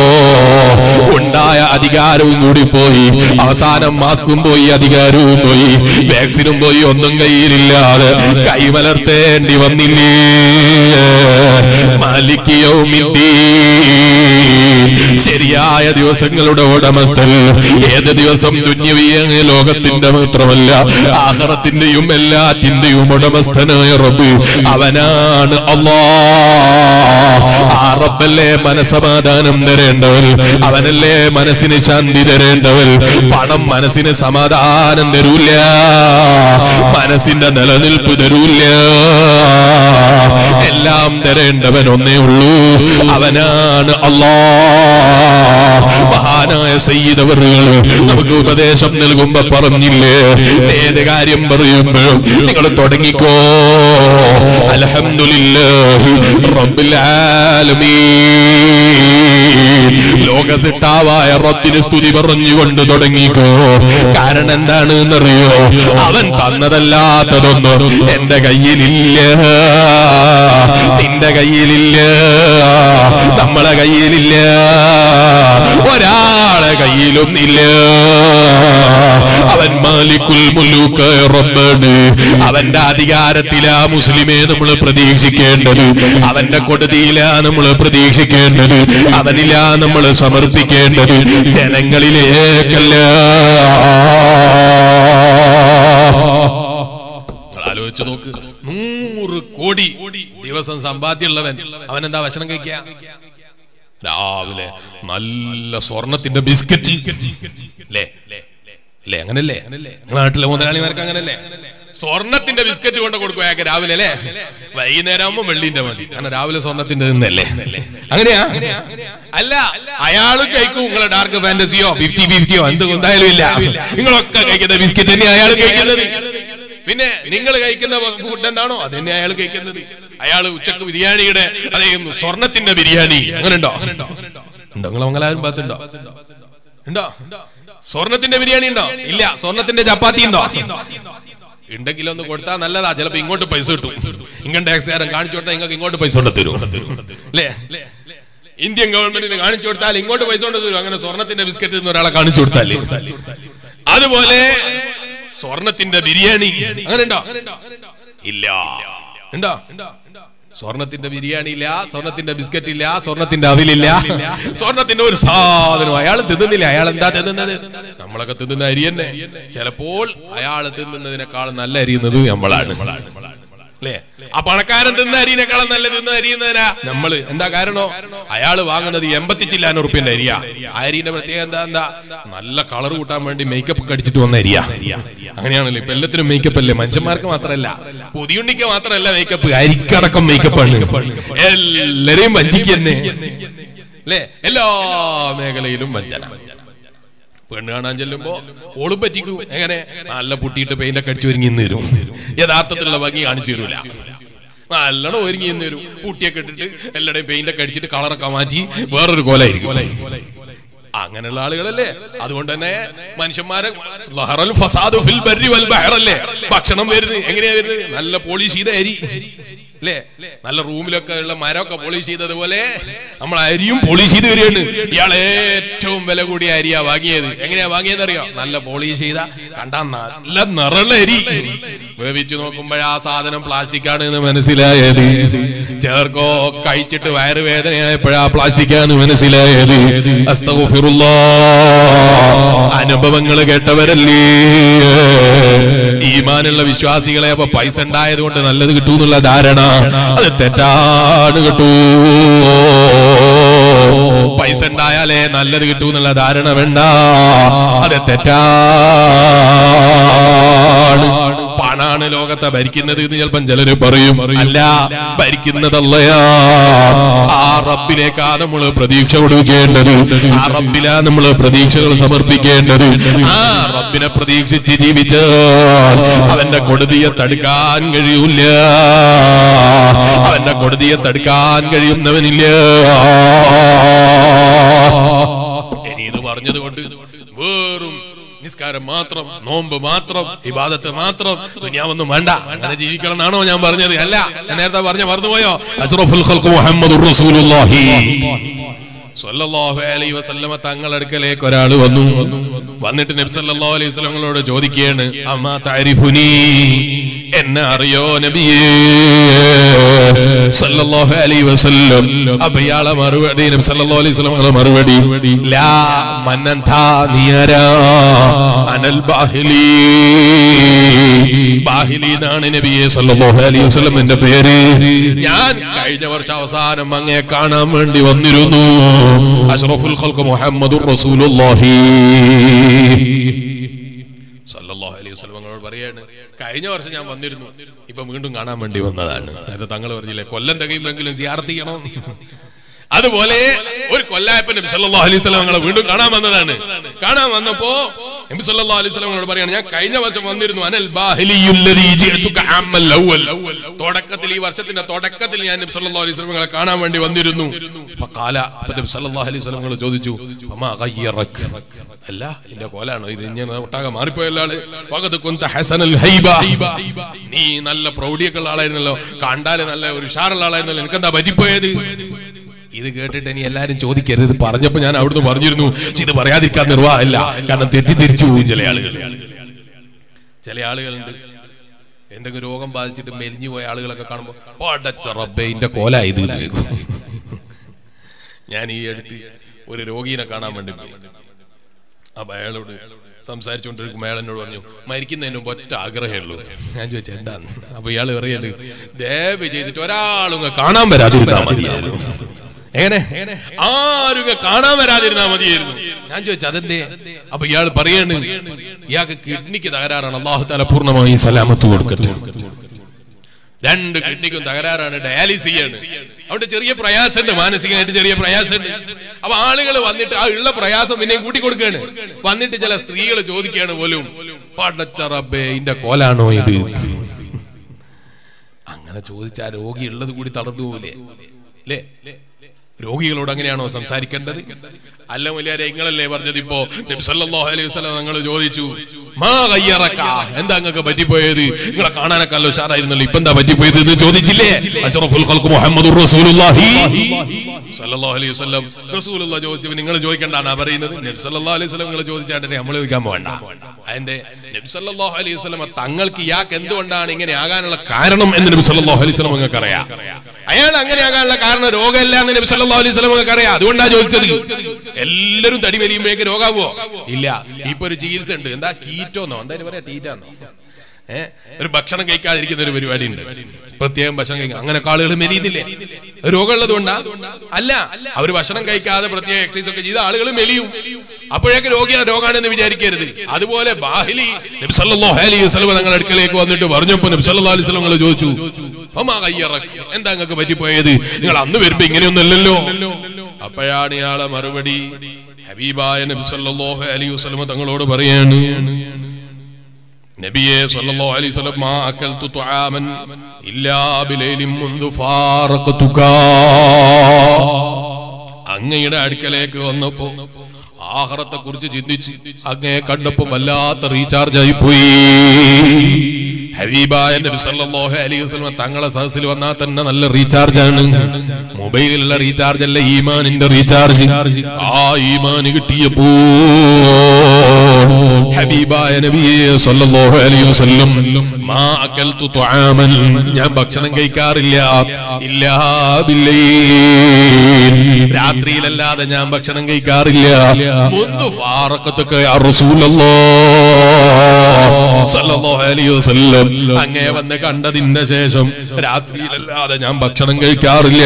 ഉണ്ടായ അധികാരവും കൂടി പോയി അവസാനം മാസ്കും പോയി അധികാരവും പോയി വാക്സിനും പോയി ഒന്നും കയ്യിലില്ലാതെ കൈമലർത്തേണ്ടി വന്നില്ലേ മാലിക്കിയൗമിദ്ദീൻ ശരിയായ ദിവസങ്ങളുടെ ഉടമസ്ഥൻ ഏത് ദിവസം ദുന്യവിയ ലോകത്തിന്റെ മാത്രമല്ല ആഹറത്തിന്റെയും എല്ലാറ്റിന്റെയും ഉടമസ്ഥനായ റബ്ബ് അവനാണ് അള്ളാ ആ റബ്ബല്ലേ മനസമാധാനം തരേണ്ടവൻ അവനല്ലേ മനസ്സിന് ശാന്തി തരേണ്ടവൻ പണം മനസ്സിന് സമാധാനം തരൂല മനസ്സിന്റെ നിലനിൽപ്പ് തരൂല എല്ലാം തരേണ്ടവൻ ഒന്നേ ഉള്ളൂ അവനാണ് അള്ളാ മഹാനായ മഹാനായ സയ്യിദവറുകൾ നമുക്ക് ഉപദേശം നൽകുമ്പോ പറഞ്ഞില്ലേ ഏത് കാര്യം പറയുമ്പോഴും നിങ്ങൾ തുടങ്ങിക്കോ അൽഹംദുലില്ലാഹി റബ്ബിൽ ആലമീൻ ലോകസിട്ടാവായ റബ്ബിന് സ്തുതി പറഞ്ഞുകൊണ്ട് തുടങ്ങിക്കോ കാരണം എന്താണ് എന്നറിയോ അവൻ തന്നതല്ലാത്തതൊന്നും എന്റെ കയ്യിലില്ല നിന്റെ കയ്യിലില്ല നമ്മളെ കയ്യിലില്ല ഒരാളെ കയ്യിലൊന്നില്ല അവൻ മാലിക്കുൽ മുല്ലൂക്ക് റബ്ബാണ് അവന്റെ അധികാരത്തിലാ മുസ്ലിമെ നമ്മൾ പ്രതീക്ഷിക്കേണ്ടത് അവന്റെ കൊടുതിയിലാ നമ്മൾ പ്രതീക്ഷിക്കേണ്ടത് അവനിലാ നമ്മൾ സമർപ്പിക്കേണ്ടത് ജനങ്ങളിലേക്കല്ല നിങ്ങൾ ആലോചിച്ച് നോക്ക് നൂറ് കോടി ദിവസം സമ്പാദ്യമുള്ളവൻ അവൻ എന്താ ഭക്ഷണം കഴിക്കുക രാവിലെ നല്ല സ്വർണത്തിന്റെ ബിസ്ക്കറ്റ് അല്ലേ അല്ലേ അങ്ങനല്ലേ നിങ്ങളുടെ നാട്ടിലെ മുതലാളിമാർക്ക് അങ്ങനല്ലേ സ്വർണത്തിന്റെ ബിസ്ക്കറ്റ് കൊണ്ട് കൊടുക്കും അയാൾക്ക് രാവിലെ അല്ലേ വൈകുന്നേരം ആകുമ്പോൾ വെള്ളിന്റെ മതി കാരണം രാവിലെ സ്വർണത്തിന്റെ നിന്നല്ലേ അങ്ങനെയാ അല്ല അയാളും കഴിക്കും നിങ്ങളെ ഡാർക്ക് ഫാന്റസിയോ ഫിഫ്റ്റി ഫിഫ്റ്റിയോ എന്ത് എന്തായാലും ഇല്ല നിങ്ങളൊക്കെ കഴിക്കുന്ന ബിസ്ക്കറ്റ് തന്നെ അയാൾ കഴിക്കുന്നത് പിന്നെ നിങ്ങൾ കഴിക്കുന്ന ഫുഡ് എന്താണോ അത് തന്നെ അയാൾ കഴിക്കുന്നത് അയാൾ ഉച്ചക്ക് ബിരിയാണിയുടെ അതേ സ്വർണത്തിന്റെ ബിരിയാണി അങ്ങനെ ഉണ്ടോ ഉണ്ടോ നിങ്ങൾ മംഗലാരും ഭാഗത്തുണ്ടോ ഉണ്ടോ സ്വർണത്തിന്റെ ബിരിയാണി ഉണ്ടോ ഇല്ല സ്വർണത്തിന്റെ ചപ്പാത്തി ഉണ്ടോ ഉണ്ടെങ്കിൽ ഒന്ന് കൊടുത്താൽ നല്ലതാ ചിലപ്പോ ഇങ്ങോട്ട് പൈസ കിട്ടും ഇൻകം ടാക്സുകാരൻ കാണിച്ചു കൊടുത്താൽ നിങ്ങൾക്ക് ഇങ്ങോട്ട് പൈസ കൊണ്ട് തരും അല്ലേ ഇന്ത്യൻ ഗവൺമെന്റിന് കാണിച്ചു കൊടുത്താൽ ഇങ്ങോട്ട് പൈസ കൊണ്ട് തരും അങ്ങനെ സ്വർണത്തിന്റെ ബിസ്ക്കറ്റ് എന്ന് ഒരാളെ കാണിച്ചു കൊടുത്താലേ അതുപോലെ സ്വർണത്തിന്റെ ബിരിയാണി അങ്ങനെ ഉണ്ടോ ഇല്ല ഉണ്ടോ സ്വർണത്തിന്റെ ബിരിയാണി ഇല്ല സ്വർണത്തിന്റെ ബിസ്ക്കറ്റ് ഇല്ല സ്വർണത്തിന്റെ അവിലില്ല സ്വർണത്തിന്റെ ഒരു സാധനം അയാൾ തിന്നുന്നില്ല അയാൾ എന്താ തിന്നുന്നത് നമ്മളൊക്കെ തിന്നുന്ന അരി തന്നെ ചിലപ്പോൾ അയാൾ തിന്നുന്നതിനേക്കാൾ നല്ല അരിയുന്നത് നമ്മളാണ് അല്ലേ ആ പണക്കാരൻ തിന്ന അരിനേക്കാളും നല്ല തിന്ന അരിയുന്നതിനാ നമ്മള് എന്താ കാരണോ അയാള് വാങ്ങുന്നത് എൺപത്തി ചില്ലാൻ ഉറുപ്പിന്റെ അരിയാ ആ അരിന്റെ പ്രത്യേകത എന്താ എന്താ നല്ല കളർ കൂട്ടാൻ വേണ്ടി മേക്കപ്പ് ഒക്കെ അടിച്ചിട്ട് വന്ന അരിയാ അങ്ങനെയാണല്ലോ ഇപ്പൊ എല്ലാത്തിനും മേക്കപ്പ് അല്ലേ മനുഷ്യന്മാർക്ക് മാത്രമല്ല പുതിയുണ്ണിക്ക് മാത്രമല്ല മേക്കപ്പ് അരിക്കടക്കം മേക്കപ്പ് ആണ് എല്ലാരെയും വഞ്ചിക്ക് തന്നെ അല്ലേ എല്ലാ മേഖലയിലും വഞ്ചന പെണ്ണ് കാണാൻ ചെല്ലുമ്പോ ഓളും പറ്റിക്കും എങ്ങനെ നല്ല പുട്ടിയിട്ട് പെയിന്റ് ഒക്കെ അടിച്ചു ഒരുങ്ങി നിന്ന് തരും യഥാർത്ഥത്തിലുള്ള ഭംഗി കാണിച്ചു തരൂല നല്ലോണം ഒരുങ്ങി നിന്ന് തരും പുട്ടിയൊക്കെ ഇട്ടിട്ട് എല്ലാടെയും പെയിന്റ് ഒക്കെ അടിച്ചിട്ട് കളറൊക്കെ മാറ്റി വേറൊരു കോലായിരിക്കും അങ്ങനെയുള്ള ആളുകളല്ലേ അതുകൊണ്ട് തന്നെ മനുഷ്യന്മാരെ ലഹറൽ ഫസാദു ഫിൽ ബർരി വൽ ബഹറല്ലേ ഭക്ഷണം വരുന്നത് എങ്ങനെയാ വരുന്നത് നല്ല പോളിഷ് ചെയ്ത അരി അല്ലേ നല്ല റൂമിലൊക്കെ ഉള്ള മരമൊക്കെ പോളിഷ് ചെയ്തതുപോലെ നമ്മൾ അരിയും പോളിഷ് ചെയ്ത് വരികയാണ് ഇയാൾ ഏറ്റവും വില കൂടിയ അരിയാ വാങ്ങിയത് എങ്ങനെയാ വാങ്ങിയത് അറിയോ നല്ല പോളിഷ് ചെയ്ത കണ്ടാ നല്ല നിറള്ള അരി വേവിച്ചു നോക്കുമ്പോൾ ആ സാധനം പ്ലാസ്റ്റിക് ആണ് എന്ന് മനസ്സിലായത് ചേർക്കോ കഴിച്ചിട്ട് വയറുവേദനയായപ്പോഴാ പ്ലാസ്റ്റിക് ആണ് മനസ്സിലായത് അസ്തഗ്ഫിറുല്ലാ. അനുഭവങ്ങൾ കേട്ടവരല്ലേ ഈമാനുള്ള വിശ്വാസികളെ അപ്പൊ പൈസ ഉണ്ടായത് കൊണ്ട് നല്ലത് കിട്ടൂ എന്നുള്ള ധാരണ അത് തെറ്റാണ് കിട്ടൂ പൈസ ഉണ്ടായാലേ നല്ലത് കിട്ടൂ എന്നുള്ള ധാരണ വേണ്ട അത് തെറ്റാണ് പണാണ് ലോകത്തെ ഭരിക്കുന്നത് എന്ന് ചിലപ്പം ചിലര് പറയും അല്ല ഭരിക്കുന്നതല്ലയാ ആ റബ്ബിലേക്കാ നമ്മൾ പ്രതീക്ഷ കൊടുക്കേണ്ടത് ആ റബ്ബിലാ നമ്മൾ പ്രതീക്ഷകൾ സമർപ്പിക്കേണ്ടത് ആ റബ്ബിനെ പ്രതീക്ഷിച്ച് ജീവിച്ചാൽ അവന്റെ കൊടുതിയെ തടുക്കാൻ കഴിയൂല അവന്റെ കൊടുതിയെ തടുക്കാൻ കഴിയുന്നവനില്ല ഇനി ഇത് പറഞ്ഞതുകൊണ്ട് വേറും നിസ്കാരം മാത്രം നോമ്പ് മാത്രം ഇബാദത്ത് മാത്രം ദുനിയാവൊന്നും വേണ്ട അങ്ങനെ ജീവിക്കണം എന്നാണോ ഞാൻ പറഞ്ഞത് അല്ല ഞാൻ നേരത്തെ പറഞ്ഞ മറന്നുപോയോ അഷ്റഫുൽ ഖൽഖ് മുഹമ്മദുർ റസൂലുള്ളാഹി സല്ലല്ലാഹു അലൈഹി വസല്ലമ തങ്ങളടുക്കലേക്ക് ഒരാൾ വന്നു വന്നിട്ട് നബി സല്ലല്ലാഹു അലൈഹി വസല്ലമയോട് ചോദിക്കുകയാണ് അമ്മാ തഅരിഫുനി എന്നെ അറിയോ നബിയേ സല്ലല്ലാഹു അലൈഹി വസല്ലം അപ്പൊ ഇയാളെ മറുപടി നബി സല്ലല്ലാഹു അലൈഹി വസല്ലമയുടെ മറുപടി ലാ മന്നന്താ നീയാരാ അനൽ ബാഹിലി ബാഹിലി എന്നാണ് നബിയെ സല്ലല്ലാഹു അലൈഹി വസല്ലം എന്റെ പേര് ഞാൻ കഴിഞ്ഞ വർഷം അവസാനം അങ്ങേ കാണാൻ വേണ്ടി വന്നിരുന്നു അഷ്റഫുൽ ഖൽഖ് മുഹമ്മദുർ റസൂലുള്ളാഹി സല്ലല്ലാഹു അലൈഹി വസല്ലം ഞങ്ങളോട് പറയാണ് കഴിഞ്ഞ വർഷം ഞാൻ വന്നിരുന്നു ഇപ്പൊ വീണ്ടും കാണാൻ വേണ്ടി വന്നതാണ് നേരത്തെ തങ്ങൾ പറഞ്ഞില്ലേ കൊല്ലം തികയുമെങ്കിലും സിയാർത്ത് ചെയ്യണം അതുപോലെ ഒരു കൊല്ലായപ്പൻ നബി സല്ലല്ലാഹു അലൈഹി വസല്ലം ഞങ്ങളെ വീണ്ടും കാണാൻ വന്നതാണ് കാണാൻ വന്നപ്പോ നബി സല്ലല്ലാഹു അലൈഹി വസല്ലം ഞങ്ങളോട് പറയാണ് ഞാൻ കഴിഞ്ഞ വർഷം വന്നിരുന്നു അനൽ ബാഹിലിയുല്ലദീ ജിഅതുക അമ്മൽ അവൽ തുടക്കത്തിൽ ഈ വർഷത്തിന്റെ തുടക്കത്തിൽ ഞാൻ നബി സല്ലല്ലാഹു അലൈഹി വസല്ലം ഞങ്ങളെ കാണാൻ വേണ്ടി വന്നിരുന്നു ഫഖാല അപ്പോൾ നബി സല്ലല്ലാഹു അലൈഹി വസല്ലം ഞങ്ങൾ ചോദിച്ചു ഫമാ ഗയ്യറക് അല്ല എന്റെ കോലാണോ ഇത് ഇങ്ങനെ ഒട്ടാകെ മാറിപ്പോയല്ലോ ആള് വഖദ് കുന്ത ഹസനൽ ഹൈബ നീ നല്ല പ്രൗഢിയൊക്കെ ഉള്ള ആളായിരുന്നല്ലോ കണ്ടാല് നല്ല ഒരു ഉഷാറുള്ള ആളായിരുന്നല്ലോ നിനക്കെന്താ പറ്റിപ്പോയത് ഇത് കേട്ടിട്ട് ഇനി എല്ലാരും ചോദിക്കരുത് ഇത് പറഞ്ഞപ്പോ ഞാൻ അവിടുന്ന് പറഞ്ഞിരുന്നു പക്ഷെ ഇത് പറയാതിരിക്കാൻ നിർവാഹമില്ല കാരണം തെറ്റിദ്ധരിച്ചു പോകും ചില ആളുകൾ ചില ആളുകളുണ്ട് എന്തെങ്കിലും രോഗം ബാധിച്ചിട്ട് മെലിഞ്ഞു പോയ ആളുകളൊക്കെ കാണുമ്പോ പടച്ച റബ്ബേ ഇന്റെ കോല ഇത് എന്ന് കേൾക്കും. ഞാൻ ഈ അടുത്ത് ഒരു രോഗീനെ കാണാൻ വേണ്ടി പോയി അപ്പൊ അയാളോട് സംസാരിച്ചുകൊണ്ടിരിക്കുമ്പോൾ അയാൾ എന്നോട് പറഞ്ഞു മരിക്കുന്നതിന് മുമ്പ് ഒറ്റ ആഗ്രഹമേ ഉള്ളൂ ഞാൻ ചോദിച്ചു എന്താണ് അപ്പൊ ഇയാൾ പറയണ്ട് ദയവ് ചെയ്തിട്ട് ഒരാളും കാണാൻ വരാതിരുന്നാ മതിയായിരുന്നു എങ്ങനെ ആരും കാണാൻ വരാതിരുന്നാ മതിയായിരുന്നു ഞാൻ ചോദിച്ചു അതെന്തേ അപ്പൊ ഇയാൾ പറയാണ് ഇയാൾക്ക് കിഡ്നിക്ക് തകരാറാണ് അള്ളാഹു താല പൂർണ്ണമായി സലാമത്ത് കൊടുക്കട്ടെ രണ്ട് കിഡ്നിക്കും തകരാറാണ് ഡയാലിസ് ചെയ്യാണ് അവിടെ ചെറിയ പ്രയാസമുണ്ട് മാനസികമായിട്ട് ചെറിയ പ്രയാസമുണ്ട് അപ്പൊ ആളുകൾ വന്നിട്ട് ആ ഉള്ള പ്രയാസം പിന്നെയും കൂട്ടി കൊടുക്കുകയാണ് വന്നിട്ട് ചില സ്ത്രീകൾ ചോദിക്കുകയാണ് പോലും പടച്ച റബ്ബേ ഇന്റെ കോലാണോ ഇത് അങ്ങനെ ചോദിച്ച ആ രോഗി ഉള്ളത് കൂടി തളർന്നു പോലെ അല്ലേ രോഗികളോട് അങ്ങനെയാണോ സംസാരിക്കേണ്ടത് അല്ല വലിയാരെ നിങ്ങളല്ലേ പറഞ്ഞത് ഇപ്പോ നബി സല്ലല്ലാഹു അലൈഹി വസല്ലം നിങ്ങൾ ചോദിച്ചു മാ ഗയ്യറക എന്താ നിങ്ങൾക്ക് പറ്റിപ്പോയത് നിങ്ങളെ കാണാനൊക്കെ നല്ല ഉഷാറായിരുന്നല്ലോ ഇപ്പൊ എന്താ പറ്റിപ്പോയത് എന്ന് ചോദിച്ചില്ലേ അഷ്റഫുൽ ഖൽഖ് മുഹമ്മദുർ റസൂലുള്ളാഹി സല്ലല്ലാഹു അലൈഹി വസല്ലം റസൂലുള്ള ചോദിച്ചപ്പോൾ നിങ്ങൾ ചോദിക്കണ്ടാണ് പറയുന്നത് നബി സല്ലല്ലാഹു അലൈഹി വസല്ലം നിങ്ങൾ ചോദിച്ചാണ്ട് നമ്മൾ ചോദിക്കാൻ പോകണ്ട അതിന്റെ നബി സല്ലല്ലാഹു അലൈഹി വസല്ലം തങ്ങൾക്ക് ഇയാൾക്ക് എന്തുകൊണ്ടാണ് ഇങ്ങനെ ആകാനുള്ള കാരണം എന്ന് നബി സല്ലല്ലാഹു അലൈഹി വസല്ലം നിങ്ങൾക്ക് അറിയാം അയാൾ അങ്ങനെ ആകാനുള്ള കാരണം രോഗമല്ല എന്ന് നബി സല്ലല്ലാഹു അലൈഹി വസല്ലം നിങ്ങൾക്ക് അറിയാം അതുകൊണ്ടാണ് ചോദിച്ചത് എല്ലാരും തടി വലിയുമ്പോഴേക്ക് രോഗാവോ ഇല്ല ഇപ്പൊ ഒരു ചികിത്സ ഉണ്ട് എന്താ കീറ്റോന്നോ എന്തായാലും പറയാ ടീറ്റാന്നോ ഏഹ് ഒരു ഭക്ഷണം കഴിക്കാതിരിക്കുന്ന ഒരു പരിപാടി ഉണ്ട് പ്രത്യേകം ഭക്ഷണം കഴിക്കുക അങ്ങനെ ആളുകൾ മെലിയുന്നില്ലേ രോഗമുള്ളത് കൊണ്ടാ അല്ല അവർ ഭക്ഷണം കഴിക്കാതെ പ്രത്യേക എക്സസൈസ് ഒക്കെ ചെയ്ത ആളുകൾ മെലിയും അപ്പോഴേക്ക് രോഗിയാണ് രോഗാണെന്ന് വിചാരിക്കരുത് അതുപോലെ ബാഹിലി നബി സല്ലല്ലാഹു അലൈഹി വസല്ലം തങ്ങളുടെ അടുക്കലേക്ക് വന്നിട്ട് പറഞ്ഞപ്പോ നബി സല്ലല്ലാഹു അലൈഹി വസല്ലം നിങ്ങൾ ചോദിച്ചു "ഒമാ ഗയ്യറക്?" എന്താ നിങ്ങൾക്ക് പറ്റിപ്പോയത് നിങ്ങൾ അന്ന് വരുമ്പോ ഇങ്ങനെയൊന്നും അല്ലല്ലോ അപ്പോഴാണ് ഇയാളെ മറുപടി ഹബീബായ നബി സല്ലല്ലാഹു അലൈഹി വസല്ലം തങ്ങളോട് പറയാണ് നബിയെ സല്ലല്ലാഹു അലൈഹി വസല്ലം മാ അകൽതു തുആമൻ ഇല്ലാ ബിലൈലിൻ മുൻദു ഫാറഖതുക അങ്ങയുടെ അടുക്കലേക്ക് വന്നപ്പോ ആഹാരത്തെ കുറിച്ച് ചിന്തിച്ച് അങ്ങയെ കണ്ടപ്പോ വല്ലാത്ത റീചാർജ് ആയി പോയി ഹബീബായ നബി സല്ലല്ലാഹു അലൈഹി വസല്ലം തങ്ങളെ സദസ്സിൽ വന്നാൽ തന്നെ നല്ല റീചാർജ് ആണ് മൊബൈലിലുള്ള റീചാർജ് അല്ല ഈമാനിന്റെ റീചാർജ് ആ ഈമാൻ കിട്ടിയപ്പോ ഹബീബായ നബിയെ സല്ലല്ലാഹു അലൈഹി വസല്ലം മാ അകൽതു തുആമൻ ഞാൻ ഭക്ഷണം കഴിക്കാറില്ല ഇല്ലാ ബില്ലൈൽ രാത്രിയിലല്ലാതെ ഞാൻ ഭക്ഷണം കഴിക്കാറില്ല മുൻദു ഫാറഖത്തുക യാ റസൂലല്ലാഹ് സല്ലല്ലാഹു അലൈഹി വസല്ലം അങ്ങേ വന്ന് കണ്ടതിന്റെ ശേഷം രാത്രിയിലല്ലാതെ ഞാൻ ഭക്ഷണം കഴിക്കാറില്ല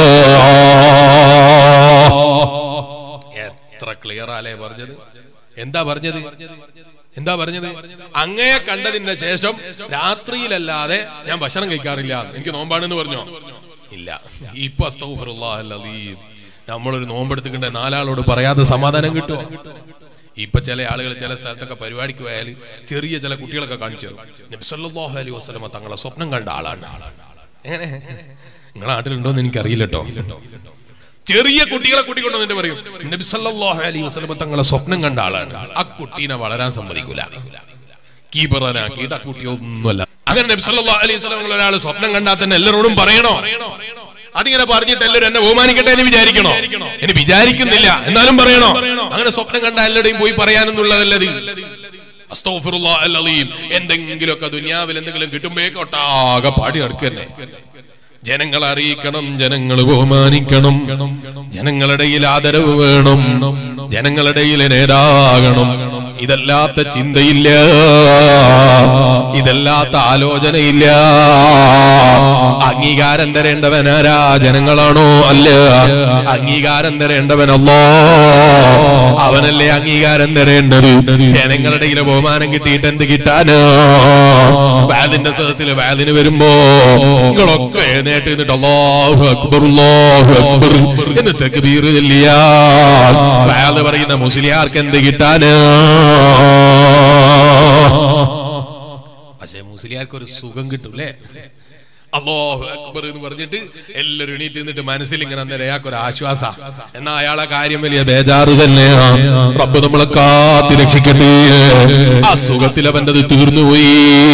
എത്ര ക്ലിയർ ആലേ പറഞ്ഞത് എന്താ പറഞ്ഞത് എന്താ പറഞ്ഞത് അങ്ങയെ കണ്ടതിന്റെ ശേഷം രാത്രിയിലല്ലാതെ ഞാൻ ഭക്ഷണം കഴിക്കാറില്ല എനിക്ക് നോമ്പാണെന്ന് പറഞ്ഞോ ഇല്ല ഇപ്പൊ അസ്തഗ്ഫിറുല്ലാഹ് അൽ-അലീം. നമ്മളൊരു നോമ്പെടുത്തിട്ടുണ്ട് നാലാളോട് പറയാതെ സമാധാനം കിട്ടുമോ ഇപ്പൊ ചില ആളുകൾ ചില സ്ഥലത്തൊക്കെ പരിപാടിക്ക് പോയാൽ ചെറിയ ചില കുട്ടികളൊക്കെ കാണിച്ചു തരും നബി സല്ലല്ലാഹു അലൈഹി വസല്ലമ തങ്ങളെ സ്വപ്നം കണ്ട ആളാണ് എങ്ങനെ നിങ്ങളെ നാട്ടിലുണ്ടോ എന്ന് എനിക്കറിയില്ല കേട്ടോ ചെറിയ കുട്ടികളെ കൂട്ടിക്കൊണ്ടു എന്നിട്ട് പറയും നബി സല്ലല്ലാഹു അലൈഹി വസല്ലമ തങ്ങളെ സ്വപ്നം കണ്ട ആളാണ് ആ കുട്ടീനെ വളരാൻ സമ്മതിക്കൂല കീബറനാക്കിയിട്ട് ആ കുട്ടി ഒന്നുമല്ല അങ്ങനെ നബി സല്ലല്ലാഹു അലൈഹി വസല്ലം ഒരാൾ സ്വപ്നം കണ്ടാൽ തന്നെ എല്ലാവരോടും പറയണോ അതിങ്ങനെ പറഞ്ഞിട്ട് എല്ലാവരും എന്നെ ബഹുമാനിക്കട്ടെ എന്ന് വിചാരിക്കണോ എന്നെ വിചാരിക്കുന്നില്ല എന്നാലും പറയണോ അങ്ങനെ സ്വപ്നം കണ്ട എല്ലാവരുടെയും പോയി പറയാനൊന്നുള്ളതല്ലത് അസ്തഗ്ഫിറുല്ലാഹ് അൽ-അലീം. എന്തെങ്കിലുമൊക്കെ ദുനിയാവിൽ എന്തെങ്കിലും കിട്ടുമ്പോഴേക്ക് ഒട്ടാകെ പാടി നടക്കന്നെ ജനങ്ങൾ അറിയിക്കണം ജനങ്ങൾ ബഹുമാനിക്കണം ജനങ്ങളുടെ ആദരവ് വേണം ജനങ്ങളുടെ നേതാകണം ഇതല്ലാത്ത ചിന്തയില്ല ഇതല്ലാത്ത ആലോചനയില്ല അംഗീകാരം തരേണ്ടവനാരാ ജനങ്ങളാണോ അല്ല അംഗീകാരം തരേണ്ടവനല്ലോ അവനല്ലേ അംഗീകാരം തരേണ്ടത് ജനങ്ങളുടെ ഇടയിലെ ബഹുമാനം കിട്ടിയിട്ട് എന്ത് കിട്ടാനോ വാലിന്റെ സദസ്സിൽ വാലിന് വരുമ്പോ നിങ്ങളൊക്കെ എഴുന്നേറ്റ് നിന്നിട്ട് അല്ലാഹു അക്ബർ അല്ലാഹു അക്ബർ എന്ന് തക്ബീർ ചൊല്ലിയാൽ വാല് പറയുന്ന മുസ്ലിയാർക്ക് എന്ത് കിട്ടാനോ പക്ഷേ മുസ്ലിയാർക്ക് ഒരു സുഖം കിട്ടും അല്ലേ അല്ലാഹു അക്ബർ എന്ന് പറഞ്ഞിട്ട് എല്ലാവരും എണീറ്റ് നിന്നിട്ട് മനസ്സിൽ ഇങ്ങനെ അന്നേരം അയാൾക്ക് ഒരു ആശ്വാസ എന്നാ അയാളെ കാര്യം വലിയ ബേജാറ് തന്നെയാ റബ്ബ് നമ്മളെ കാത്തി രക്ഷിക്കട്ടെ ആ സുഖത്തിൽ അവൻ്റെത് തീർന്നുപോയി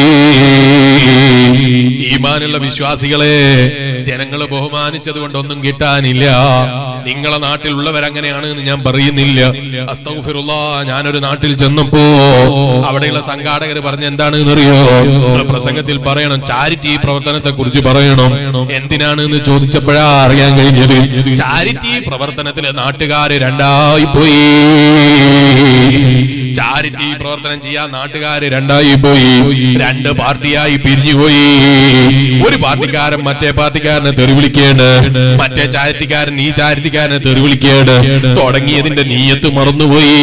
ഈമാനുള്ള വിശ്വാസികളെ ജനങ്ങളെ ബഹുമാനിച്ചത് കൊണ്ടൊന്നും കിട്ടാനില്ല നിങ്ങളെ നാട്ടിലുള്ളവരങ്ങനെയാണ് എന്ന് ഞാൻ പറയുന്നില്ല അസ്തഗ്ഫിറുല്ലാ ഞാനൊരു നാട്ടിൽ ചെന്നപ്പോ അവിടെയുള്ള സംഘാടകർ പറഞ്ഞ എന്താണ് എന്നറിയോ നിങ്ങള് പ്രസംഗത്തിൽ പറയണം ചാരിറ്റി പ്രവർത്തനത്തെ കുറിച്ച് പറയണം എന്തിനാണ് എന്ന് ചോദിച്ചപ്പോഴാ അറിയാൻ കഴിഞ്ഞത് ചാരിറ്റി പ്രവർത്തനത്തിലെ നാട്ടുകാര് രണ്ടായി പോയി ചാരിറ്റി പ്രവർത്തനം ചെയ്യാൻ നാട്ടുകാര് രണ്ടായി പോയി രണ്ട് പാർട്ടിയായി പിരിഞ്ഞുപോയി ഒരു പാർട്ടിക്കാരൻ മറ്റേ പാർട്ടിക്കാരനെ തെറിവിളിക്കേണ്ട മറ്റേ ചാരിറ്റിക്കാരൻ ഈ ചാരിറ്റിക്കാരനെ തെറിവിളിക്കേണ്ട തുടങ്ങിയതിന്റെ നീയത്ത് മറന്നുപോയി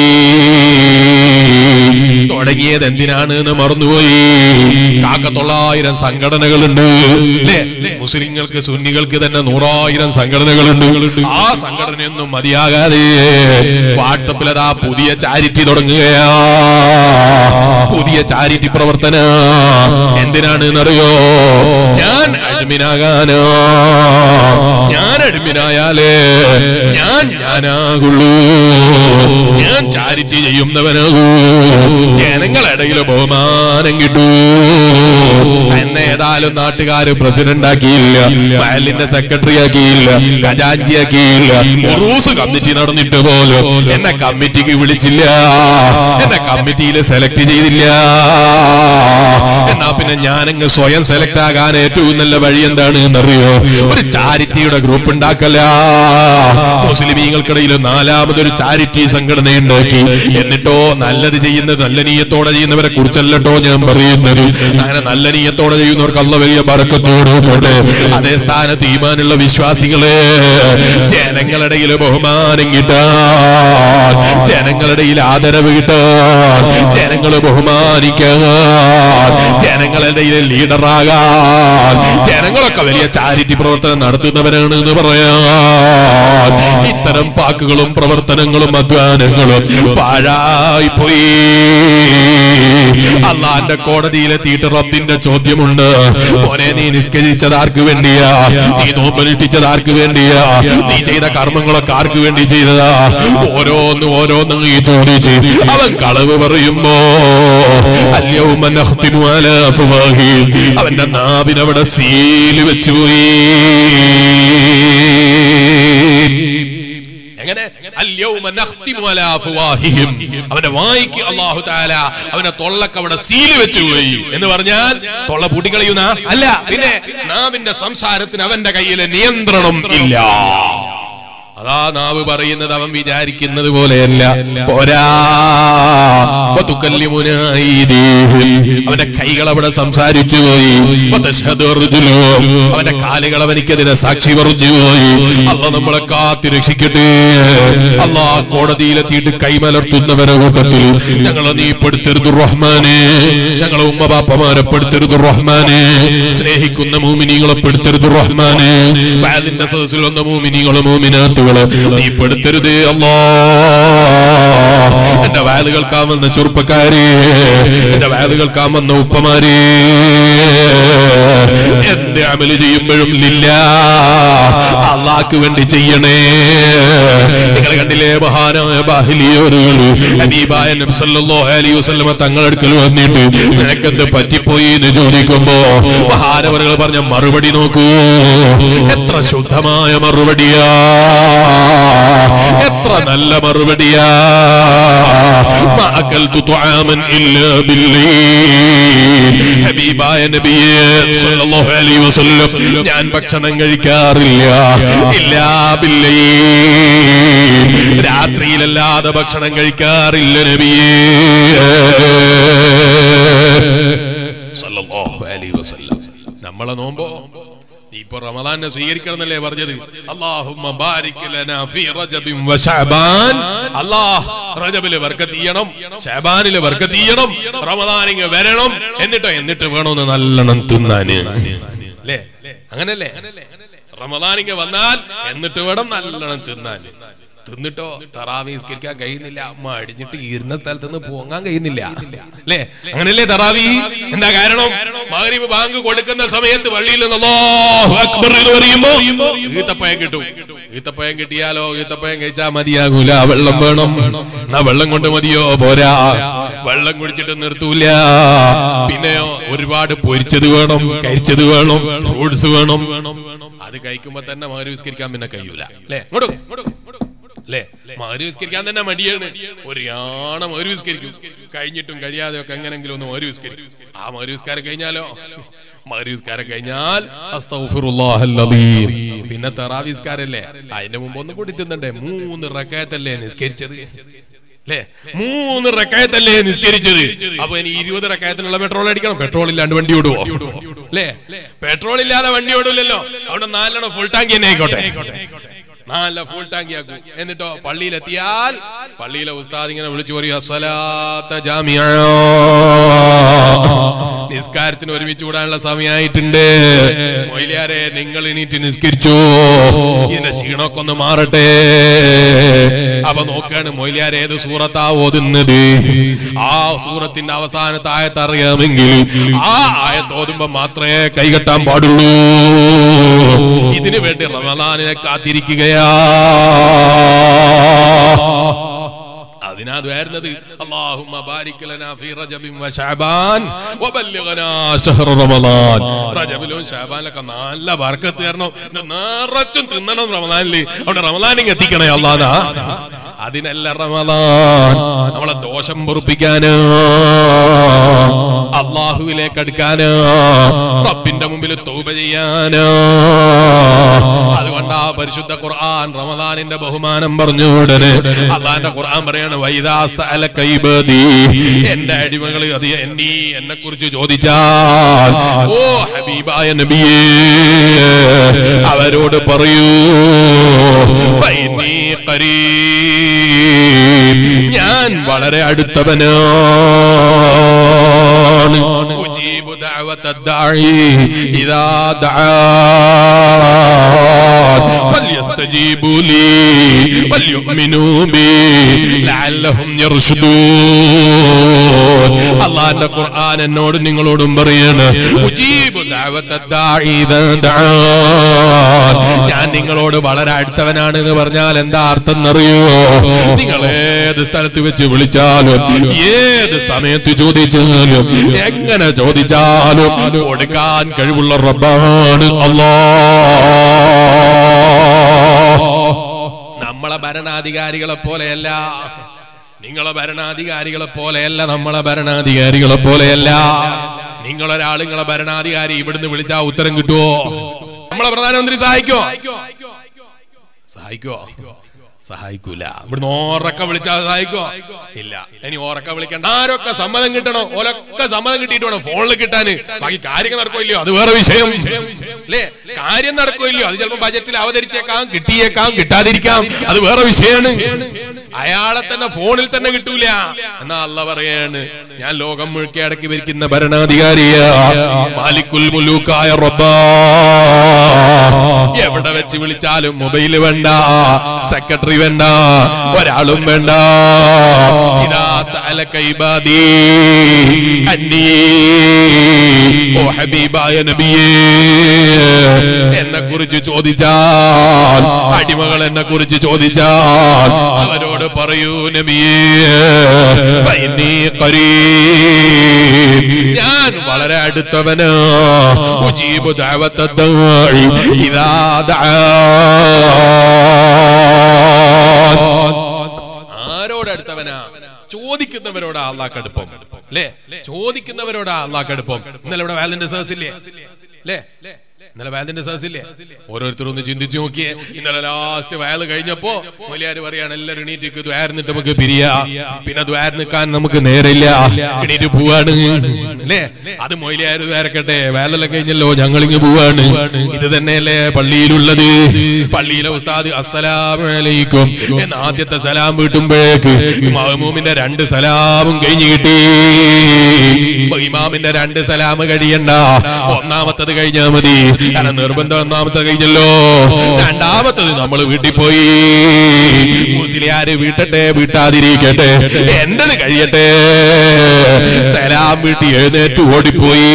തുടങ്ങിയത് എന്തിനാണ് എന്ന് മറന്നുപോയി കാക്കത്തൊള്ളായിരം സംഘടനകളുണ്ട് അല്ലേ മുസ്ലിങ്ങൾക്ക് സുന്നികൾക്ക് തന്നെ നൂറായിരം സംഘടനകളുണ്ട് ആ സംഘടനയൊന്നും മതിയാകാതെ വാട്സപ്പിൽ അതാ പുതിയ ചാരിറ്റി തുടങ്ങുകയാ പുതിയ ചാരിറ്റി പ്രവർത്തന എന്തിനാണ് എന്നറിയോ ഞാൻ അഡ്മിനാകാനോ ഞാൻ അഡ്മിനായാലേ ഞാൻ ഞാനാകുള്ളൂ ഞാൻ ചാരിറ്റി ചെയ്യുന്നവനാകൂ ജനങ്ങളിടയിൽ ബഹുമാനം കിട്ടൂ എന്നെ ഏതായാലും നാട്ടുകാര് പ്രസിഡന്റ് ആക്കിയില്ല വയലിന്റെ സെക്രട്ടറി ആക്കിയില്ല ഖജാഞ്ചി ആക്കിയില്ല ഉറൂസ് കമ്മിറ്റി നടന്നിട്ട് പോലും എന്നെ കമ്മിറ്റിക്ക് വിളിച്ചില്ല എന്നെ കമ്മിറ്റിയിൽ സെലക്ട് ചെയ്തില്ല എന്നാ പിന്നെ ഞാനങ്ങ് സ്വയം സെലക്ട് ആകാൻ ഏറ്റവും നല്ല വഴി എന്താണ് എന്നറിയോ ഒരു ചാരിറ്റിയുടെ ഗ്രൂപ്പ് ഉണ്ടാക്കല മുസ്ലിമീങ്ങൾക്കിടയിൽ നാലാമതൊരു ചാരിറ്റി സംഘടന ഉണ്ടാക്കി എന്നിട്ടോ നല്ലത് ചെയ്യുന്നത് നല്ല നീയത്തോടെ ചെയ്യുന്നവരെ കുറിച്ചല്ലോ ഞാൻ പറയുന്നത് അങ്ങനെ നല്ല നീയത്തോടെ ചെയ്യുന്നവർക്ക് അല്ല വലിയ ബറക്കത്തോട് കൊണ്ട് അതേ സ്ഥാനത്ത് ഈമാനുള്ള വിശ്വാസികളെ ജനങ്ങളുടെ ഇടയിൽ ബഹുമാനം കിട്ടാൻ ജനങ്ങളുടെ ഇടയിൽ ആദരവ് കിട്ടാൻ ജനങ്ങളെ ബഹുമാനിക്കാൻ ജനങ്ങളുടെ ഇടയിൽ ലീഡറാകാൻ ജനങ്ങളൊക്കെ വലിയ ചാരിറ്റി പ്രവർത്തനം നടത്തുന്നവരാണ് എന്ന് പറയാൻ ഇത്തരം പാക്കുകളും പ്രവർത്തനങ്ങളും അധ്വാനങ്ങളും പാഴായി പോയി അള്ളാന്റെ കോടതിയിലെത്തിയിട്ട് റബ്ബിന്റെ ചോദ്യമുണ്ട് മോനെ നീ നിസ്കരിച്ചത് ആർക്ക് വേണ്ടിയാ നീ നോമ്പലിട്ടിച്ചത് ആർക്ക് വേണ്ടിയാ നീ ചെയ്ത കർമ്മങ്ങളൊക്കെ ആർക്ക് വേണ്ടി ചെയ്തതാ ഓരോന്ന് ഓരോന്ന് നീ ചോദിച്ച് അവൻ കളവ് പറയുമ്പോ അല്യവുമ നഖ്തിമു അലാ അഫ്വാഹിഹിം. അവന്റെ നാവിനവിടെ സീല് വെച്ചുപോയി എങ്ങനെ അല്യൗമ നഖ്തിമു അലാ അഫ്വാഹിഹിം. അവന്റെ വായിക്ക് അല്ലാഹു തആല അവന്റെ തൊള്ളക്ക് അവിടെ സീല് വെച്ചു പോയി എന്ന് പറഞ്ഞാൽ തൊള്ള പൂട്ടിക്കളയുന്ന അല്ല പിന്നെ നാവിന്റെ സംസാരത്തിന് അവന്റെ കയ്യിൽ നിയന്ത്രണം ഇല്ല അതാ നാവ് പറയുന്നത് അവൻ വിചാരിക്കുന്നത് പോലെയല്ല പോരാ വതുക്കല്ലിമുന അയ്ദീഹിം. അവന്റെ കൈകൾ അവിടെ സംസാരിച്ചു പോയി വതശ്ഹദു അർജുലുഹും. അവന്റെ കാലുകൾ അവനിക്കെതിരെ സാക്ഷി പറഞ്ഞു പോയി അല്ല നമ്മളെ കാത്തി രക്ഷിക്കട്ടെ അല്ലാ കോടതിയിലെത്തിയിട്ട് കൈമലർത്തുന്നവരെ കൂട്ടത്തിൽ ഞങ്ങളെ നീ പെടുത്തരുത് റഹ്മാനെ ഞങ്ങളെ ഉമ്മ ബാപ്പമാരെ പെടുത്തരുത് റഹ്മാനെ സ്നേഹിക്കുന്ന മൂമിനികളെ പെടുത്തരുത് റഹ്മാനെ വാലിന്റെ സദസ്സിൽ വന്ന മൂമിനികളെ മൂമിനാത്തുകളെ നീ പെടുത്തരുതേ അല്ലാ എന്റെ വയല് കേൾക്കാൻ വന്ന ചെറുപ്പക്കാരെ എന്റെ വയല് കേൾക്കാൻ വന്ന ഉപ്പമാരെ എന്റെ അമല് ചെയ്യുമ്പോഴും ഇല്ല അള്ളാക്ക് വേണ്ടി ചെയ്യണേ നിങ്ങൾ കണ്ടില്ലേ മഹാനായ ബാഹിലിയോരുകൾ ഹബീബായ നബി സല്ലല്ലാഹു അലൈഹി വസല്ലമ തങ്ങളടുക്കൽ വന്നിട്ട് നിനക്കെന്ത് പറ്റിപ്പോയി എന്ന് ചോദിക്കുമ്പോ മഹാനവറുകൾ പറഞ്ഞ മറുപടി നോക്കൂ എത്ര ശുദ്ധമായ മറുപടിയാ എത്ര നല്ല മറുപടിയാ ما أكلت طعاما إلا بالليل ഹബീബായ നബിയെ സല്ലല്ലാഹു അലൈഹി വസല്ലം ഞാൻ ഭക്ഷണം കഴിക്കാറില്ല ഇല്ലാ ബില്ലൈൽ രാത്രിയിലല്ലാതെ ഭക്ഷണം കഴിക്കാറില്ല നബിയേ സല്ലല്ലാഹു അലൈഹി വസല്ലം നമ്മളെ നോമ്പോ ഇപ്പൊ റമദാനെ സ്വീകരിക്കണം എന്നല്ലേ പറഞ്ഞത് അല്ലാഹുമ്മ ബാരിക് ലനാ ഫീ റജബിൻ വ ശഅബാൻ അല്ലാഹ് റജബില് ബർക്കത്ത് ചെയ്യണം ശഅബാനില് ബർക്കത്ത് ചെയ്യണം റമദാനിങ് വരണം എന്നിട്ടോ എന്നിട്ട് വേണമെന്ന് നല്ലോണം തിന്നാന് അല്ലേ അങ്ങനല്ലേ റമദാനിങ് വന്നാൽ എന്നിട്ട് വേണം നല്ലോണം തിന്നാൻ തിന്നിട്ടോ തറാവി നിസ്കരിക്കാൻ കഴിയുന്നില്ല മടിഞ്ഞിട്ട് ഇരുന്ന സ്ഥലത്ത് നിന്ന് പോങ്ങാൻ കഴിയുന്നില്ല അല്ലേ അങ്ങനല്ലേ തറാവി എന്താ കാരണം മഗ്രിബ് ബാങ്ക് കൊടുക്കുന്ന സമയത്ത് പള്ളിയിൽ നിന്ന് അല്ലാഹു അക്ബർ എന്ന് പറയുമ്പോ ഈത്തപ്പഴം കിട്ടും ഈത്തപ്പഴം കിട്ടിയാലോ ഈത്തപ്പഴം കഴിച്ചാ മതിയാകൂല വെള്ളം വേണം എന്നാ വെള്ളം കൊണ്ട് മതിയോ പോരാ വെള്ളം കുടിച്ചിട്ട് നിർത്തൂല പിന്നെയോ ഒരുപാട് പൊരിച്ചത് വേണം കരിച്ചത് വേണം ഫ്രൂട്ട്സ് വേണം അത് കഴിക്കുമ്പോ തന്നെ മകരി വിസ്കരിക്കാൻ പിന്നെ കഴിയൂല അല്ലേ ഇങ്ങോട്ട് ഇങ്ങോട്ട്, ഇങ്ങോട്ട്. അല്ലേ മകരി വിസ്കരിക്കാൻ തന്നെ മടിയാണ് ഒരു യാണ മകരി വിസ്കരിക്കും കഴിഞ്ഞിട്ടും കഴിയാതെ ഒക്കെ എങ്ങനെങ്കിലും ഒന്ന് മകരി വിസ്കരിക്കും ആ മകരി വിസ്കാരം കഴിഞ്ഞാലോ മകരി വിസ്കാരം കഴിഞ്ഞാൽ അസ്തഗ്ഫിറുല്ലാഹൽ അലീം. പിന്നെ തറാവി വിസ്കാരല്ലേ അതിന്റെ മുമ്പ് ഒന്ന് കൂടി തിന്നണ്ടേ മൂന്ന് റക്കായത്തല്ലേ നിസ്കരിച്ചത് അല്ലേ മൂന്ന് റക്കായത്തല്ലേ നിസ്കരിച്ചത് അപ്പൊ ഇനി ഇരുപത് റക്കായത്തിനുള്ള പെട്രോൾ അടിക്കണം പെട്രോൾ ഇല്ലാണ്ട് വണ്ടി ഓടുവോ അല്ലേ പെട്രോൾ ഇല്ലാതെ വണ്ടി ഓടൂലല്ലോ അവിടെ നാലെണ്ണം ഫുൾ ടാങ്കി തന്നെ ആയിക്കോട്ടെ നല്ല ഫുൾ ടാങ്കി ആക്കും എന്നിട്ടോ പള്ളിയിലെത്തിയാൽ പള്ളിയിലെ ഉസ്താദ് ഇങ്ങനെ വിളിച്ചു പറയും അസ്സലാത്ത ജാമിയ നിസ്കാരത്തിന് ഒരുമിച്ച് കൂടാനുള്ള സമയമായിട്ടുണ്ട് മൊയിലാരെ നിങ്ങൾ എണീറ്റ് നിസ്കരിച്ചു ഇതിന്റെ ക്ഷീണമൊക്കെ ഒന്ന് മാറട്ടെ അപ്പൊ നോക്കാണ് മൊയിലാർ ഏത് സൂറത്താ ഓതുന്നത് ആ സൂറത്തിന്റെ അവസാനത്തെ ആയത്ത് അറിയാമെങ്കിൽ ആ ആയത്ത് ഓതുമ്പോ മാത്രമേ കൈകെട്ടാൻ പാടുള്ളൂ ഇതിനു വേണ്ടി റമദാനിനെ കാത്തിരിക്കുകയാ അതിനാ വരുന്നത് അല്ലാഹുമ്മ ബാരിക് ലനാ ഫീ റജബിൻ വ ശഅബാൻ വബല്ലിഗ്നാ ശഹ്റ റമദാൻ റജബിലും ശഅബാനിലൊക്കെ നല്ല ബർക്കത്ത് തരണം എന്നിട്ട് നിറച്ചും തിന്നണം റമദാനിൽ അവിടെ റമദാനിങ് എത്തിക്കണേ അല്ലാതാ അതിനല്ല റമദാൻ നമ്മളെ ദോഷം പൊറുപ്പിക്കാനോ അള്ളാഹുവിലേക്ക് അടുക്കാനോ റബ്ബിന്റെ മുമ്പിൽ തൗബ ചെയ്യാനോ അതുകൊണ്ടാ പരിശുദ്ധ ഖുർആൻ റമദാനിന്റെ ബഹുമാനം പറഞ്ഞു ഉടനെ അള്ളാന്റെ ഖുർആൻ പറയാണ് വൈദാ സഅലക ഇബദി എന്റെ അടിമകൾ അത് എന്നീ എന്നെ കുറിച്ച് ചോദിച്ചാൽ ഓ ഹബീബായ നബിയേ അവരോട് പറയൂ ഫൈനീ ഖരീബ് ഞാൻ വളരെ അടുത്തവനാണ് ഉജീബു ദഅവത ദാഇ ഇദാ ദആൻ ഫൽയസ്തജീബു ലീ വൽയുഅ്മിനൂ ബി ലഅല്ലഹും യർഷുദൂൻ അല്ലാഹുവിന്റെ ഖുർആൻ എന്നോട് നിങ്ങളോടും പറയാണ് ഉജീബു ദഅവത ദാഇ ഇദാ ദആൻ ഞാൻ നിങ്ങളോട് വളരെ അടുത്തവനാണ് എന്ന് പറഞ്ഞാൽ എന്താ അർത്ഥം എന്നറിയോ നിങ്ങൾ ഏത് സ്ഥലത്ത് വെച്ച് വിളിച്ചാലും ഏത് സമയത്ത് ചോദിച്ചാലും എങ്ങനെ ചോദിച്ചാലും കൊടുക്കാൻ കഴിവുള്ള റബ്ബാണ് അല്ലാ നമ്മളെ ഭരണാധികാരികളെ പോലെയല്ല നിങ്ങളെ ഭരണാധികാരികളെ പോലെയല്ല നമ്മളെ ഭരണാധികാരികളെ പോലെയല്ല നിങ്ങളൊരാൾ നിങ്ങളെ ഭരണാധികാരി ഇവിടുന്ന് വിളിച്ചാ ഉത്തരം കിട്ടുവോ നമ്മളെ പ്രധാനമന്ത്രി സഹായിക്കോ സഹായിക്കോ സഹായിക്കൂല ഇവിടുന്ന് ഓറക്ക വിളിച്ചാൽ സഹായിക്കോ ഇല്ല ഇനി ഓറക്ക വിളിക്കണ്ട ആരൊക്കെ സമ്മതം കിട്ടണോ ഓലൊക്കെ സമ്മതം കിട്ടിയിട്ട് വേണം ഫോണിൽ കിട്ടാന് ബാക്കി കാര്യങ്ങൾ നടക്കോ ഇല്ലയോ അത് വേറെ വിഷയം അല്ലേ കാര്യം നടക്കോ ഇല്ലയോ അത് ചിലപ്പോ ബജറ്റിൽ അവതരിച്ചേക്കാം കിട്ടിയേക്കാം കിട്ടാതിരിക്കാം അത് വേറെ വിഷയമാണ് അയാളെ തന്നെ ഫോണിൽ തന്നെ കിട്ടൂല എന്നാ അല്ല പറയാണ് ഞാൻ ലോകം മുഴുക്കി അടക്കി ഭരിക്കുന്ന ഭരണാധികാരിയാ മാലിക്കുൽ മുലൂക്കായ റബ്ബാ എവിടെ വെച്ച് വിളിച്ചാലും മൊബൈല് വേണ്ട സെക്രട്ടറി വേണ്ട ഒരാളും വേണ്ട ഇതാ സഅലക ഇബാദി അന്നീ ഓ ഹബീബായ നബിയേ എന്നെ കുറിച്ച് ചോദിച്ചാൽ അടിമകൾ എന്നെ കുറിച്ച് ചോദിച്ചാൽ അവരോട് പറയൂ നബിയേ ഫൈനീ ഖരീബ് ഞാൻ വളരെ അടുത്തവന് ഉജീബു ദഅവത്ത ദാഇ ഇദാ ദആൻ ആരോട് അടുത്ത ഉപകാരപ്പെട്ടവനാ ചോദിക്കുന്നവരോടാ അള്ളാഹ്ക്കടുപ്പം അല്ലേ ചോദിക്കുന്നവരോടാ അള്ളാഹ്ക്കടുപ്പം ഇന്നലെ ഇവിടെ വാലന്റെ സേഴ്സ് ഇല്ലേ അല്ലേ ഇന്നലെ വയലിന്റെ സേഴ്സ് ഇല്ലേ ഓരോരുത്തരും ഒന്ന് ചിന്തിച്ചു നോക്കിയേ ഇന്നലെ ലാസ്റ്റ് വയൽ കഴിഞ്ഞപ്പോ മൊലിയാര് പറയാണ് എല്ലാവരും എണീറ്റ് ദ്വാരന്നിട്ട് നമുക്ക് പിരിയാ പിന്നെ ദ്വാര നിൽക്കാൻ നമുക്ക് നേരില്ല എണീറ്റ് പോവാണ് അല്ലേ അത് മൊയിലാര് ദ്വാരക്കട്ടെ വയലെല്ലാം കഴിഞ്ഞല്ലോ ഞങ്ങളിങ്ങ് പോവാണ് ഇത് തന്നെയല്ലേ പള്ളിയിലുള്ളത് പള്ളിയിലെ ഉസ്താദ് അസ്സലാമലൈക്കും എന്ന ആദ്യത്തെ സലാം വീട്ടുമ്പോഴേക്ക് മഹമൂമിന്റെ രണ്ട് സലാമും കഴിഞ്ഞു കിട്ടി ഇമാമിന്റെ രണ്ട് സലാം കഴിയണ്ട ഒന്നാമത്തത് കഴിഞ്ഞാ മതി കാരണം നിർബന്ധം ഒന്നാമത്തെ കഴിഞ്ഞല്ലോ രണ്ടാമത്തത് നമ്മൾ വീട്ടിൽ പോയി മുസ്ലിയാര് വീട്ടട്ടെ വീട്ടാതിരിക്കട്ടെ എന്റത് കഴിയട്ടെ സലാം വീട്ടി എഴുന്നേറ്റ് ഓടിപ്പോയി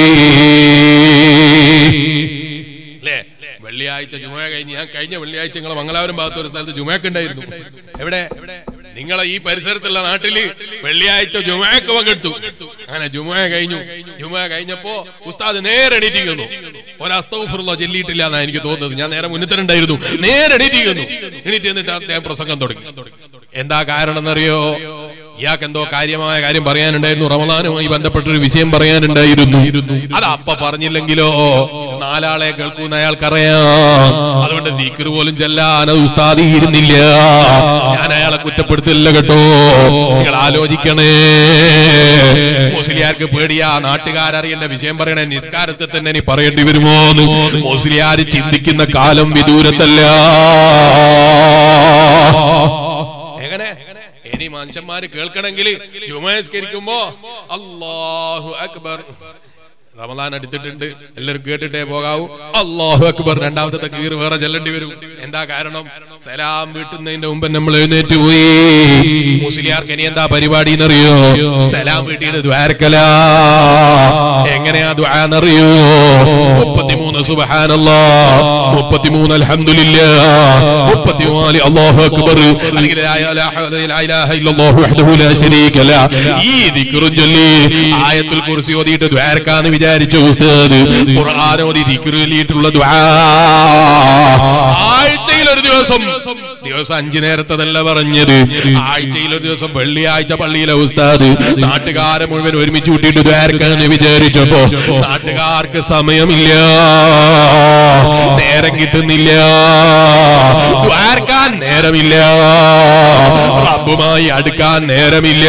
അല്ലേ വെള്ളിയാഴ്ച ജുമ കഴിഞ്ഞ് ഞാൻ കഴിഞ്ഞ വെള്ളിയാഴ്ച നിങ്ങളെ മംഗലാപുരം ഭാഗത്ത് ഒരു സ്ഥലത്ത് ജുമയൊക്കെ ഉണ്ടായിരുന്നു എവിടെ നിങ്ങളെ ഈ പരിസരത്തുള്ള നാട്ടില് വെള്ളിയാഴ്ച ജുമയൊക്കെ പങ്കെടുത്തു അങ്ങനെ ജുമ കഴിഞ്ഞു ജുമ കഴിഞ്ഞപ്പോ ഉസ്താദ് നേരെ എണീറ്റിക്കുന്നു ഒരസ്തഫുള്ള ചെല്ലിയിട്ടില്ല എന്നാ എനിക്ക് തോന്നുന്നത് ഞാൻ നേരെ മുന്നിൽ തന്നെ ഉണ്ടായിരുന്നു നേരെ എണീറ്റിക്കുന്നു എണീറ്റ് എന്നിട്ട് അദ്ദേഹം പ്രസംഗം തുടങ്ങി എന്താ കാരണം എന്നറിയോ ഇയാൾക്ക് എന്തോ കാര്യമായ കാര്യം പറയാനുണ്ടായിരുന്നു റമദാനുമായി ബന്ധപ്പെട്ടൊരു വിഷയം പറയാനുണ്ടായിരുന്നു അത് അപ്പ പറഞ്ഞില്ലെങ്കിലോ നാലാളെ കേൾക്കുന്ന അയാൾക്കറിയാം അതുകൊണ്ട് ദീക്കർ പോലും ചെല്ലാൻ അത് ഉസ്താദിയിരുന്നില്ല ഞാൻ അയാളെ കുറ്റപ്പെടുത്തില്ല കേട്ടോ നിങ്ങൾ ആലോചിക്കണേ മുസ്ലിയാർക്ക് പേടിയാ നാട്ടുകാരറിയേണ്ട വിഷയം പറയണേ നിസ്കാരത്തെ തന്നെ ഇനി പറയേണ്ടി വരുമോ എന്ന് മുസ്ലിയാർ ചിന്തിക്കുന്ന കാലം വിദൂരത്തല്ല എങ്ങനെ ഇനി മനുഷ്യന്മാര് കേൾക്കണമെങ്കിൽ ജുമസ്കരിക്കുമ്പോ അള്ളാഹു അക്ബർ റമദാൻ അടുത്തിട്ടുണ്ട് എല്ലാവരും കേട്ടിട്ടേ പോകാവൂ അള്ളാഹു അക്ബർ രണ്ടാമത്തെ തക്ബീർ വേറെ ചെല്ലേണ്ടി വരും എന്താ കാരണം സലാം വീട്ടുന്നതിന്റെ മുമ്പ് നമ്മൾ എഴുന്നേറ്റ് പോയി മുസ്ലിയാർക്ക് ഇനി എന്താ പരിപാടി എന്നറിയോ സലാം വീട്ടിയുടെ ദ്വാരക്കല എങ്ങനെയാ ദ്വാന്നറിയോ മുപ്പത്തിമൂന്ന് സുബഹാനല്ലാ മുപ്പത്തിമൂന്ന് അൽഹംദുലില്ലാ മുപ്പത്തിനാല് അല്ലാഹു അക്ബർ അല്ലെങ്കിൽ ലാ ഇലാഹ ലാ ഇലാഹ ഇല്ലല്ലാഹു വഹ്ദഹു ലാ ശരീക ല ഈ ദിക്റും ചൊല്ലി ആയത്തുൽ കുർസി ഓതിയിട്ട് ദ്വാരക്കാന്ന് വിചാരിച്ച ഉസ്താദ് ഖുർആൻ ഓതി ദിക്ർ ചൊല്ലിയിട്ടുള്ള ദ്വാ ആഴ്ചയിൽ ഒരു ദിവസം ദിവസം അഞ്ചു നേരത്തതല്ല പറഞ്ഞത് ആഴ്ചയിൽ ഒരു ദിവസം വെള്ളിയാഴ്ച പള്ളിയിലെ ഉസ്താദ് നാട്ടുകാരെ മുഴുവൻ ഒരുമിച്ച് കൂട്ടിയിട്ട് ദ്വാരക്കാന്ന് വിചാരിച്ചപ്പോ നാട്ടുകാർക്ക് സമയമില്ല നേരം കിട്ടുന്നില്ല ദ്വാരക്കാൻ നേരമില്ല റബ്ബുമായി അടുക്കാൻ നേരമില്ല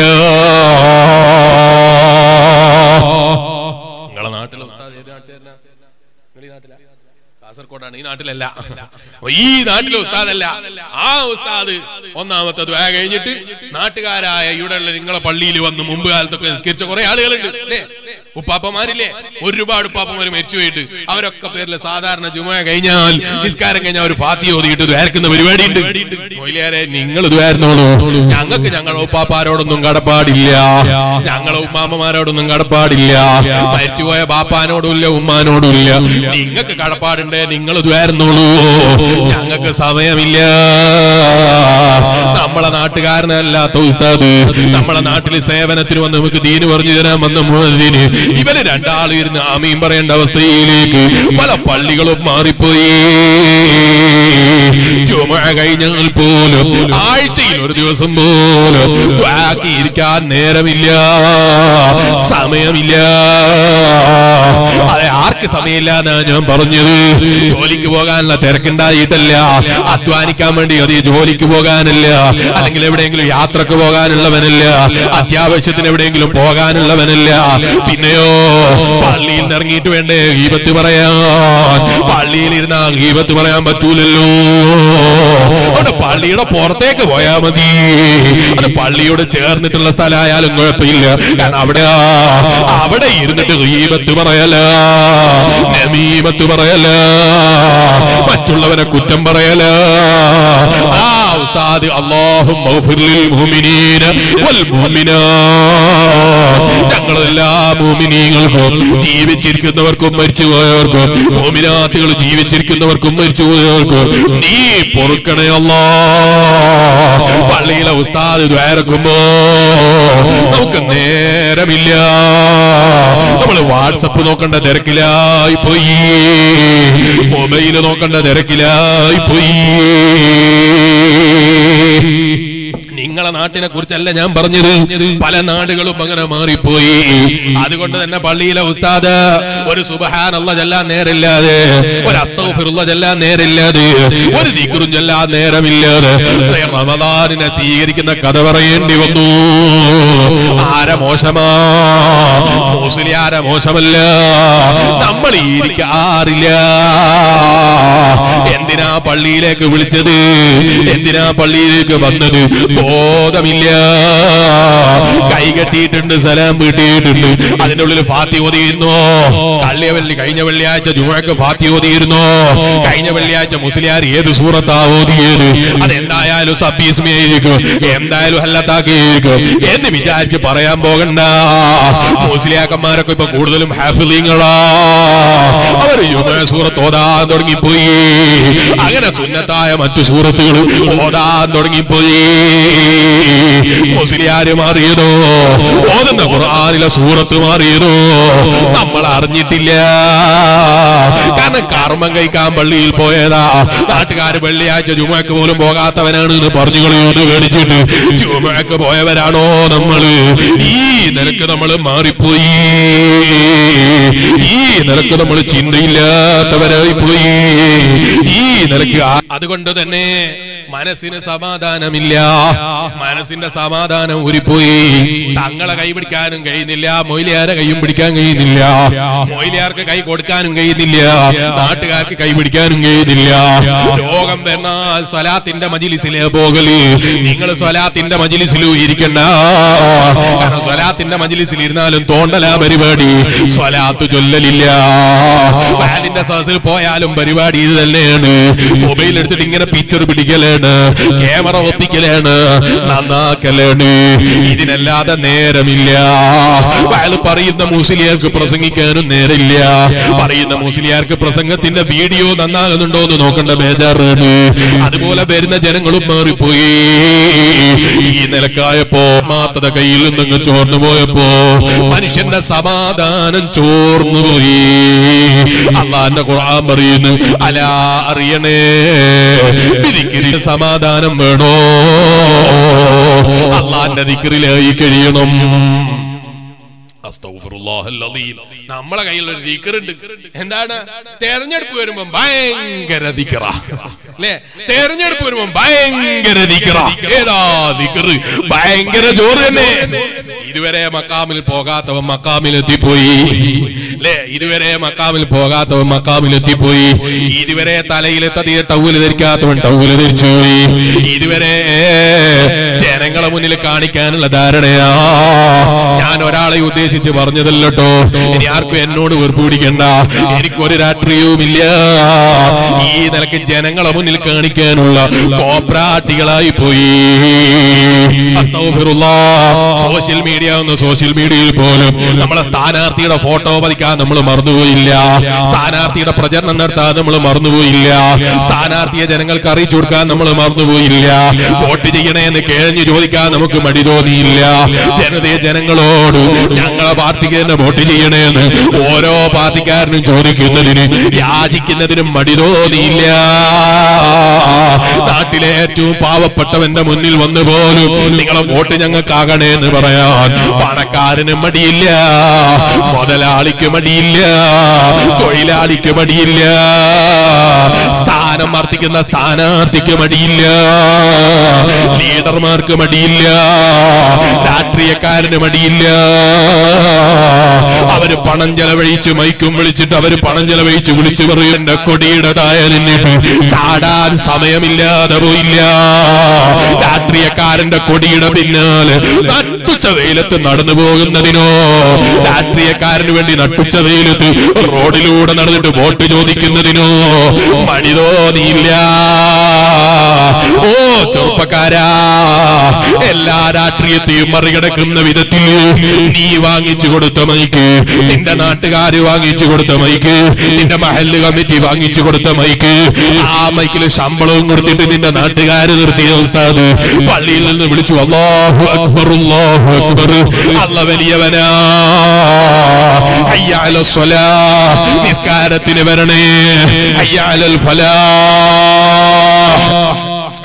നിങ്ങളെ നാട്ടിലെ ഉസ്താദ് ഏത് നാട്ടുകാരനാ നിങ്ങൾ ഈ നാട്ടിലാ കാസർഗോഡാണ് ഈ നാട്ടിലല്ല ഈ നാട്ടിലെ ഉസ്താദല്ല ആ ഉസ്താദ് ഒന്നാമത്തെ ദ്വാ കഴിഞ്ഞിട്ട് നാട്ടുകാരായ ഇവിടെയുള്ള നിങ്ങളെ പള്ളിയിൽ വന്ന് മുമ്പ് കാലത്തൊക്കെ നിസ്കരിച്ച കുറെ ആളുകളുണ്ട് അല്ലേ ഉപ്പാപ്പമാരില്ലേ ഒരുപാട് ഉപ്പാപ്പമാര് മരിച്ചു പോയിട്ട് അവരൊക്കെ പേരില് സാധാരണ ജുമ കഴിഞ്ഞാൽ നിസ്കാരം കഴിഞ്ഞാൽ ഒരു ഫാത്തി ഓതിയിട്ട് ദ്വാരക്കുന്ന പരിപാടി ഉണ്ട് മൊയിലേറെ നിങ്ങൾ ദ്വാരുന്നോളൂ ഞങ്ങൾക്ക് ഞങ്ങളെ ഉപ്പാപ്പാരോടൊന്നും കടപ്പാടില്ല ഞങ്ങളെ ഉമ്മാമ്മമാരോടൊന്നും കടപ്പാടില്ല മരിച്ചുപോയ ബാപ്പാനോടുമില്ല ഉമ്മാനോടുമില്ല നിങ്ങൾക്ക് കടപ്പാടുണ്ട് നിങ്ങൾ ദ്വാരുന്നോളൂ ഞങ്ങൾക്ക് സമയമില്ല നമ്മളെ നാട്ടുകാരനല്ലാത്ത ഉസ്താദ് നമ്മളെ നാട്ടിൽ സേവനത്തിന് വന്ന് നമുക്ക് ദീന് പറഞ്ഞു തരാൻ വന്ന മുഴുവന് ഇവര് രണ്ടാളും ഇരുന്ന് ആമീൻ പറയേണ്ട അവസ്ഥയിലേക്ക് പല പള്ളികളും മാറിപ്പോയി ചുമ കഴിഞ്ഞാൽ പോലും ആഴ്ചയിൽ ഒരു ദിവസം പോലും ദ്വാക്കി ഇരിക്കാൻ നേരമില്ല സമയമില്ല അതെ ആർക്ക് സമയമില്ല എന്നാ ഞാൻ പറഞ്ഞത് ജോലിക്ക് പോകാനുള്ള തിരക്കുണ്ടായിട്ടല്ല അധ്വാനിക്കാൻ വേണ്ടി അത് ജോലിക്ക് പോകാനല്ല അല്ലെങ്കിൽ എവിടെയെങ്കിലും യാത്രക്ക് പോകാനുള്ളവനല്ല അത്യാവശ്യത്തിന് എവിടെയെങ്കിലും പോകാനുള്ളവനല്ല പിന്നെയോ പള്ളിയിൽ നിന്ന് ഇറങ്ങിയിട്ട് വേണ്ടേ ഗീപത്ത് പറയാൻ പള്ളിയിൽ ഇരുന്ന ഗീപത്ത് പറയാൻ പറ്റൂലല്ലോ അവിടെ പള്ളിയുടെ പുറത്തേക്ക് പോയാ മതി അത് പള്ളിയോട് ചേർന്നിട്ടുള്ള സ്ഥലമായാലും കുഴപ്പമില്ല കാരണം അവിടെ അവിടെ ഇരുന്നിട്ട് ഗീപത്ത് പറയല നമീമത്ത് പറയല മറ്റുള്ളവനെ കുറ്റം പറയല ആ ഉസ്താദ് അല്ലാഹും മുഅ്മിനീന വൽ മുഅ്മിനാത്ത് ഞങ്ങളെല്ലാ മോമിനീങ്ങൾക്കും ജീവിച്ചിരിക്കുന്നവർക്കും മരിച്ചുപോയവർക്കും മോമിനാത്തുകൾ ജീവിച്ചിരിക്കുന്നവർക്കും മരിച്ചുപോയവർക്കും നീ പൊറുക്കണേ അല്ലാ പള്ളിയിലെ ഉസ്താദ് ദ്വാരക്കുമ്പോ നമുക്ക് നേരമില്ല നമ്മൾ വാട്സപ്പ് നോക്കേണ്ട തിരക്കിലായി പോയി മൊബൈല് നോക്കേണ്ട തിരക്കിലായി പോയി നിങ്ങളെ നാട്ടിനെ കുറിച്ചല്ല ഞാൻ പറഞ്ഞത് പല നാടുകളും അങ്ങനെ മാറിപ്പോയി അതുകൊണ്ട് തന്നെ പള്ളിയിലെ ഉസ്താദ് ഒരു സുബഹാനുള്ള ചെല്ലാൻ നേരില്ലാതെ ഒരു അസ്തൗഫിറുള്ള ചെല്ലാൻ നേരില്ലാതെ ഒരു ദിക്റും ചെല്ലാൻ നേരമില്ലാതെ റമദാനിനെ സ്വീകരിക്കുന്ന കഥ പറയേണ്ടി വന്നു ആര മോശമാ മുസ്ലിയാര മോശമല്ല നമ്മൾ ഇരിക്കാറില്ല എന്തിനാ പള്ളിയിലേക്ക് വിളിച്ചത് എന്തിനാ പള്ളിയിലേക്ക് വന്നത് ബോധമില്ല കൈ കെട്ടിയിട്ടുണ്ട് സലാം വീട്ടിയിട്ടുണ്ട് അതിന്റെ ഉള്ളിൽ ഫാത്തി ഓതിയിരുന്നോ കള്ളിയ വെള്ളി കഴിഞ്ഞ വെള്ളിയാഴ്ച ജുമക്ക് ഫാത്തി ഓതിയിരുന്നോ കഴിഞ്ഞ വെള്ളിയാഴ്ച മുസ്ലിയാർ ഏത് സൂറത്താ ഓതിയത് അതെന്തായാലും സബീസ്മിയായിരിക്കും എന്തായാലും ഹല്ലത്താക്കിയിരിക്കും എന്ന് വിചാരിച്ച് പറയാൻ പോകണ്ട മുസ്ലിയാക്കന്മാരൊക്കെ ഇപ്പൊ കൂടുതലും ഹാഫിലിങ്ങളാ അവർ യുമ സൂറത്ത് ഓതാൻ തുടങ്ങിപ്പോയി അങ്ങനെ സുന്നത്തായ മറ്റു സൂറത്തുകൾ ഓതാൻ തുടങ്ങിപ്പോയി മുസ്ലിയാര് മാറിയതോ ഓതുന്ന ഖുർആനിലെ സൂറത്ത് മാറിയതോ നമ്മൾ അറിഞ്ഞിട്ടില്ല കാരണം കർമ്മം കഴിക്കാൻ പള്ളിയിൽ പോയതാ നാട്ടുകാർ വെള്ളിയാഴ്ച ജുമക്ക് പോലും പോകാത്തവനാണ് എന്ന് പറഞ്ഞു കളയോന്ന് മേടിച്ചിട്ട് ജുമക്ക് പോയവരാണോ നമ്മള് ഈ നിലക്ക് നമ്മൾ മാറിപ്പോയി ഈ നിലക്ക് നമ്മൾ ചിന്തയില്ലാത്തവരായി പോയി ഈ നിലക്ക് ആ- അതുകൊണ്ട് തന്നെ മനസ്സിന് സമാധാനമില്ല മനസ്സിന്റെ സമാധാനം ഊരിപ്പോയി തങ്ങളെ കൈ പിടിക്കാനും കഴിയുന്നില്ല മൊയിലിയാരെ കൈയും പിടിക്കാൻ കഴിയുന്നില്ല മൊയിലിയാർക്ക് കൈ കൊടുക്കാനും കഴിയുന്നില്ല നാട്ടുകാർക്ക് കൈ പിടിക്കാനും കഴിയുന്നില്ല രോഗം വന്നാൽ സ്വലാത്തിന്റെ മജിലിസിലെ പോകല് നിങ്ങൾ സ്വലാത്തിന്റെ മജിലിസിലും ഇരിക്കണ്ട കാരണം സ്വലാത്തിന്റെ മജിലിസിൽ ഇരുന്നാലും തോണ്ടലാ പരിപാടി സ്വലാത്ത് ചൊല്ലലില്ല ബാലിന്റെ സദസ്സിൽ പോയാലും പരിപാടി ഇത് തന്നെയാണ് മൊബൈൽ എടുത്തിട്ട് ഇങ്ങനെ പിക്ചർ പിടിക്കലാണ് ക്യാമറ ഒപ്പിക്കലാണ് നന്നാക്കലാണ് ഇതിനല്ലാതെ നേരമില്ല അയാൾ പറയുന്ന മുസ്ലിയാർക്ക് പ്രസംഗിക്കാനും നേരമില്ല പറയുന്ന മുസ്ലിയാർക്ക് പ്രസംഗത്തിന്റെ വീഡിയോ നന്നാകുന്നുണ്ടോ എന്ന് നോക്കേണ്ട ബേജാറാണ് അതുപോലെ വരുന്ന ജനങ്ങളും മാറിപ്പോയി ഈ നിലക്കായപ്പോ മാത്തത കയ്യിൽ നിന്നങ്ങ് ചോർന്നു പോയപ്പോ മനുഷ്യന്റെ സമാധാനം ചോർന്നു പോയി അള്ളാന്റെ ഖുർആൻ പറയുന്നു അലാ അറിയണേ ദിക്റിന് സമാധാനം വേണോ അള്ളാന്റെ ദിക്റിലായി കഴിയണം അസ്തഗ്ഫിറുല്ലാഹൽ അലീം. നമ്മളെ കയ്യിൽ ഒരു ദിക്റുണ്ട് എന്താണ് തെരഞ്ഞെടുപ്പ് വരുമ്പോ ഭയങ്കര ദിക്റ അല്ലേ തെരഞ്ഞെടുപ്പ് വരുമ്പോ ഭയങ്കര ദിക്റ ഏതാ ദിക്റ് ഭയങ്കര ചോറ് തന്നെ ഇതുവരെ മക്കാമിൽ പോകാത്തവൻ മക്കാമിൽ എത്തിപ്പോയി അല്ലേ ഇതുവരെ മക്കാമിൽ പോകാത്തവൻ മക്കാമിൽ എത്തിപ്പോയി ഇതുവരെ തലയിലെത്തതിയ ടൗല് ധരിക്കാത്തവൻ ടൗല് ധരിച്ചു പോയി ഇതുവരെ ജനങ്ങളെ മുന്നിൽ കാണിക്കാനുള്ള ധാരണയാ ഞാൻ ഒരാളെ ഉദ്ദേശിച്ച് പറഞ്ഞതല്ലോ ഇനി ആർക്കും എന്നോട് വെറുപ്പ് പിടിക്കണ്ട എനിക്കൊരു രാഷ്ട്രീയവുമില്ല ഈ നിലക്ക് ജനങ്ങളെ മുന്നിൽ കാണിക്കാനുള്ള കോപ്രാട്ടികളായി പോയി സോഷ്യൽ മീഡിയ എന്ന സോഷ്യൽ മീഡിയയിൽ പോലും നമ്മളെ സ്ഥാനാർത്ഥിയുടെ ഫോട്ടോ പതിക്കാൻ നമ്മൾ മറന്നുപോയില്ല സ്ഥാനാർത്ഥിയുടെ പ്രചരണം നടത്താൻ നമ്മൾ മറന്നുപോയില്ല സ്ഥാനാർത്ഥിയെ ജനങ്ങൾക്ക് അറിയിച്ചു കൊടുക്കാൻ നമ്മൾ മറന്നുപോയില്ല വോട്ട് ചെയ്യണേ എന്ന് കേഴഞ്ഞു ചോദിക്കാൻ നമുക്ക് മടി തോന്നിയില്ല ജനതയെ ജനങ്ങളോട് ഞങ്ങളെ പാർട്ടിക്ക് തന്നെ വോട്ട് ചെയ്യണേ എന്ന് ഓരോ പാർട്ടിക്കാരനും ചോദിക്കുന്നതിന് യാചിക്കുന്നതിനും മടി തോന്നിയില്ല നാട്ടിലെ ഏറ്റവും പാവപ്പെട്ടവന്റെ മുന്നിൽ വന്നു പോലും നിങ്ങളെ വോട്ട് ഞങ്ങൾക്കാകണേ എന്ന് പറയാൻ പണക്കാരന് മടിയില്ല മുതലാളിക്ക് മടിയില്ല തൊഴിലാളിക്ക് മടിയില്ല സ്ഥാനം വർദ്ധിക്കുന്ന സ്ഥാനാർത്ഥിക്ക് മടിയില്ല ലീഡർമാർക്ക് മടിയില്ല രാഷ്ട്രീയക്കാരന് മടിയില്ല അവര് പണം ചെലവഴിച്ച് മൈക്കും വിളിച്ചിട്ട് അവര് പണം ചെലവഴിച്ച് വിളിച്ചു പറയും എന്റെ കൊടിയുടെ തായ നിന്നിട്ട് ചാടാൻ സമയമില്ലാതെ പോയില്ല രാഷ്ട്രീയക്കാരന്റെ കൊടിയുടെ പിന്നാലെ നട്ടുച്ച വെയിലത്ത് നടന്നു പോകുന്നതിനോ രാഷ്ട്രീയക്കാരന് വേണ്ടി നട്ടുച്ച വെയിലത്ത് റോഡിലൂടെ നടന്നിട്ട് വോട്ട് ചോദിക്കുന്നതിനോ മടി തോന്നിയില്ല ഓ ചെറുപ്പക്കാരാ എല്ലാ രാഷ്ട്രീയത്തെയും മറികടക്കുന്ന വിധത്തിൽ നീ വാങ്ങിച്ചു കൊടുത്ത മൈക്ക് നിന്റെ നാട്ടുകാര് വാങ്ങിച്ചു കൊടുത്ത മൈക്ക് നിന്റെ മഹല്ല് കമ്മിറ്റി വാങ്ങിച്ചു കൊടുത്ത മൈക്ക് ആ മൈക്കിൽ ശമ്പളവും കൊടുത്തിട്ട് നിന്റെ നാട്ടുകാര് നിർത്തിയ ഉസ്താദ് പള്ളിയിൽ നിന്ന് വിളിച്ചു അള്ളാഹു അക്ബർ അള്ളാഹു അക്ബർ അല്ല വലിയവനാ ഹയ്യാല സ്വലാ നിസ്കാരത്തിന് വരണേ ഹയ്യാലൽ ഫലാ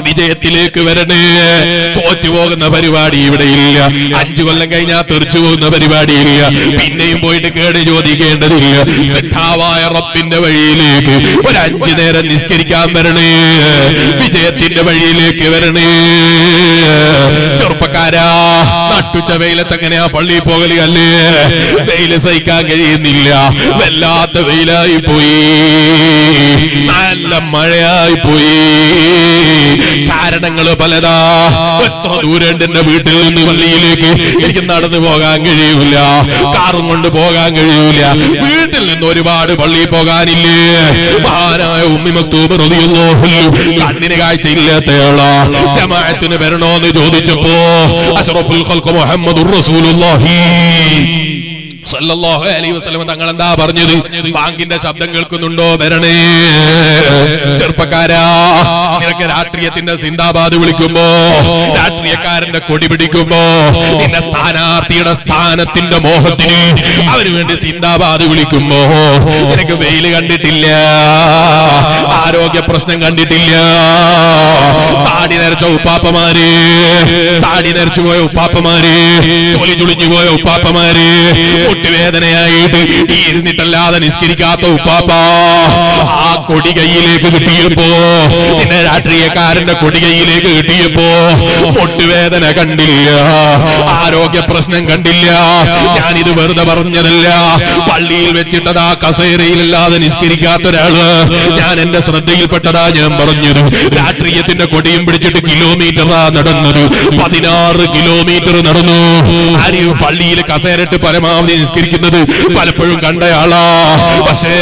വിജയത്തിലേക്ക് വരണേ തോറ്റുപോകുന്ന പരിപാടി ഇവിടെ ഇല്ല അഞ്ചു കൊല്ലം കഴിഞ്ഞാൽ തെറിച്ചു പോകുന്ന പരിപാടിയില്ല പിന്നെയും പോയിട്ട് കേട് ചോദിക്കേണ്ടതില്ല സിദ്ധാവായ റബ്ബിന്റെ വഴിയിലേക്ക് ഒരു അഞ്ചു നേരം നിസ്കരിക്കാൻ വരണേ വിജയത്തിന്റെ വഴിയിലേക്ക് വരണേ ചെറുപ്പക്കാരാ നട്ടുച്ച വെയിലത്ത് എങ്ങനെയാ പള്ളിയിൽ പോകല് അല്ലേ വെയില് സഹിക്കാൻ കഴിയുന്നില്ല വല്ലാത്ത വെയിലായി പോയി നല്ല മഴയായി പോയി കാരണങ്ങൾ പലതാ എത്ര ദൂരമുണ്ട് എന്റെ വീട്ടിൽ നിന്ന് പള്ളിയിലേക്ക് എനിക്ക് നടന്നു പോകാൻ കഴിയൂല കാറും കൊണ്ട് പോകാൻ കഴിയൂല വീട്ടിൽ നിന്ന് ഒരുപാട് പള്ളിയിൽ പോകാനില്ലേ മഹാനായ ഉമ്മി മക്തൂബ് റളിയല്ലാഹു അൻഹു കണ്ണിന് കാഴ്ചയില്ലാത്തയാളാ ജമാഅത്തിന് വരണോന്ന് ചോദിച്ചപ്പോ അഷ്റഫുൽ ഖൽഖ് മുഹമ്മദുർ റസൂലുള്ളാഹി സല്ലല്ലാഹു അലൈഹി വസല്ലം തങ്ങൾ എന്താ പറഞ്ഞത് ബാങ്കിന്റെ ശബ്ദം കേൾക്കുന്നുണ്ടോ വരണേ ചെറുപ്പക്കാരാ നിനക്ക് രാഷ്ട്രീയത്തിന്റെ സിന്ദാബാദ് വിളിക്കുമ്പോ രാഷ്ട്രീയക്കാരന്റെ കൊടി പിടിക്കുമ്പോ നിന്റെ സ്ഥാനാർത്ഥിയുടെ സ്ഥാനത്തിന്റെ മോഹത്തിന് അവന് വേണ്ടി സിന്ദാബാദ് വിളിക്കുമ്പോ നിനക്ക് വെയില് കണ്ടിട്ടില്ല ആരോഗ്യ പ്രശ്നം കണ്ടിട്ടില്ല താടി നരച്ച ഉപ്പാപ്പമാര് താടി നരച്ചു പോയ ഉപ്പാപ്പമാര് തൊലി ചുളിഞ്ഞു പോയ ഉപ്പാപ്പമാര് മുട്ടുവേദനയായിട്ട് ഈ ഇരുന്നിട്ടല്ലാതെ നിസ്കരിക്കാത്ത ഉപ്പാപ്പ ആ കൊടി കൈയിലേക്ക് കിട്ടിയപ്പോ നിന്നെ രാഷ്ട്രീയക്കാരന്റെ കൊടി കൈയിലേക്ക് കിട്ടിയപ്പോ മുട്ടുവേദന കണ്ടില്ല ആരോഗ്യ പ്രശ്നം കണ്ടില്ല ഞാനിത് വെറുതെ പറഞ്ഞതല്ല പള്ളിയിൽ വെച്ചിട്ടതാ കസേരയിലല്ലാതെ നിസ്കരിക്കാത്ത ഒരാള് ഞാൻ എന്റെ ശ്രദ്ധയിൽപ്പെട്ടതാ ഞാൻ പറഞ്ഞത് രാഷ്ട്രീയത്തിന്റെ കൊടിയും പിടിച്ചിട്ട് കിലോമീറ്ററാ നടന്നത് പതിനാറ് കിലോമീറ്റർ നടന്നു ആര് പള്ളിയിൽ കസേരട്ട് പരമാവധി നിസ്കരിക്കുന്നത് പലപ്പോഴും കണ്ടയാളാ പക്ഷേ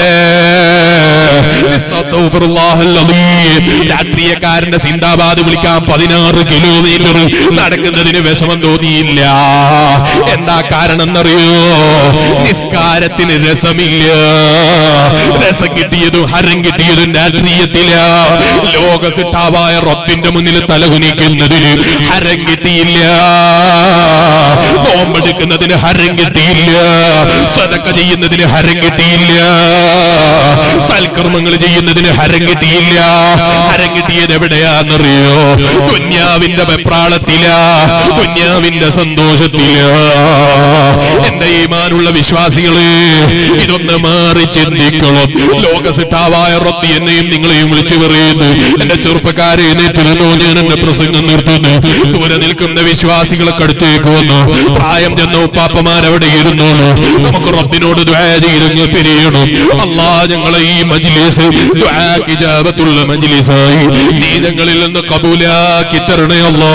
രാഷ്ട്രീയക്കാരന്റെ സിന്ദാബാദ് വിളിക്കാൻ പതിനാറ് കിലോമീറ്റർ നടക്കുന്നതിന് വിഷമം തോന്നിയില്ല എന്താ കാരണം എന്നറിയോ നിസ്കാരത്തിന് രസമില്ല രസം കിട്ടിയതും ഹരം കിട്ടിയതും രാഷ്ട്രീയത്തില ലോക സിട്ടാവായ റബ്ബിന്റെ മുന്നിൽ തലകുനിക്കുന്നതിന് ഹരം കിട്ടിയില്ല നോമ്പെടുക്കുന്നതിന് ഹരം കിട്ടിയില്ല സദക്ക ചെയ്യുന്നതിന് ഹരം കിട്ടിയില്ല സൽക്കർമ്മങ്ങൾ ചെയ്യുന്നതിന് ഹരം കിട്ടിയില്ല ഹരം കിട്ടിയത് എവിടെയാന്നറിയോ കുഞ്ഞാവിന്റെ വെപ്രാളത്തില കുഞ്ഞാവിന്റെ സന്തോഷത്തില എന്റെ ഈമാനുള്ള വിശ്വാസികള് ഇതൊന്ന് മാറി ചിന്തിക്കണം ലോകസിട്ടാവായ റബ്ബി എന്നെയും നിങ്ങളെയും വിളിച്ചു പറയുന്നു എന്റെ ചെറുപ്പക്കാരെ എഴുന്നേറ്റിരുന്നോ ഞാൻ എന്റെ പ്രസംഗം നിർത്തുന്നു ദൂരെ നിൽക്കുന്ന വിശ്വാസികളൊക്കെ അടുത്തേക്ക് വന്നു പ്രായം ചെന്ന ഉപ്പാപ്പമാരവിടെ ഇരുന്നോളൂ നമുക്ക് റബ്ബിനോട് ദ്വാരങ്ങ് പിരിയണം അല്ലാ ഞങ്ങളെ ഈ മജ്ലിസ് ദുആക്ക് ഇജാബത്തുള്ള മജ്ലിസായി നീ ഞങ്ങളിൽ നിന്ന് കബൂലാക്കി തരണേ അല്ലാ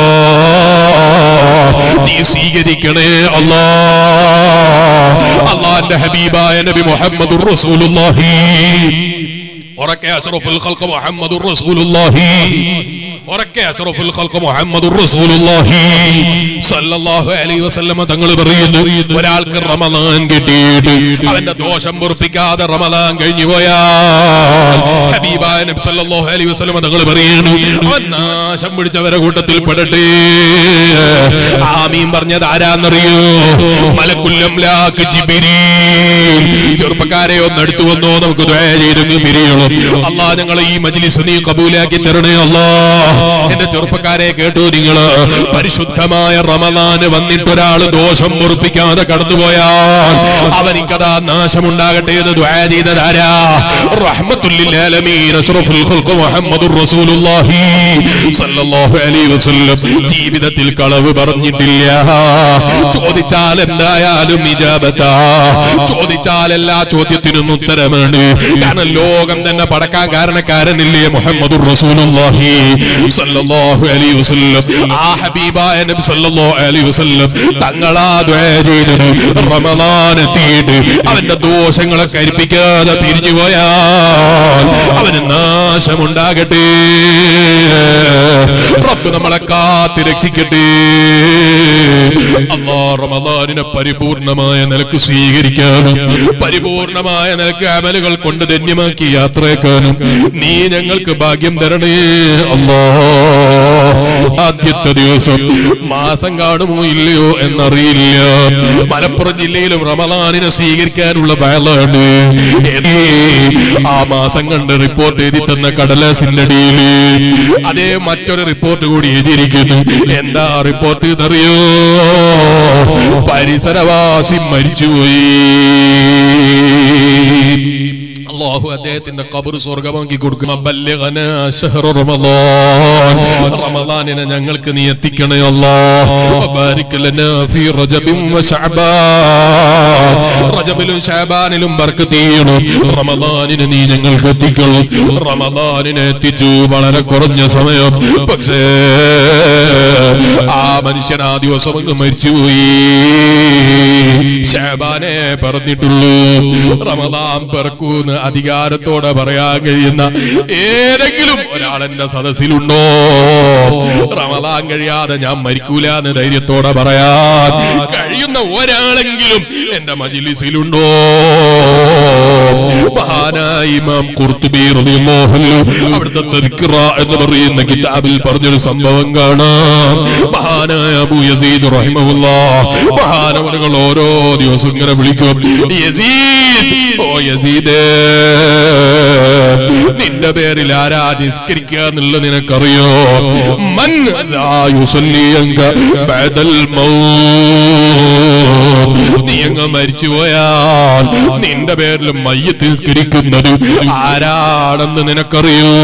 നീ സ്വീകരിക്കണേ അല്ലാ അള്ളാന്റെ ഹബീബായ നബി മുഹമ്മദുർ റസൂലുള്ളാഹി ഉറക്കെ അഷ്റഫുൽ ഖൽഖ് മുഹമ്മദുർ റസൂലുള്ളാഹി ഉറക്കെ അഷ്റഫുൽ ഖൽഖ് മുഹമ്മദുർ റസൂലുള്ളാഹി സല്ലല്ലാഹു അലൈഹി വസല്ലമ തങ്ങൾ പറയുന്നു ഒരാൾക്ക് റമദാൻ കിട്ടിയിട്ട് അവന്റെ ദോഷം പൊറുപ്പിക്കാതെ റമദാൻ കഴിഞ്ഞു പോയാൽ ഹബീബായ നബി സല്ലല്ലാഹു അലൈഹി വസല്ലമ തങ്ങൾ പറയുന്നു അവൻ നാശം പിടിച്ചവരെ കൂട്ടത്തിൽ പെടട്ടെ ആമീൻ പറഞ്ഞത് ആരാന്നറിയോ മലക്കുല്ലം ലാക്ക് ജിബിരീൽ ചെറുപ്പക്കാരെ ഒന്ന് അടുത്തു വന്നോ നമുക്ക് ദുആ ചെയ്തെങ്കിൽ പിരിയണം അല്ലാ ഞങ്ങളെ ഈ മജ്ലിസ് നീ കബൂലാക്കി തരണേ അല്ലാ എന്റെ ചെറുപ്പക്കാരെ കേട്ടു നിങ്ങള് പരിശുദ്ധമായ റമദാന് വന്നിട്ട് ഒരാള് ദോഷം പൊറുപ്പിക്കാതെ കടന്നുപോയാൽ അവനിക്കതാ നാശമുണ്ടാകട്ടെ എന്ന് ദുആ ചെയ്തതാരാ റഹ്മത്തുല്ലിൽ ആലമീൻ അഷ്റഫുൽ ഖൽഖ് മുഹമ്മദുർ റസൂലുള്ളാഹി സല്ലല്ലാഹു അലൈഹി വസല്ലം ജീവിതത്തിൽ കളവ് പറഞ്ഞിട്ടില്ല ചോദിച്ചാൽ എന്തായാലും ഇജാബത്താ ചോദിച്ചാൽ എല്ലാ ചോദ്യത്തിനും ഉത്തരമാണ് കാരണം ലോകം തന്നെ പടക്കാൻ കാരണക്കാരനില്ലേ മുഹമ്മദുർ റസൂലുള്ളാഹി സല്ലല്ലാഹു അലൈഹി വസല്ലം ആ ഹബീബായ നബി സല്ലല്ലാഹു അലൈഹി വസല്ലം തങ്ങളാ ദുആ ചെയ്തത് റമദാൻ എത്തിയിട്ട് അവന്റെ ദോഷങ്ങളെ കരിപ്പിക്കാതെ തിരിഞ്ഞു പോയാൽ അവന് നാശമുണ്ടാകട്ടെ റബ്ബ് നമ്മളെ കാത്ത് രക്ഷിക്കട്ടെ അല്ലാ റമദാനിനെ പരിപൂർണമായ നിലക്ക് സ്വീകരിക്കാനും പരിപൂർണമായ നിലക്ക് അമലുകൾ കൊണ്ട് ധന്യമാക്കി യാത്രയാക്കാനും നീ ഞങ്ങൾക്ക് ഭാഗ്യം തരണേ അല്ലാ ആദ്യത്തെ ദിവസം മാസം കാണുമോ ഇല്ലയോ എന്നറിയില്ല മലപ്പുറം ജില്ലയിലും റമദാനിനെ സ്വീകരിക്കാനുള്ള വയലാണ് ആ മാസം കണ്ട് റിപ്പോർട്ട് എഴുതി തന്ന കടലാസിന്റെ അടിയിൽ അതേ മറ്റൊരു റിപ്പോർട്ട് കൂടി എഴുതിയിരിക്കുന്നു എന്താ റിപ്പോർട്ട് എന്നറിയോ പരിസരവാസി മരിച്ചുപോയി അള്ളാഹു അദ്ദേഹത്തിന്റെ കബർ സ്വർഗമാക്കി കൊടുക്കും ബല്യഗനാ ശഹ്റു റമളാൻ റമളാനിനെ ഞങ്ങൾക്ക് നീ എത്തിക്കണേ അല്ലാഹ് വബാരിക് ലനാ ഫീ റജബിൻ വശഅബാൻ റജബിലും ശഅബാനിലും ബർക്കത്ത് ചെയ്യണം റമളാനിനെ നീ ഞങ്ങൾക്ക് എത്തിക്കണം റമളാനിനെ എത്തിച്ചു വളരെ കുറഞ്ഞ സമയം പക്ഷേ ആ മനുഷ്യൻ ആ ദിവസം അങ്ങ് മരിച്ചുപോയി ഷാബാനെ പറഞ്ഞിട്ടുള്ളൂ റമദാൻ പിറക്കൂന്ന് അധികാരത്തോടെ പറയാൻ കഴിയുന്ന ഏതെങ്കിലും ഒരാൾ എന്റെ സദസ്സിലുണ്ടോ റമദാൻ കഴിയാതെ ഞാൻ മരിക്കൂല എന്ന് ധൈര്യത്തോടെ പറയാൻ കഴിയുന്ന ഒരാളെങ്കിലും എന്റെ മജിലിസിലുണ്ടോ മഹാനായ ഇമാം ഖുർത്തുബി റളിയല്ലാഹു അൻഹു അവിടുത്തെ തദ്കിറ എന്ന് പറയുന്ന കിതാബിൽ പറഞ്ഞൊരു സംഭവം കാണാം മഹാനായ അബൂ യസീദ് റഹിമഹുല്ലാഹ് മഹാനവനുകൾ ഓരോ ദിവസം ഇങ്ങനെ വിളിക്കും യസീദ് ഓ യസീദേ നിന്റെ പേരിൽ ആരാ നിസ്കരിക്കുക എന്നുള്ളത് നിനക്കറിയോ മൻ ലാ യുസല്ലി അങ്ക ബഅദൽ മൗത്ത് നീ അങ്ങ് മരിച്ചു പോയാൽ നിന്റെ പേരിൽ മയ്യത്ത് നിസ്കരിക്കുന്നത് ആരാണെന്ന് നിനക്കറിയോ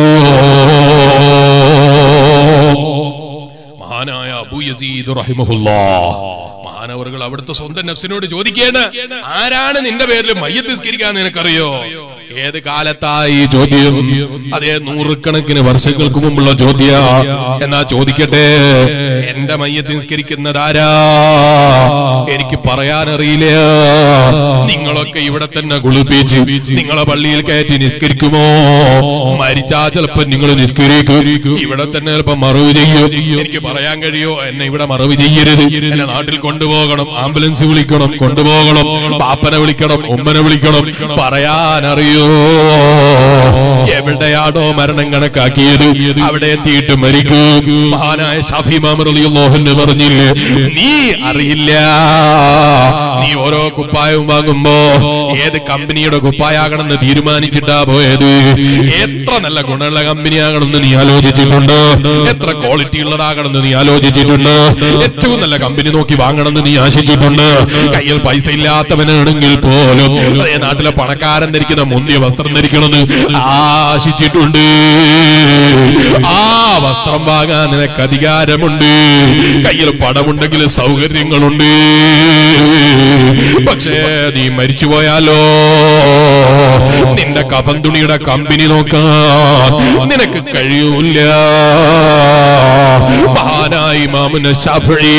മഹാനായ അബൂ യസീദ് റഹിമഹുല്ലാഹ് മഹാനവറുകൾ അവിടുത്തെ സ്വന്തം നഫ്സിനോട് ചോദിക്കേണ്ട ആരാണ് നിന്റെ പേരിൽ മയ്യത്ത് നിസ്കരിക്കാൻ നിനക്കറിയോ ഏത് കാലത്തായി ഈ ചോദ്യം അതേ നൂറുകണക്കിന് വർഷങ്ങൾക്ക് മുമ്പുള്ള ചോദ്യ എന്നാ ചോദിക്കട്ടെ എന്റെ മയ്യത്ത് നിസ്കരിക്കുന്നത് ആരാ എനിക്ക് പറയാനറിയില്ല നിങ്ങളൊക്കെ ഇവിടെ തന്നെ കുളിപ്പിച്ച് നിങ്ങളെ പള്ളിയിൽ കയറ്റി നിസ്കരിക്കുമോ മരിച്ചാ ചിലപ്പോ നിങ്ങൾ നിസ്കരിക്കും ഇവിടെ തന്നെ ചിലപ്പോ മറവ് ചെയ്യും എനിക്ക് പറയാൻ കഴിയോ എന്നെ ഇവിടെ മറവ് ചെയ്യരുത് എന്നെ നാട്ടിൽ കൊണ്ടുപോകണം ആംബുലൻസ് വിളിക്കണം കൊണ്ടുപോകണം പാപ്പനെ വിളിക്കണം ഉമ്മനെ വിളിക്കണം പറയാനറിയോ എവിടെയാണോ മരണം കണക്കാക്കിയത് അവിടെ എത്തിയിട്ട് മരിക്കും മഹാനായ ഷാഫി മാമറിയോഹന് പറഞ്ഞില്ലേ നീ അറിയില്ല നീ ഓരോ കുപ്പായവും വാങ്ങുമ്പോ ഏത് കമ്പനിയുടെ കുപ്പായാകണമെന്ന് തീരുമാനിച്ചിട്ടാ പോയത് എത്ര നല്ല ഗുണമുള്ള കമ്പനിയാകണമെന്ന് നീ ആലോചിച്ചിട്ടുണ്ട് എത്ര ക്വാളിറ്റി ഉള്ളതാകണമെന്ന് നീ ആലോചിച്ചിട്ടുണ്ട് ഏറ്റവും നല്ല കമ്പനി നോക്കി വാങ്ങണമെന്ന് നീ ആശിച്ചിട്ടുണ്ട് കയ്യിൽ പൈസ ഇല്ലാത്തവനാണെങ്കിൽ പോലും അതേ നാട്ടിലെ പണക്കാരൻ ധരിക്കുന്ന മുന്തിയ വസ്ത്രം ധരിക്കണമെന്ന് ആശിച്ചിട്ടുണ്ട് ആ വസ്ത്രം വാങ്ങാൻ നിനക്ക് അധികാരമുണ്ട് കയ്യിൽ പണമുണ്ടെങ്കിൽ സൗകര്യങ്ങളുണ്ട് പക്ഷേ നീ മരിച്ചു പോയാലോ നിന്റെ കഫൻ തുണിയുടെ കമ്പനി നോക്കാൻ നിനക്ക് കഴിയൂല മഹാനായി മാമുന ഷാഫി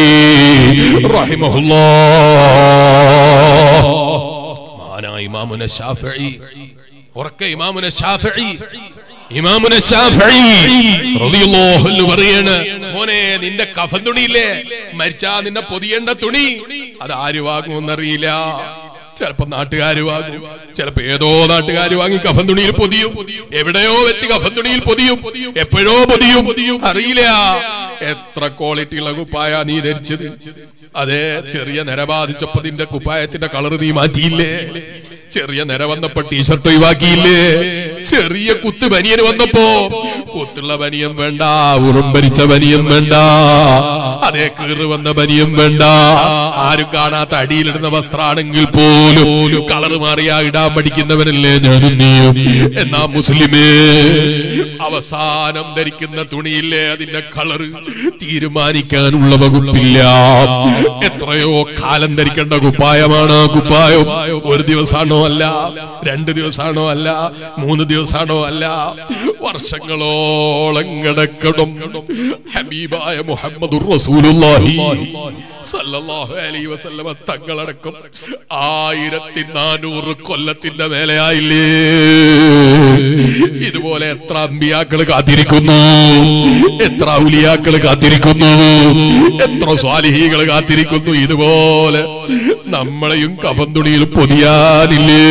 റഹിമഹുല്ലാ മഹാനായ ഇമാമുന ഷാഫിഈ ഉറക്കെ ഇമാമുന ഷാഫിഈ ഇമാമുന ഷാഫിഈ റളിയല്ലാഹു അൻഹു പറയാണ് മോനെ നിന്റെ കഫൻ തുണിയില്ലേ മരിച്ചാ നിന്നെ പൊതിയേണ്ട തുണി അത് ആര് വാങ്ങുമെന്നറിയില്ല ചിലപ്പോ നാട്ടുകാര് വാങ്ങും ചിലപ്പോ ഏതോ നാട്ടുകാര് വാങ്ങി കഫൻ തുണിയിൽ പൊതിയും എവിടെയോ വെച്ച് കഫൻ തുണിയിൽ പൊതിയും എപ്പോഴോ പൊതിയും അറിയില്ല എത്ര ക്വാളിറ്റി ഉള്ള കുപ്പായ നീ ധരിച്ചത് അതെ ചെറിയ നിര ബാധിച്ചപ്പോ നിന്റെ കുപ്പായത്തിന്റെ കളർ നീ മാറ്റിയില്ലേ ചെറിയ നിര വന്നപ്പോ ടീഷർട്ട് ഒഴിവാക്കിയില്ലേ ചെറിയ കുത്ത് ബനിയൻ വന്നപ്പോ കുത്തുള്ള ബനിയൻ വേണ്ട ഉറുമ്പരിച്ച ബനിയൻ വേണ്ട അതേ കീറ് വന്ന ബനിയൻ വേണ്ട ആരും കാണാത്ത അടിയിലിടുന്ന വസ്ത്രാണെങ്കിൽ പോലും കളർ മാറിയാ ഇടാൻ പഠിക്കുന്നവനല്ലേ ഞാനും നീയും എന്നാ മുസ്ലിമേ അവസാനം ധരിക്കുന്ന തുണിയില്ലേ അതിന്റെ കളറ് തീരുമാനിക്കാനുള്ള വകുപ്പില്ല എത്രയോ കാലം ധരിക്കേണ്ട കുപ്പായമാണ് ആ കുപ്പായം ഒരു ദിവസമാണോ അല്ല രണ്ട് ദിവസമാണോ അല്ല മൂന്ന് ദിവസമാണോ അല്ല വർഷങ്ങളോളം കിടക്കണം ഹബീബായ മുഹമ്മദ് റസൂലുള്ളാഹി സല്ലല്ലാഹു അലൈഹി വസല്ലമ തങ്ങളടക്കം ആയിരത്തി നാനൂറ് കൊല്ലത്തിന്റെ മേലെയായില്ലേ ഇതുപോലെ എത്ര അമ്പിയാക്കൾ കാത്തിരിക്കുന്നു എത്ര ഔലിയാക്കൾ കാത്തിരിക്കുന്നു എത്ര സ്വാലിഹികൾ കാത്തിരിക്കുന്നു ഇതുപോലെ നമ്മളെയും കഫൻ തുണിയിൽ പൊതിയാനില്ലേ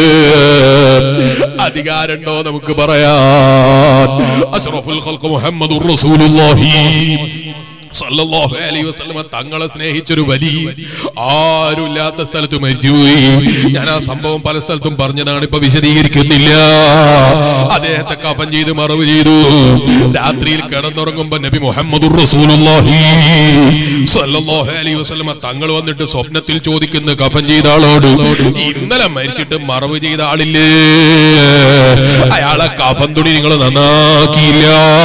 അധികാരമുണ്ടോ നമുക്ക് പറയാൻ അഷ്റഫുൽ ഖൽഖ് മുഹമ്മദുർ റസൂലുള്ളാഹി സല്ലല്ലാഹു അലൈഹി വസല്ലമ തങ്ങളെ സ്നേഹിച്ചൊരു വലി ആരുമില്ലാത്ത സ്ഥലത്ത് മരിച്ചുപോയി ഞാൻ ആ സംഭവം പല സ്ഥലത്തും പറഞ്ഞതാണ് ഇപ്പൊ വിശദീകരിക്കുന്നില്ല അദ്ദേഹത്തെ കഫൻ ചെയ്ത് മറവ് ചെയ്തു രാത്രിയിൽ കിടന്നുറങ്ങുമ്പോ നബി മുഹമ്മദുർ റസൂലുള്ളാഹി സല്ലല്ലാഹു അലൈഹി വസല്ലമ തങ്ങൾ വന്നിട്ട് സ്വപ്നത്തിൽ ചോദിക്കുന്ന കഫൻ ചെയ്ത ആളോട് ഇന്നലെ മരിച്ചിട്ട് മറവ് ചെയ്ത ആളില്ലേ അയാളെ കഫൻ തുണി നിങ്ങൾ നന്നാക്കിയില്ല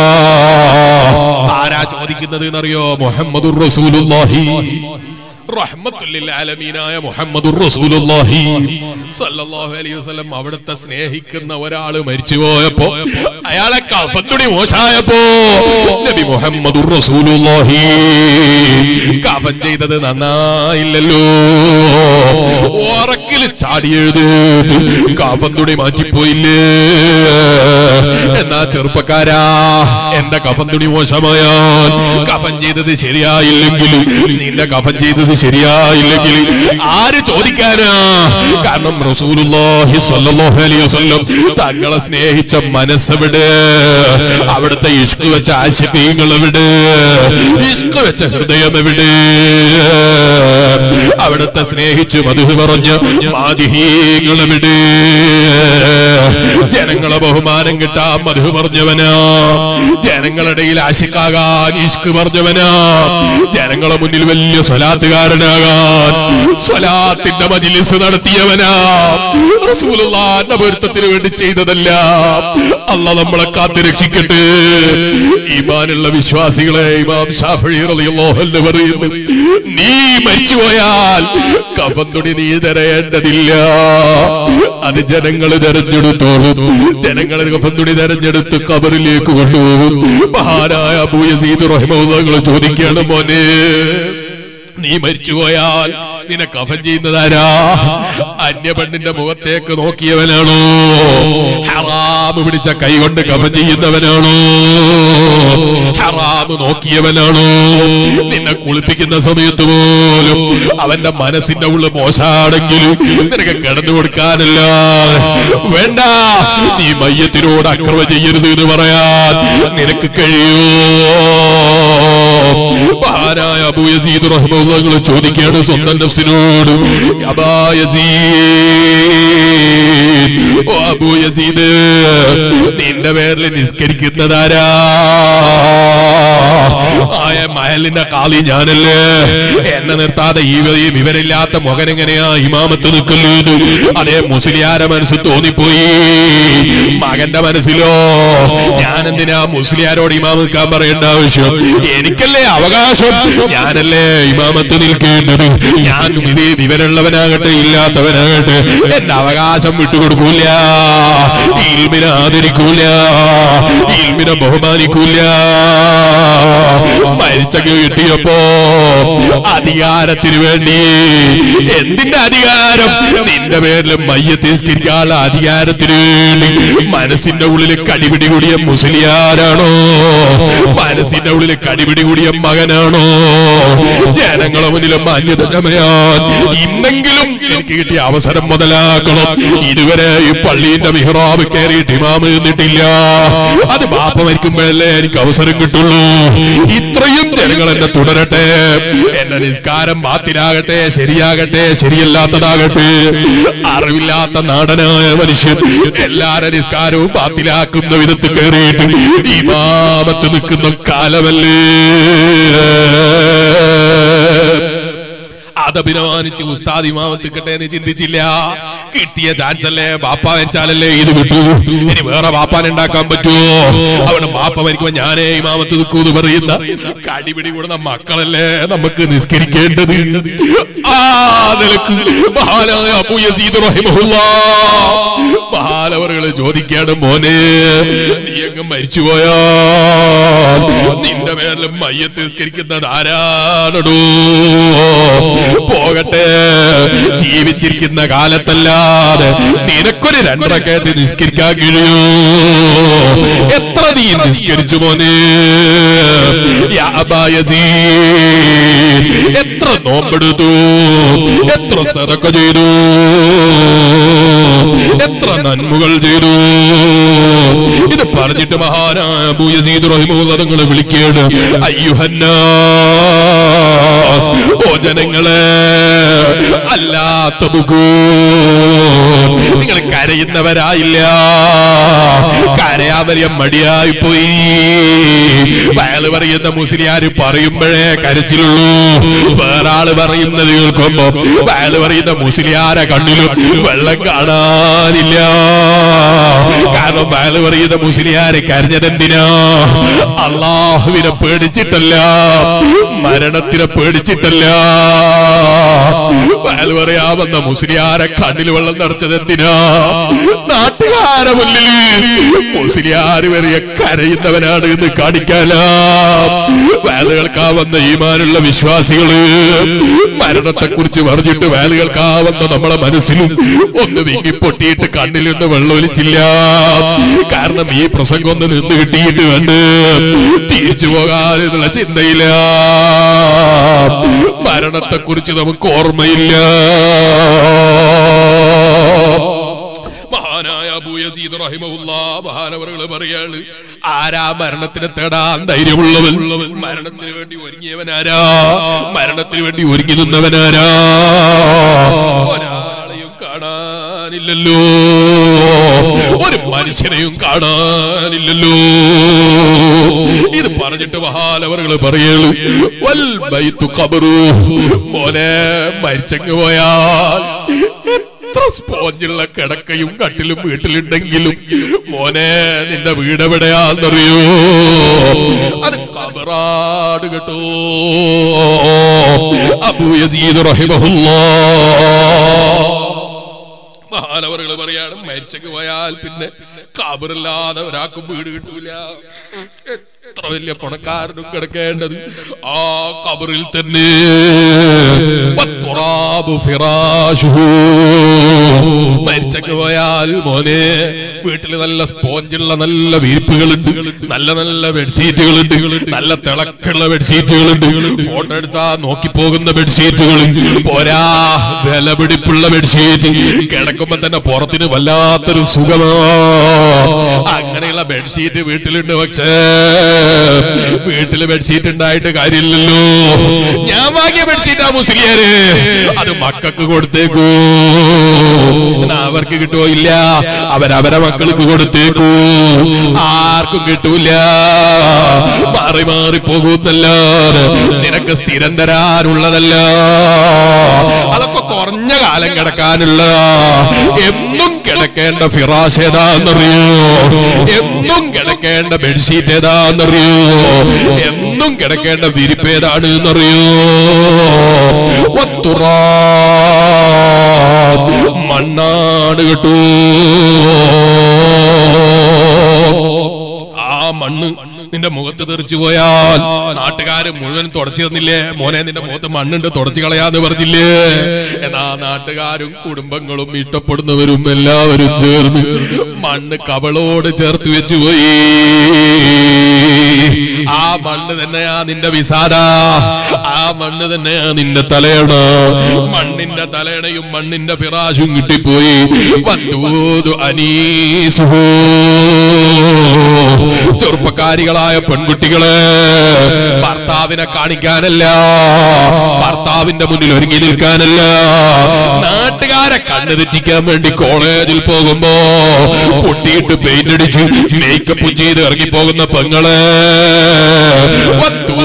ആരാ ചോദിക്കുന്നത് എന്നറിയോ മുഹമ്മദുർ റസൂലുള്ളാഹി റഹ്മത്തുല്ലിൽ ആലമീനായ മുഹമ്മദുർ റസൂലുള്ളാഹി സല്ലല്ലാഹു അലൈഹി വസല്ലം അവിടുത്തെ സ്നേഹിക്കുന്ന ഒരാള് മരിച്ചു പോയപ്പോ അയാളെ കഫത്തുണി മോശായപ്പോ നബി മുഹമ്മദുർ റസൂലുള്ളാഹി കഫൻ ചെയ്തത് നന്നായില്ലല്ലോ ഉറക്കിൽ ചാടി എഴുതേറ്റ് കഫൻ തുണി മാറ്റിപ്പോയില്ലേ എന്നാ ചെറുപ്പക്കാരാ എന്റെ കഫൻ തുണി മോശമായാൽ കഫൻ ചെയ്തത് ശരിയായില്ലെങ്കിൽ നിന്റെ കഫൻ ചെയ്തത് ശരിയായില്ലെങ്കിൽ ആര് ചോദിക്കാനാ കാരണം റസൂലുള്ളാഹി സ്വല്ലല്ലാഹു അലൈഹി വസല്ലം തങ്ങളെ സ്നേഹിച്ച മനസ്സെവിടെ അവിടുത്തെ ഇഷ്ക് വെച്ച ആശയങ്ങൾ എവിടെ ഇഷ്ക് വെച്ച ഹൃദയം എവിടെ അവിടുത്തെ സ്നേഹിച്ച് മധു പറഞ്ഞ മാതിഹീങ്ങൾ എവിടെ ജനങ്ങളെ ബഹുമാനം കിട്ടാൻ മധു പറഞ്ഞവനാ ജനങ്ങളുടെ ആശിക്കാകാൻ ഇഷ്ക് പറഞ്ഞവനാ ജനങ്ങളെ മുന്നിൽ വലിയ സ്വലാത്തുകാരനാകാൻ സ്വലാത്തിന്റെ മജിലിസ് നടത്തിയവനാ റസൂലുള്ളാന്റെ പൊരുത്തത്തിന് വേണ്ടി ചെയ്തതല്ല അല്ല നമ്മളെ കാത്തു രക്ഷിക്കട്ടെ ഈമാനുള്ള വിശ്വാസികളെ ഇമാം ഷാഫി റളിയല്ലാഹു അൻഹു പറയുന്നു നീ മരിച്ചുപോയാൽ കഫൻ തുണി നീ തരേണ്ടതില്ല അത് ജനങ്ങൾ തെരഞ്ഞെടുത്തോളും ജനങ്ങൾ കഫൻ തുണി തെരഞ്ഞെടുത്ത് കബറിലേക്ക് കൊണ്ടുപോകും മഹാനായ അബൂയസീദ് റഹിമങ്ങൾ ചോദിക്കുകയാണ് മോനെ നീ മരിച്ചുപോയാൽ നിന്നെ കഫൻ ചെയ്യുന്നതാരാ അന്യ പെണ്ണിന്റെ മുഖത്തേക്ക് നോക്കിയവനാണോ ഹറാമ് പിടിച്ച കൈ കൊണ്ട് കഫൻ ചെയ്യുന്നവനാണോ ഹറാമ് നോക്കിയവനാണോ നിന്നെ കുളിപ്പിക്കുന്ന സമയത്ത് പോലും അവന്റെ മനസ്സിന്റെ ഉള്ളിൽ മോശാണെങ്കിലും നിനക്ക് കിടന്നു കൊടുക്കാനല്ല വേണ്ട നീ മയ്യത്തിനോട് അക്രമ ചെയ്യരുത് എന്ന് പറയാൻ നിനക്ക് കഴിയോ മഹാനായ അബൂ യസീദ് റഹ്മുള്ളങ്ങൾ ചോദിക്കുകയാണ് സ്വന്തം നഫ്സിനോട് അബാ യസീദ് ഓ അബൂ യസീദ് നിന്റെ പേരിൽ നിസ്കരിക്കുന്നതാരാ ആയ മഹലിന്റെ കാളി ഞാനല്ലേ എന്നെ നിർത്താതെ ഈ ഈ വിവരമില്ലാത്ത മകൻ എങ്ങനെയാ ഇമാമത്ത് നിൽക്കുന്നു അതേ മുസ്ലിയാരെ മനസ്സ് തോന്നിപ്പോയി മകന്റെ മനസ്സിലോ ഞാൻ എന്തിനാ മുസ്ലിയാരോട് ഇമാം നിൽക്കാൻ പറയേണ്ട ആവശ്യം എനിക്കല്ലേ അവകാശം ഞാനല്ലേ ഇമാമത്ത് നിൽക്കേണ്ടത് ഞാൻ ഇത് വിവരമുള്ളവനാകട്ടെ ഇല്ലാത്തവനാകട്ടെ എന്റെ അവകാശം വിട്ടുകൊടുക്കൂല ഇൽമിനെ ആദരിക്കൂല ഇൽമിനെ ബഹുമാനിക്കൂല മരിച്ചങ്ങ് കിട്ടിയപ്പോ അധികാരത്തിന് വേണ്ടി എന്തിന്റെ അധികാരം നിന്റെ പേരിൽ മയ്യത്തെ സ്കരിക്കാനുള്ള അധികാരത്തിന് വേണ്ടി മനസ്സിന്റെ ഉള്ളിൽ കടിപിടി കൂടിയ മുസ്ലിയാരാണോ മനസ്സിന്റെ ഉള്ളിൽ കടിപിടി കൂടിയ മകനാണോ ജനങ്ങളെ മുന്നിൽ മാന്യതമയാൻ ഇന്നെങ്കിലും എനിക്ക് കിട്ടിയ അവസരം മുതലാക്കണം ഇതുവരെ ഈ പള്ളീന്റെ മിഹ്റാബ് കയറിയിട്ട് ഇമാമ് നിന്നിട്ടില്ല അത് ബാപ്പ മരിക്കുമ്പോഴല്ലേ എനിക്ക് അവസരം കിട്ടുള്ളൂ ഇത്രയും ജനങ്ങൾ എന്നെ തുടരട്ടെ എന്റെ നിസ്കാരം ബാത്തിലാകട്ടെ ശരിയാകട്ടെ ശരിയല്ലാത്തതാകട്ടെ അറിവില്ലാത്ത നാടനായ മനുഷ്യൻ എല്ലാരെ നിസ്കാരവും ബാത്തിലാക്കുന്ന വിധത്തിൽ കയറിയിട്ട് ഇമാമത്ത് നിൽക്കുന്ന കാലമല്ലേ അതഭിനമാനിച്ച് ഉസ്താദ് ഇമാമത്ത് കിട്ടെ എന്ന് ചിന്തിച്ചില്ല കിട്ടിയ ചാൻസ് അല്ലേ ബാപ്പ മരിച്ചാലല്ലേ ഇത് കിട്ടൂ ഇനി വേറെ ബാപ്പാൻ ഉണ്ടാക്കാൻ പറ്റുമോ അവിടെ ബാപ്പ മരിക്കുമ്പോ ഞാനേ ഇമാമത്ത് നിൽക്കൂ എന്ന് പറയുന്ന കടിപിടി കൂടുന്ന മക്കളല്ലേ നമുക്ക് നിസ്കരിക്കേണ്ടത് ആ നിലക്ക് മഹാനായ അബൂ യസീദ് റഹിമഹുല്ലാ മഹാനവറുകളെ ചോദിക്കാണ് മോനെ നീ അങ്ങ് മരിച്ചുപോയാ നിന്റെ പേരിൽ മയ്യത്ത് നിസ്കരിക്കുന്നത് ആരാണടോ പോകട്ടെ ജീവിച്ചിരിക്കുന്ന കാലത്തല്ലാതെ നിനക്കൊരു രണ്ടരക്കയത്ത് നിസ്കരിക്കാൻ കഴിയോ എത്ര നീ നിസ്കരിച്ചു മോനെ യാ അബാ യസീദ്. എത്ര നോമ്പെടുത്തു എത്ര സദക്ക ചെയ്തു എത്ര നന്മകൾ ചെയ്തു ഇത് പറഞ്ഞിട്ട് മഹാനായ അബൂ യസീദ് റഹിമുള്ള നിങ്ങൾ വിളിക്കേണ് അയ്യുഹന്നാസ് ഓ ജനങ്ങളെ അല്ലാത്ത നിങ്ങൾ കരയുന്നവരായില്ല കരയാൻ വലിയ മടിയായി പോയി വയല് പറയുന്ന മുസ്ലിയാര് പറയുമ്പോഴേ കരച്ചിലുള്ളൂ വേറെ ആള് പറയുന്നത് കേൾക്കുമ്പോ വയല് പറയുന്ന മുസ്ലിയാരെ കണ്ണിലും വെള്ളം കാണാനില്ല കാരണം വയല് പറയുന്ന മുസ്ലിയാരെ കരഞ്ഞതെന്തിനാ അള്ളാഹുവിനെ പേടിച്ചിട്ടല്ല മരണത്തിനെ പേടിച്ചിട്ടല്ല വയല് പറയാമെന്ന മുസ്ലിയാരെ കണ്ണിൽ വെള്ളം നിറച്ചത് എന്തിനാ നാട്ടുകാരെ മുന്നിൽ മുസ്ലിയാര് വരെ കരയുന്നവനാണ് എന്ന് കാണിക്കാനാ വയല് കേൾക്കാവുന്ന ഈമാനുള്ള വിശ്വാസികള് മരണത്തെ കുറിച്ച് പറഞ്ഞിട്ട് വയല് കേൾക്കാവുന്ന നമ്മളെ മനസ്സിലും ഒന്ന് വിങ്ങി പൊട്ടിയിട്ട് കണ്ണിൽ നിന്ന് വെള്ളമൊലിച്ചില്ല കാരണം ഈ പ്രസംഗം ഒന്ന് നിന്ന് കിട്ടിയിട്ട് വേണ്ട തിരിച്ചു പോകാനുള്ള ചിന്തയില്ല മരണത്തെ കുറിച്ച് നമുക്ക് ഓർമ്മയില്ല മഹാനായ അബൂ യസീദ് റഹിമഹുല്ലാ മഹാനവറുകൾ പറയാണ് ആരാ മരണത്തിനെ തേടാൻ ധൈര്യമുള്ളവൻ മരണത്തിന് വേണ്ടി ഒരുങ്ങിയവനാരാ മരണത്തിന് വേണ്ടി ഒരുങ്ങി നിന്നവനാരാ ഒരാളെയും കാണാനില്ലല്ലോ ഒരു മനുഷ്യനെയും കാണാനില്ലല്ലോ ഇത് പറഞ്ഞിട്ട് മഹാനവറുകൾ പറയൂ വൽ ബൈത്തു ഖബറു മോനെ മരിച്ചങ്ങ് പോയാൽ എത്ര സ്പോഞ്ചുള്ള കിടക്കയും കട്ടിലും വീട്ടിലുണ്ടെങ്കിലും മോനെ നിന്റെ വീട് എവിടെയാന്നറിയോ അത് കബറാട് കേട്ടോ അബൂ യസീദ് റഹിമഹുല്ലാ മഹാനവറുകൾ പറയാണ് മരിച്ചക്ക് പോയാൽ പിന്നെ കബറില്ലാതെ ഒരാൾക്കും വീട് കിട്ടൂല എത്ര വലിയ പണക്കാരനും കിടക്കേണ്ടത് ആ കബറിൽ തന്നെ വത്തുറാബു ഫിറാശുഹു. മരിച്ചക്ക് പോയാൽ മോനെ വീട്ടിൽ നല്ല സ്പോഞ്ചുള്ള നല്ല വിരിപ്പുകളുണ്ട് നല്ല നല്ല ബെഡ്ഷീറ്റുകളുണ്ട് നല്ല തിളക്കുള്ള ബെഡ്ഷീറ്റുകളുണ്ട് ഫോട്ടോ എടുത്താ നോക്കി പോകുന്ന ബെഡ്ഷീറ്റുകളുണ്ട് പോരാ വില പിടിപ്പുള്ള ബെഡ്ഷീറ്റ് കിടക്കുമ്പോ തന്നെ പുറത്തിന് വല്ലാത്തൊരു സുഖമാ അങ്ങനെയുള്ള ബെഡ്ഷീറ്റ് വീട്ടിലുണ്ട് പക്ഷേ വീട്ടില് ബെഡ്ഷീറ്റ് ഉണ്ടായിട്ട് കാര്യമില്ലല്ലോ ഞാൻ വാങ്ങിയ ബെഡ്ഷീറ്റാ മുസ്ലിയാര് അത് മക്കൾക്ക് കൊടുത്തേക്കൂ എന്നാ അവർക്ക് കിട്ടുമോ ഇല്ല അവരവരെ മക്കൾക്ക് കൊടുത്തേക്കൂ ആർക്കും കിട്ടൂല മാറി മാറി പോകുന്നല്ലാതെ നിനക്ക് സ്ഥിരം തരാനുള്ളതല്ല അതൊക്കെ കുറഞ്ഞ കാലം കിടക്കാനുള്ള എന്നും കിടക്കേണ്ട ഫിറാസ് ഏതാന്നറിയോ എന്നും കിടക്കേണ്ട ബെഡ്ഷീറ്റ് ഏതാന്നറിയോ എന്നും കിടക്കേണ്ട വിരിപ്പ് ഏതാണ് എന്നറിയോ ഒത്തുറാ മണ്ണാണ് കേട്ടോ ആ മണ്ണ് നിന്റെ മുഖത്ത് തെറിച്ചു പോയാൽ നാട്ടുകാര് മുഴുവൻ തുടച്ചു തന്നില്ലേ മോനെ നിന്റെ മുഖത്ത് മണ്ണുണ്ട് തുടച്ചു കളയാന്ന് പറഞ്ഞില്ലേ എന്നാ നാട്ടുകാരും കുടുംബങ്ങളും ഇഷ്ടപ്പെടുന്നവരും എല്ലാവരും ചേർന്ന് മണ്ണ് കവളോട് ചേർത്ത് വെച്ചു പോയി ആ മണ്ണ് തന്നെയാ നിന്റെ വിസാര ആ മണ്ണ് തന്നെയാ നിന്റെ തലയണ മണ്ണിന്റെ തലയണയും മണ്ണിന്റെ ഫിറാശും കിട്ടിപ്പോയി വന്തൂതു അനീസുഹോ ചെറുപ്പക്കാരികളായ പെൺകുട്ടികളെ ഭർത്താവിനെ കാണിക്കാനല്ല ഭർത്താവിന്റെ മുന്നിൽ ഒരുങ്ങി നിൽക്കാനല്ല നാട്ടുകാരെ കണ്ണു തെറ്റിക്കാൻ വേണ്ടി കോളേജിൽ പോകുമ്പോ പൊട്ടിയിട്ട് പെയിന്റ് അടിച്ച് മേക്കപ്പ് ചെയ്ത് ഇറങ്ങിപ്പോകുന്ന പെങ്ങളെ വത്തൂ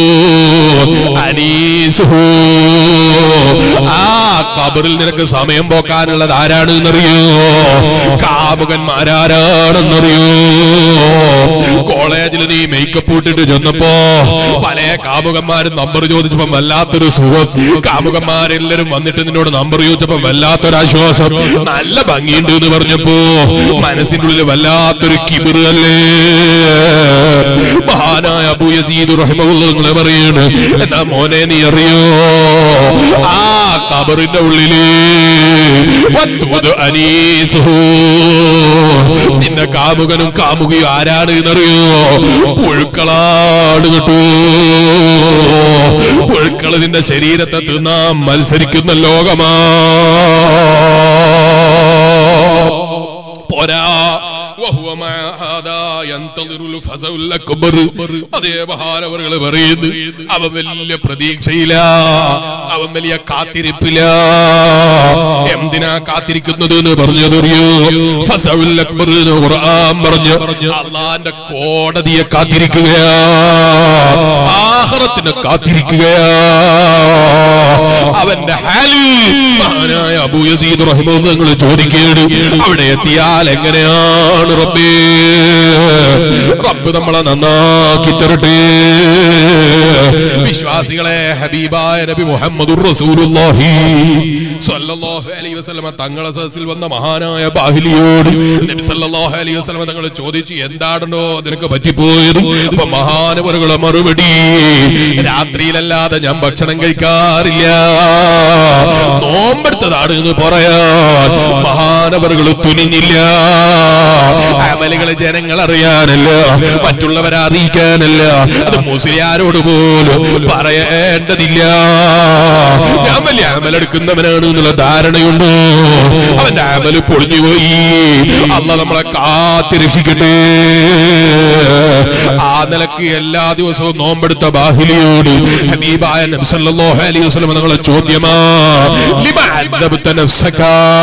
അനീസുഹു. ആ കബറിൽ നിനക്ക് സമയം പോക്കാനുള്ളത് ആരാണ് എന്നറിയോ കാമുകന്മാരാരാണെന്നറിയോ കോളേജിൽ നീ മേക്കപ്പ് ഇട്ടിട്ട് ചെന്നപ്പോ പല കാമുകന്മാരും നമ്പർ ചോദിച്ചപ്പോ വല്ലാത്തൊരു സുഖം കാമുകന്മാരെല്ലാരും വന്നിട്ട് നിന്നോട് നമ്പർ ചോദിച്ചപ്പോ വല്ലാത്തൊരു ആശ്വാസം നല്ല ഭംഗിയുണ്ട് എന്ന് പറഞ്ഞപ്പോ മനസ്സിന്റെ ഉള്ളിൽ വല്ലാത്തൊരു കിബിറ് അല്ലേ മഹാനായ അബൂ യസീദ് റഹിമഹുള്ള നിങ്ങളെ പറയാണ് എന്നാ മോനെ നീ അറിയോ ആ കബറിന്റെ ഉള്ളില് വത്തുവത് അനീസുഹു. നിന്റെ കാമുകനും കാമുകയും ആരാണ് എന്നറിയോ പുഴുക്കളാണ് കേട്ടോ പുഴുക്കള് നിന്റെ ശരീരത്തെ തിന്നാൻ മത്സരിക്കുന്ന ലോകമാ പോരാ വഹുവ മഅ ഹാദാ യന്തളിറുൽ ഫസഉൽ അക്ബർ. അതേ മഹാനവറുകൾ പറയുന്നു അവൻ വലിയ പ്രതീക്ഷയില്ല അവൻ വലിയ കാത്തിരിപ്പില്ല എന്തിനാ കാത്തിരിക്കുന്നത് എന്ന് പറഞ്ഞതറിയോ ഫസഉൽ അക്ബർ എന്ന് ഖുർആൻ പറഞ്ഞു അള്ളാന്റെ കോടതിയെ കാത്തിരിക്കുകയാ ആഖിറത്തിനെ കാത്തിരിക്കുകയാ അവന്റെ ഹാല് മഹാനായ അബൂ യസീദ് റഹിമഹുല്ലാഹ് നിങ്ങൾ ചോദിക്കേണ്ടി അവിടെ എത്തിയാൽ എങ്ങനെയാണ് റബ്ബേ റബ്ബ് നമ്മളെ നന്നാക്കി തരട്ടെ വിശ്വാസികളെ ഹബീബായ നബി മുഹമ്മദുർ റസൂലുള്ളാഹി സ്വല്ലല്ലാഹു അലൈഹി വസല്ലമ തങ്ങളെ സദസ്സിൽ വന്ന മഹാനായ ബാഹിലിയോട് നബി സല്ലല്ലാഹു അലൈഹി വസല്ലമ തങ്ങൾ ചോദിച്ചു എന്താണോ നിനക്ക് പറ്റിപ്പോയത് അപ്പൊ മഹാനവറുകളെ മറുപടി രാത്രിയിലല്ലാതെ ഞാൻ ഭക്ഷണം കഴിക്കാറില്ല നോമ്പെടുത്തതാണ് എന്ന് പറയാൻ മഹാനവറുകൾ തുനിഞ്ഞില്ല അമലുകളെ ജനങ്ങൾ അറിയാനല്ല മറ്റുള്ളവരെ അറിയിക്കാനല്ല അത് മുസ്ലിയാരോട് പോലും പറയേണ്ടതില്ല ഞാൻ വലിയ അമലെടുക്കുന്നവനാണ് എന്നുള്ള ധാരണയുണ്ടോ അവന്റെ അമല് പൊളിഞ്ഞുപോയി അല്ല നമ്മളെ കാത്തി രക്ഷിക്കട്ടെ ആ നിലക്ക് എല്ലാ ദിവസവും നോമ്പെടുത്ത ബാഹിലിയോട് ഹബീബായ നബി സല്ലല്ലാഹു അലൈഹി വസല്ലം നിങ്ങളെ ചോദ്യമാ ലിമ അദ്ദബ്ത നഫ്സക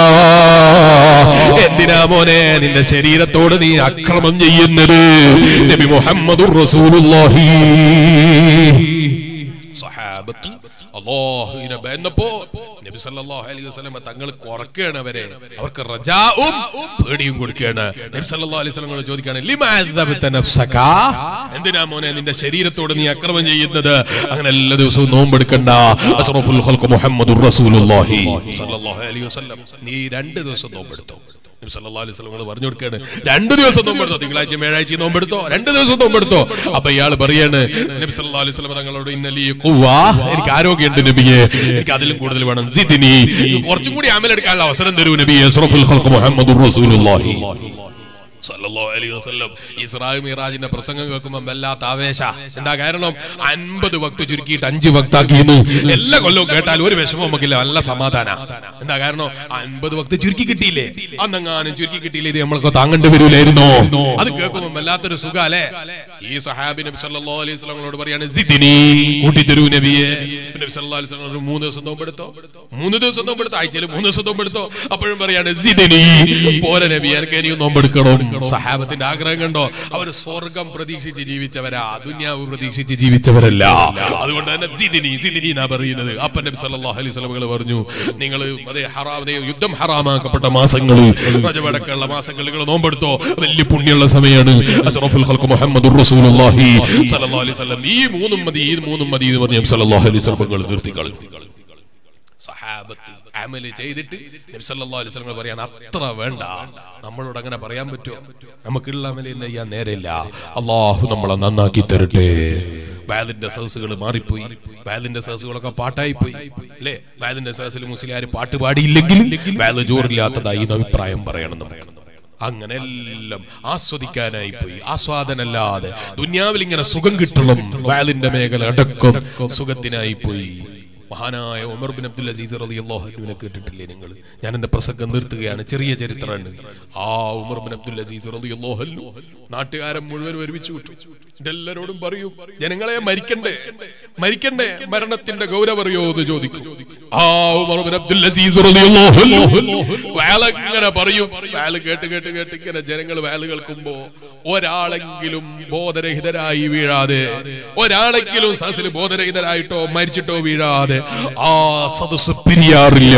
എന്തിനാ മോനെ നിന്റെ ശരീരത്തോട് നീ അക്രമം ചെയ്യുന്നത് നബി മുഹമ്മദുർ റസൂലുള്ളാഹി സഹാബത്ത് അല്ലാഹുവിനെ ഭയന്നപ്പോ നബി സല്ലല്ലാഹു അലൈഹി വസല്ലം തങ്ങൾ കുറക്കുകയാണ് അവരെ അവർക്ക് റജാവും പേടിയും കൊടുക്കുകയാണ് നബി സല്ലല്ലാഹു അലൈഹി വസല്ലം ചോദിക്കുകയാണ് ലിമാ അദ്ദബ്ത നഫ്സക എന്തിനാ മോനെ നിന്റെ ശരീരത്തോട് നീ അക്രമം ചെയ്യുന്നത് അങ്ങനെ എല്ലാ ദിവസവും നോമ്പെടുക്കണ്ട അസ്റഫുൽ ഖൽഖ് മുഹമ്മദുർ റസൂലുള്ളാഹി സല്ലല്ലാഹു അലൈഹി വസല്ലം നീ രണ്ട് ദിവസം നോമ്പെടുത്തോ നബി സല്ലല്ലാഹു അലൈഹി വസല്ലം പറഞ്ഞു കൊടുക്കുകയാണ് രണ്ട് ദിവസം നോമ്പെടുത്തോ തിങ്കളാഴ്ച വ്യാഴാഴ്ച നോമ്പെടുത്തോ രണ്ട് ദിവസം നോമ്പെടുത്തോ അപ്പൊ ഇയാൾ പറയാണ് നബി സല്ലല്ലാഹു അലൈഹി വസല്ലം തങ്ങളോട് ഇന്നലി ഖുവ്വ എനിക്ക് ആരോഗ്യമുണ്ട് നബിയെ എനിക്ക് അതിലും കൂടുതൽ വേണം സിദ്നി കുറച്ചും കൂടി അമലെടുക്കാനുള്ള അവസരം തരൂ നബിയെ അസ്റഫുൽ ഖൽഖ് മുഹമ്മദുർ റസൂലുള്ളാഹി സല്ലല്ലാഹു അലൈഹി വസല്ലം ഇസ്രാ മിറാജിന്റെ പ്രസംഗം കേൾക്കുമ്പോൾ വല്ലാത്ത ആവേശ എന്താ കാരണം അൻപത് വക്ത് ചുരുക്കിയിട്ട് അഞ്ച് വക്താക്കിയെന്ന് എല്ലാ കൊല്ലവും കേട്ടാൽ ഒരു വിഷമം നമുക്കില്ല നല്ല സമാധാന എന്താ കാരണം അൻപത് വക്ത് ചുരുക്കി കിട്ടിയില്ലേ അന്നെങ്ങാനും ചുരുക്കി കിട്ടിയില്ലേ ഇത് നമ്മൾക്ക് താങ്ങേണ്ടി വരൂലായിരുന്നോ അത് കേൾക്കുമ്പോൾ വല്ലാത്തൊരു സുഖ അല്ലേ ഈ സഹാബി നബി സല്ലല്ലാഹു അലൈഹി വസല്ലമയോട് പറയാണ് സിദ്നി കൂട്ടിത്തരൂ നബിയെ നബി സല്ലല്ലാഹു അലൈഹി വസല്ലം മൂന്ന് ദിവസം നോമ്പെടുത്തോ മൂന്ന് ദിവസം നോമ്പെടുത്തോ ആഴ്ചയിൽ മൂന്ന് ദിവസം നോമ്പെടുത്തോ അപ്പോഴും പറയാണ് സിദ്നി പോരെ നബി എനിക്ക് ഇനിയും നോമ്പെടുക്കണം സഹാബത്തിന്റെ ആഗ്രഹം കണ്ടോ അവർ സ്വർഗം പ്രതീക്ഷിച്ച് ജീവിച്ചവരാ ദുന്യാവ് പ്രതീക്ഷിച്ച് ജീവിച്ചവരല്ല അതുകൊണ്ട് തന്നെ സിദിനി സിദിനി എന്നാ പറയുന്നത് അപ്പൻ നബി സല്ലല്ലാഹു അലൈഹി വസല്ലമകൾ പറഞ്ഞു നിങ്ങൾ അതേ ഹറാമതേ യുദ്ധം ഹറാമാക്കപ്പെട്ട മാസങ്ങളിൽ റജബടക്കമുള്ള മാസങ്ങളിൽ നിങ്ങൾ നോമ്പെടുത്തോ വലിയ പുണ്യമുള്ള സമയമാണ് അഷ്റഫുൽ ഖൽഖ് മുഹമ്മദുർ റസൂലുള്ളാഹി സല്ലല്ലാഹു അലൈഹി വസല്ലം ഈ മൂന്നും മതി ഈ മൂന്നും മതി എന്ന് പറഞ്ഞു നബി സല്ലല്ലാഹു അലൈഹി വസല്ലം നിർത്തി കളഞ്ഞു സഹാബത്ത് അമല് ചെയ്തിട്ട് നബി സല്ലല്ലാഹു അലൈഹി വസല്ലം പറയാൻ അത്ര വേണ്ട നമ്മളോട് അങ്ങനെ പറയാൻ പറ്റുമോ നമുക്കുള്ള അമല് തന്നെ ചെയ്യാൻ നേരമില്ല അള്ളാഹു നമ്മളെ നന്നാക്കി തരട്ടെ ബാലിന്റെ സദസ്സുകൾ മാറിപ്പോയി ബാലിന്റെ സദസ്സുകളൊക്കെ പാട്ടായി പോയി അല്ലേ ബാലിന്റെ സദസ്സിൽ മുസ്ലിയാർ പാട്ട് പാടിയില്ലെങ്കിൽ ബാല് ജോറില്ലാത്തതായി എന്ന് അഭിപ്രായം പറയണം നമുക്ക് അങ്ങനെ എല്ലാം ആസ്വദിക്കാനായി പോയി ആസ്വാദനല്ലാതെ ദുന്യാവിൽ ഇങ്ങനെ സുഖം കിട്ടണം വാലിന്റെ മേഖല അടക്കം സുഖത്തിനായി പോയി മഹാനായ ഉമർ ബിൻ അബ്ദുൽ അസീസ് റളിയല്ലാഹു അൻഹുവിനെ കേട്ടിട്ടില്ലേ നിങ്ങൾ ഞാൻ എന്റെ പ്രസംഗം നിർത്തുകയാണ് ചെറിയ ചരിത്രമാണ് ആ ഉമർ ബിൻ അബ്ദുൽ അസീസ് റളിയല്ലാഹു അൻഹു നാട്ടുകാരൻ മുഴുവൻ ഒരുമിച്ച് വിട്ടു എല്ലാരോടും പറയും ജനങ്ങളെ മരിക്കണ്ടേ മരിക്കണ്ടേ മരണത്തിന്റെ ഗൗരവറിയോ എന്ന് ചോദിക്കും ആ ഉമർ ബിൻ അബ്ദുൽ അസീസ് റളിയല്ലാഹു അൻഹു വയലങ്ങനെ പറയും വയല് കേട്ട് കേട്ട് കേട്ട് ഇങ്ങനെ ജനങ്ങൾ വയല് കേൾക്കുമ്പോ ഒരാളെങ്കിലും ബോധരഹിതരായി വീഴാതെ ഒരാളെങ്കിലും സദസ്സിൽ ബോധരഹിതരായിട്ടോ മരിച്ചിട്ടോ വീഴാതെ ആ സദസ് പിരിയാറില്ല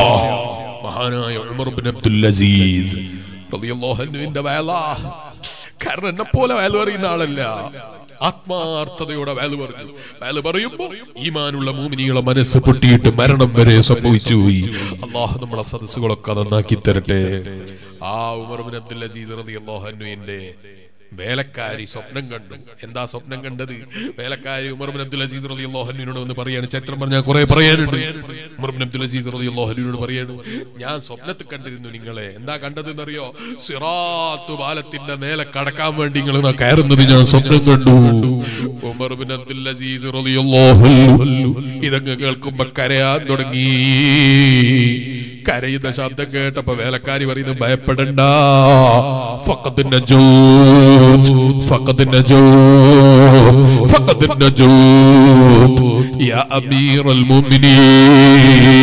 മഹാനായ ഉമർ ബിൻ അബ്ദുൽ അസീസ് റളിയല്ലാഹു അൻഹുവിന്റെ വയല കാരണം എന്നെ പോലെ വയല് പറയുന്ന ആളല്ല ആത്മാർത്ഥതയോടെ വയല് പറഞ്ഞു വയല് പറയുമ്പോ ഈമാനുള്ള മൂമിനികളെ മനസ്സ് പൊട്ടിയിട്ട് മരണം വരെ സംഭവിച്ചു പോയി അള്ളാഹു നമ്മളെ സദസ്സുകളൊക്കെ നന്നാക്കി തരട്ടെ ആ ഉമർ ബിൻ അബ്ദുൽ അസീസ് റളിയല്ലാഹു അൻഹുവിന്റെ വേലക്കാരി സ്വപ്നം കണ്ടു എന്താ സ്വപ്നം കണ്ടത് വേലക്കാരി ഉമർബിൻ അബ്ദുൽ അസീസ് റലി അള്ളാഹുനോട് വന്ന് പറയാണ് ചരിത്രം പറഞ്ഞാൽ കുറെ പറയാനുണ്ട് ഉമർബിൻ അബ്ദുൽ അസീസ് റലി അള്ളാഹുനോട് പറയാണ് ഞാൻ സ്വപ്നത്തിൽ കണ്ടിരുന്നു നിങ്ങളെ എന്താ കണ്ടത് എന്നറിയോ സിറാത്തു പാലത്തിന്റെ മേലെ കടക്കാൻ വേണ്ടി നിങ്ങൾ കയറുന്നത് ഞാൻ സ്വപ്നം കണ്ടു ഉമർബിൻ അബ്ദുൽ അസീസ് റലി ഇതങ്ങ് കേൾക്കുമ്പോ കരയാൻ തുടങ്ങി കരയുന്ന ശബ്ദം കേട്ടപ്പോ വേലക്കാരി പറയുന്നു ഭയപ്പെടണ്ട ഫഖദ് നജൂത് ഫഖദ് നജൂത് ഫഖദ് നജൂത് യാ അമീറൽ മുഅ്മിനീൻ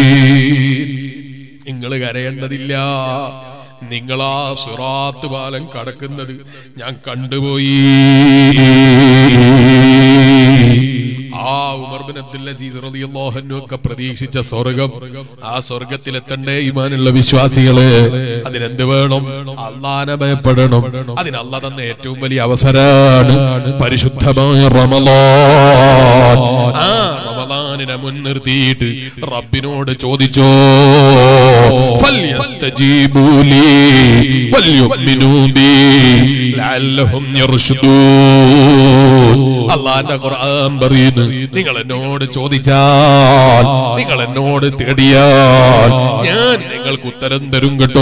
നിങ്ങൾ കരയേണ്ടതില്ല നിങ്ങളാ സുറാത്ത് പാലം കടക്കുന്നത് ഞാൻ കണ്ടുപോയി ആ ഉമർ ബിൻ അബ്ദുൽ അസീസ് റളിയല്ലാഹു അൻഹു ഒക്കെ പ്രതീക്ഷിച്ച സ്വർഗം ആ സ്വർഗത്തിലെത്തണ്ടേ ഈമാനുള്ള വിശ്വാസികള് അതിനെന്ത് വേണം അള്ളാനെ ഭയപ്പെടണം അതിന് അല്ല തന്ന ഏറ്റവും വലിയ അവസരാണ് പരിശുദ്ധമായ റമളാൻ ആ റമളാനിനെ മുൻനിർത്തിയിട്ട് റബ്ബിനോട് ചോദിച്ചോ فليستجيبوا لي وليؤمنوا بي لعلهم يرشدون അള്ളാന്റെ ഖുർആൻ പറയുന്നു നിങ്ങൾ എന്നോട് ചോദിച്ചാൽ നിങ്ങൾ എന്നോട് തേടിയാൽ ഞാൻ നിങ്ങൾക്ക് ഉത്തരം തരും കേട്ടോ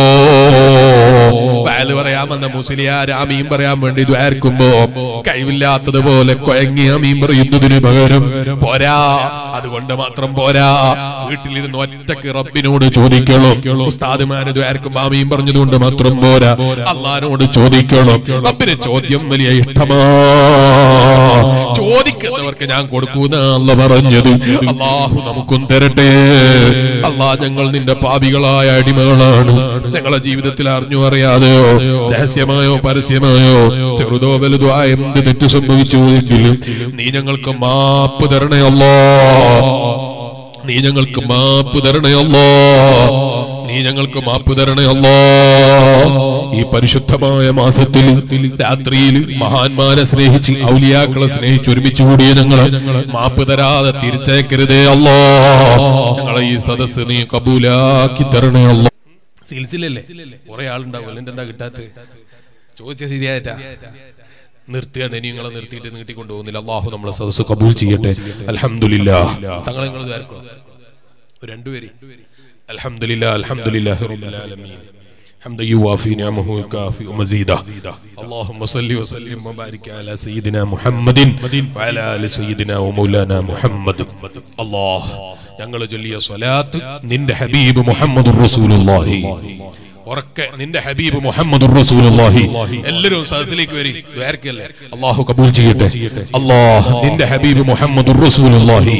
വാല് പറയാമെന്ന മുസ്ലിയാർ ആമീൻ പറയാൻ വേണ്ടി ദ്വാർക്കുമ്പോ കഴിവില്ലാത്തതുപോലെ കൊയങ്ങി ആമീൻ പറയുന്നതിന് പകരം പോരാ അതുകൊണ്ട് മാത്രം പോരാ വീട്ടിലിരുന്ന് ഒറ്റക്ക് റബ്ബിനോട് ചോദിക്കണം ഉസ്താദുമാര് ദ്വാർക്കുമ്പോ ആമീൻ പറഞ്ഞതുകൊണ്ട് മാത്രം പോരാ അള്ളഹാനോട് ചോദിക്കണം റബ്ബിന് ചോദ്യം വലിയ ഇഷ്ടമാ ചോദിക്കുന്നവർക്ക് ഞാൻ കൊടുക്കൂന്ന അല്ല പറഞ്ഞത് അള്ളാഹു നമുക്കും തരട്ടെ അള്ളാ ഞങ്ങൾ നിന്റെ പാപികളായ അടിമകളാണ് ഞങ്ങളെ ജീവിതത്തിൽ അറിഞ്ഞു അറിയാതെയോ രഹസ്യമായോ പരസ്യമായോ ചെറുതോ വലുതോ ആയ എന്ത് തെറ്റ് സംഭവിച്ചു എങ്കിലും നീ ഞങ്ങൾക്ക് മാപ്പ് തരണേ അല്ലോ നീ ഞങ്ങൾക്ക് മാപ്പ് തരണേ അല്ലോ നീ ഞങ്ങൾക്ക് മാപ്പ് തരണേ അല്ലോ ഈ പരിശുദ്ധമായ മാസത്തിൽ രാത്രിയിൽ മഹാന്മാരെ സ്നേഹിച്ച് ഔലിയാക്കളെ സ്നേഹിച്ച് ഒരുമിച്ച് കൂടിയ ഞങ്ങളെ മാപ്പ് തരാതെ തിരിച്ചയക്കരുതേ അല്ലോ ഞങ്ങളെ ഈ സദസ്സ് നീ കബൂലാക്കി തരണേ അല്ലോ സിൽസിലല്ലേ കുറെ ആളുണ്ടാവും എന്റെ എന്താ കിട്ടാത്ത ചോദിച്ച ശരിയായിട്ടാ നിർത്തിയാണ് ഇനി നിങ്ങളെ നിർത്തിയിട്ട് നീട്ടിക്കൊണ്ടു പോകുന്നില്ല അള്ളാഹു നമ്മളെ സദസ്സ് കബൂൽ ചെയ്യട്ടെ അലഹമില്ല തങ്ങളെ നിങ്ങൾ ഇതാർക്കോ രണ്ടുപേര് അലഹമില്ല അലഹമില്ല حمدا يوافي نعمه ويكافئ مزيدا اللهم صل وسلم وبارك على سيدنا محمد وعلى ال سيدنا ومولانا محمد الله ഞങ്ങൾ ചൊല്ലിയ സ്വലാത്ത് നിന്റെ ഹബീബ് മുഹമ്മദ് റസൂലുള്ളാഹി ഉറക്കെ നിന്റെ ഹബീബ് മുഹമ്മദ് റസൂലുള്ളാഹി എല്ലാവരും സദസ്സിലേക്ക് വരി ദ്വാരക്കല്ലേ അള്ളാഹു കബൂൽ ചെയ്യട്ടെ അല്ലാഹ് നിന്റെ ഹബീബ് മുഹമ്മദ് റസൂലുള്ളാഹി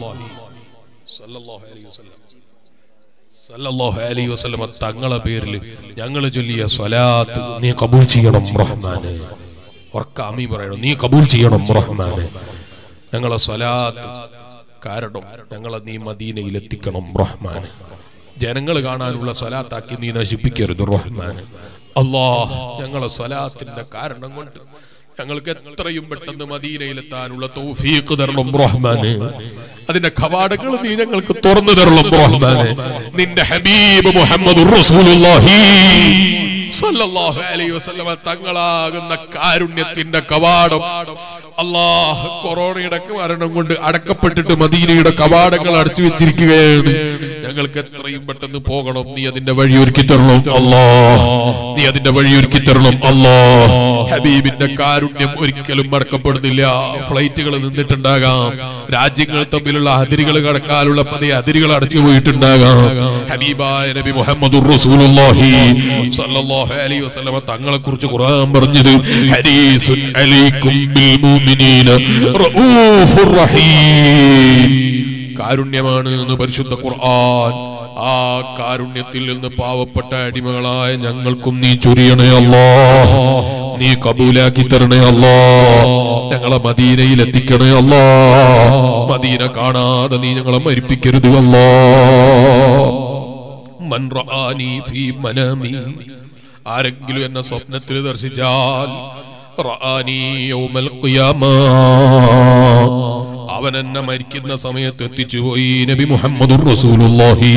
സല്ലല്ലാഹു അലൈഹി വസല്ലമ തങ്ങളെ പേരിൽ ഞങ്ങൾ ചൊല്ലിയ സ്വലാത്ത് നീ കബൂൽ ചെയ്യണം റഹ്മാനെ ഉറക്ക അമീ പറയണം നീ കബൂൽ ചെയ്യണം റഹ്മാനെ ഞങ്ങളെ സ്വലാത്ത് കാരണം ഞങ്ങളെ നീ മദീനയിൽ എത്തിക്കണം റഹ്മാനെ ജനങ്ങൾ കാണാനുള്ള സ്വലാത്താക്കി നീ നശിപ്പിക്കരുത് റഹ്മാൻ അള്ളാഹ് ഞങ്ങളെ സ്വലാത്തിന്റെ കാരണം കൊണ്ട് ഞങ്ങൾക്ക് എത്രയും പെട്ടെന്ന് മദീനയിലെത്താനുള്ള തൗഫീഖ് തരണം റഹ്മാന് അതിന്റെ കവാടങ്ങൾ നീ ഞങ്ങൾക്ക് തുറന്നു തരണം റഹ്മാന് നിന്റെ ഹബീബ് മുഹമ്മദ് റസൂലുള്ളാഹി സല്ലല്ലാഹു അലൈഹി വസല്ലമ തങ്ങളാകുന്ന കാരുണ്യത്തിന്റെ കവാടം അള്ളാഹ് കൊറോണയുടെ മരണം കൊണ്ട് അടക്കപ്പെട്ടിട്ട് മദീനയുടെ കവാടങ്ങൾ അടച്ചു വെച്ചിരിക്കുകയാണ് ഞങ്ങൾക്ക് എത്രയും പെട്ടെന്ന് പോകണം നീ അതിന്റെ വഴി ഒരുക്കി തരണം അല്ലാ നീ അതിന്റെ വഴി ഒരുക്കി തരണം അല്ലാ ഹബീബിന്റെ കാരുണ്യം ഒരിക്കലും മടക്കപ്പെടുന്നില്ല ഫ്ലൈറ്റുകൾ നിന്നിട്ടുണ്ടാകാം രാജ്യങ്ങൾ തമ്മിലുള്ള അതിരുകൾ കടക്കാനുള്ള പതിയ അതിരുകൾ അടച്ചു പോയിട്ടുണ്ടാകാം ഹബീബായ നബി മുഹമ്മദ് റസൂലുള്ളാഹി സല്ലല്ലാഹു അലൈഹി വസല്ലമ തങ്ങളെ കുറിച്ച് ഖുർആൻ പറഞ്ഞത് ഹരീസുൻ അലൈക്കും ബിൽ മുഅ്മിനീന റഊഫുർ റഹീം കാരുണ്യമാണ് എന്ന് പരിശുദ്ധ ഖുർആൻ ആ കാരുണ്യത്തിൽ നിന്ന് പാവപ്പെട്ട അടിമകളായ ഞങ്ങൾക്കും നീ ചൊരിയണേ അല്ലാ നീ കബൂലാക്കി തരണേ അല്ലാ ഞങ്ങളെ മദീനയിൽ എത്തിക്കണേ അല്ലാ മദീന കാണാതെ നീ ഞങ്ങളെ മരിപ്പിക്കരുത് അല്ലാ മൻ റആനി ഫീ മനമി ആരെങ്കിലും എന്നെ സ്വപ്നത്തിൽ ദർശിച്ചാൽ റആനി യൗമൽ ഖിയാമ അവൻ എന്നെ മരിക്കുന്ന സമയത്ത് എത്തിച്ചുപോയി നബി മുഹമ്മദ് റസൂലുള്ളാഹി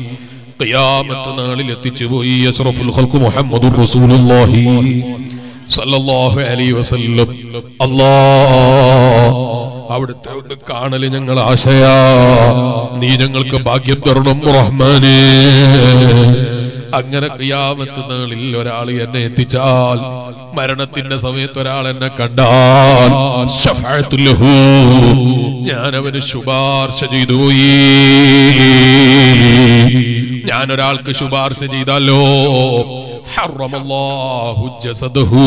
ഖിയാമത്ത് നാളിൽ എത്തിച്ചുപോയി അഷ്റഫുൽ ഖൽഖ് മുഹമ്മദ് റസൂലുള്ളാഹി സല്ലല്ലാഹു അലൈഹി വസല്ലം അല്ലാ അവിടുത്തെ ഒന്ന് കാണല് ഞങ്ങൾ ആശയാ നീ ഞങ്ങൾക്ക് ഭാഗ്യം തരണം റഹ്മാനേ അങ്ങനെ ക്രിയാമത്ത് നാളിൽ ഒരാൾ എന്നെ എത്തിച്ചാൽ മരണത്തിന്റെ സമയത്ത് ഒരാൾ എന്നെ കണ്ടാൽ ശഫാഅത്തുൽ ലഹു. ഞാൻ അവന് ശുപാർശ ചെയ്തു പോയി ഞാൻ ഒരാൾക്ക് ശുപാർശ ചെയ്താലോ ഹറമല്ലാഹു ജസദഹു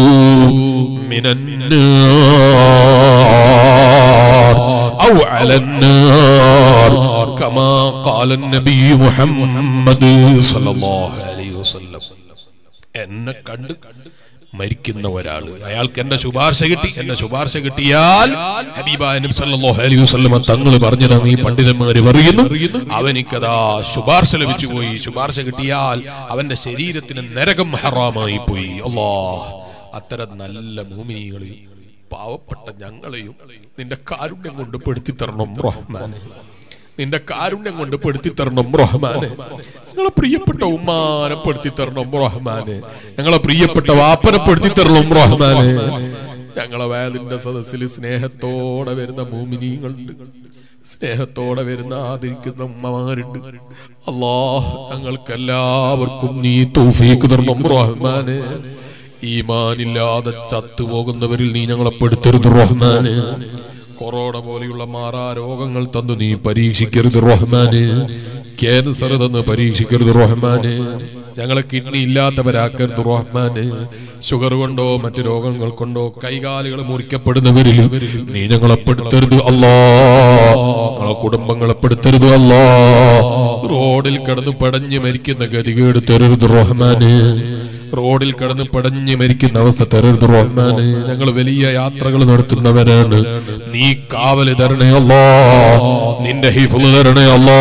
മിനന്നാർ ഔ അലന്നാർ കമാ ഖാല നബി മുഹമ്മദ് സല്ലല്ലാഹു അലൈഹി വസല്ലം എന്നെ കണ്ട് മരിക്കുന്ന ഒരാള് അയാൾക്ക് എന്റെ ശുപാർശ കിട്ടി എന്റെ ശുപാർശ കിട്ടിയാൽ ഹബീബായ നബി സല്ലല്ലാഹു അലൈഹി വസല്ലം തങ്ങൾ പറഞ്ഞതാണ് ഈ പണ്ഡിതന്മാര് പറയുന്നു അവനിക്കതാ ശുപാർശ ലഭിച്ചു പോയി ശുപാർശ കിട്ടിയാൽ അവന്റെ ശരീരത്തിന് നരകം ഹറാമായി പോയി അല്ലാ അത്തരം നല്ല ഭൂമിനികളെയും പാവപ്പെട്ട ഞങ്ങളെയും നിന്റെ കാരുണ്യം കൊണ്ട് പെടുത്തി തരണം റഹ്മാനെ നിന്റെ കാരുണ്യം കൊണ്ട് പെടുത്തി തരണം റഹ്മാനെ ഞങ്ങളെ പ്രിയപ്പെട്ട ഉമ്മാനെ പെടുത്തി തരണം റഹ്മാനെ ഞങ്ങളെ പ്രിയപ്പെട്ട വാപ്പനെ പെടുത്തി തരണം റഹ്മാനെ ഞങ്ങളെ വയലിന്റെ സദസ്സിൽ സ്നേഹത്തോടെ വരുന്ന മൂമിനീങ്ങളുണ്ട് സ്നേഹത്തോടെ വരുന്ന ആദരിക്കുന്ന ഉമ്മമാരുണ്ട് അള്ളാഹ് ഞങ്ങൾക്കെല്ലാവർക്കും നീ തൗഫീക്ക് തരണം റഹ്മാനെ ഈമാനില്ലാതെ ചത്തുപോകുന്നവരിൽ നീ ഞങ്ങളെ പെടുത്തരുത് റഹ്മാനെ കൊറോണ പോലെയുള്ള മാറാ രോഗങ്ങൾ തന്നു നീ പരീക്ഷിക്കരുത് റഹ്മാന് ക്യാൻസർ തന്ന് പരീക്ഷിക്കരുത് റഹ്മാന് ഞങ്ങളെ കിഡ്നി ഇല്ലാത്തവരാക്കരുത് റഹ്മാന് ഷുഗർ കൊണ്ടോ മറ്റു രോഗങ്ങൾ കൊണ്ടോ കൈകാലുകൾ മുറിക്കപ്പെടുന്നവരിൽ നീ ഞങ്ങളെ പെടുത്തരുത് അല്ലാ ഞങ്ങളെ കുടുംബങ്ങളെ പെടുത്തരുത് അല്ലാ റോഡിൽ കിടന്ന് പടഞ്ഞു മരിക്കുന്ന ഗതികേട് തരരുത് റഹ്മാന് റോഡിൽ കിടന്ന് പടഞ്ഞു മരിക്കുന്ന അവസ്ഥ തരരുത് റഹ്മാന് ഞങ്ങൾ വലിയ യാത്രകൾ നടത്തുന്നവരാണ് നീ കാവല് തരണേ അല്ലാ നിന്റെ ഹിഫുല് തരണേ അല്ലാ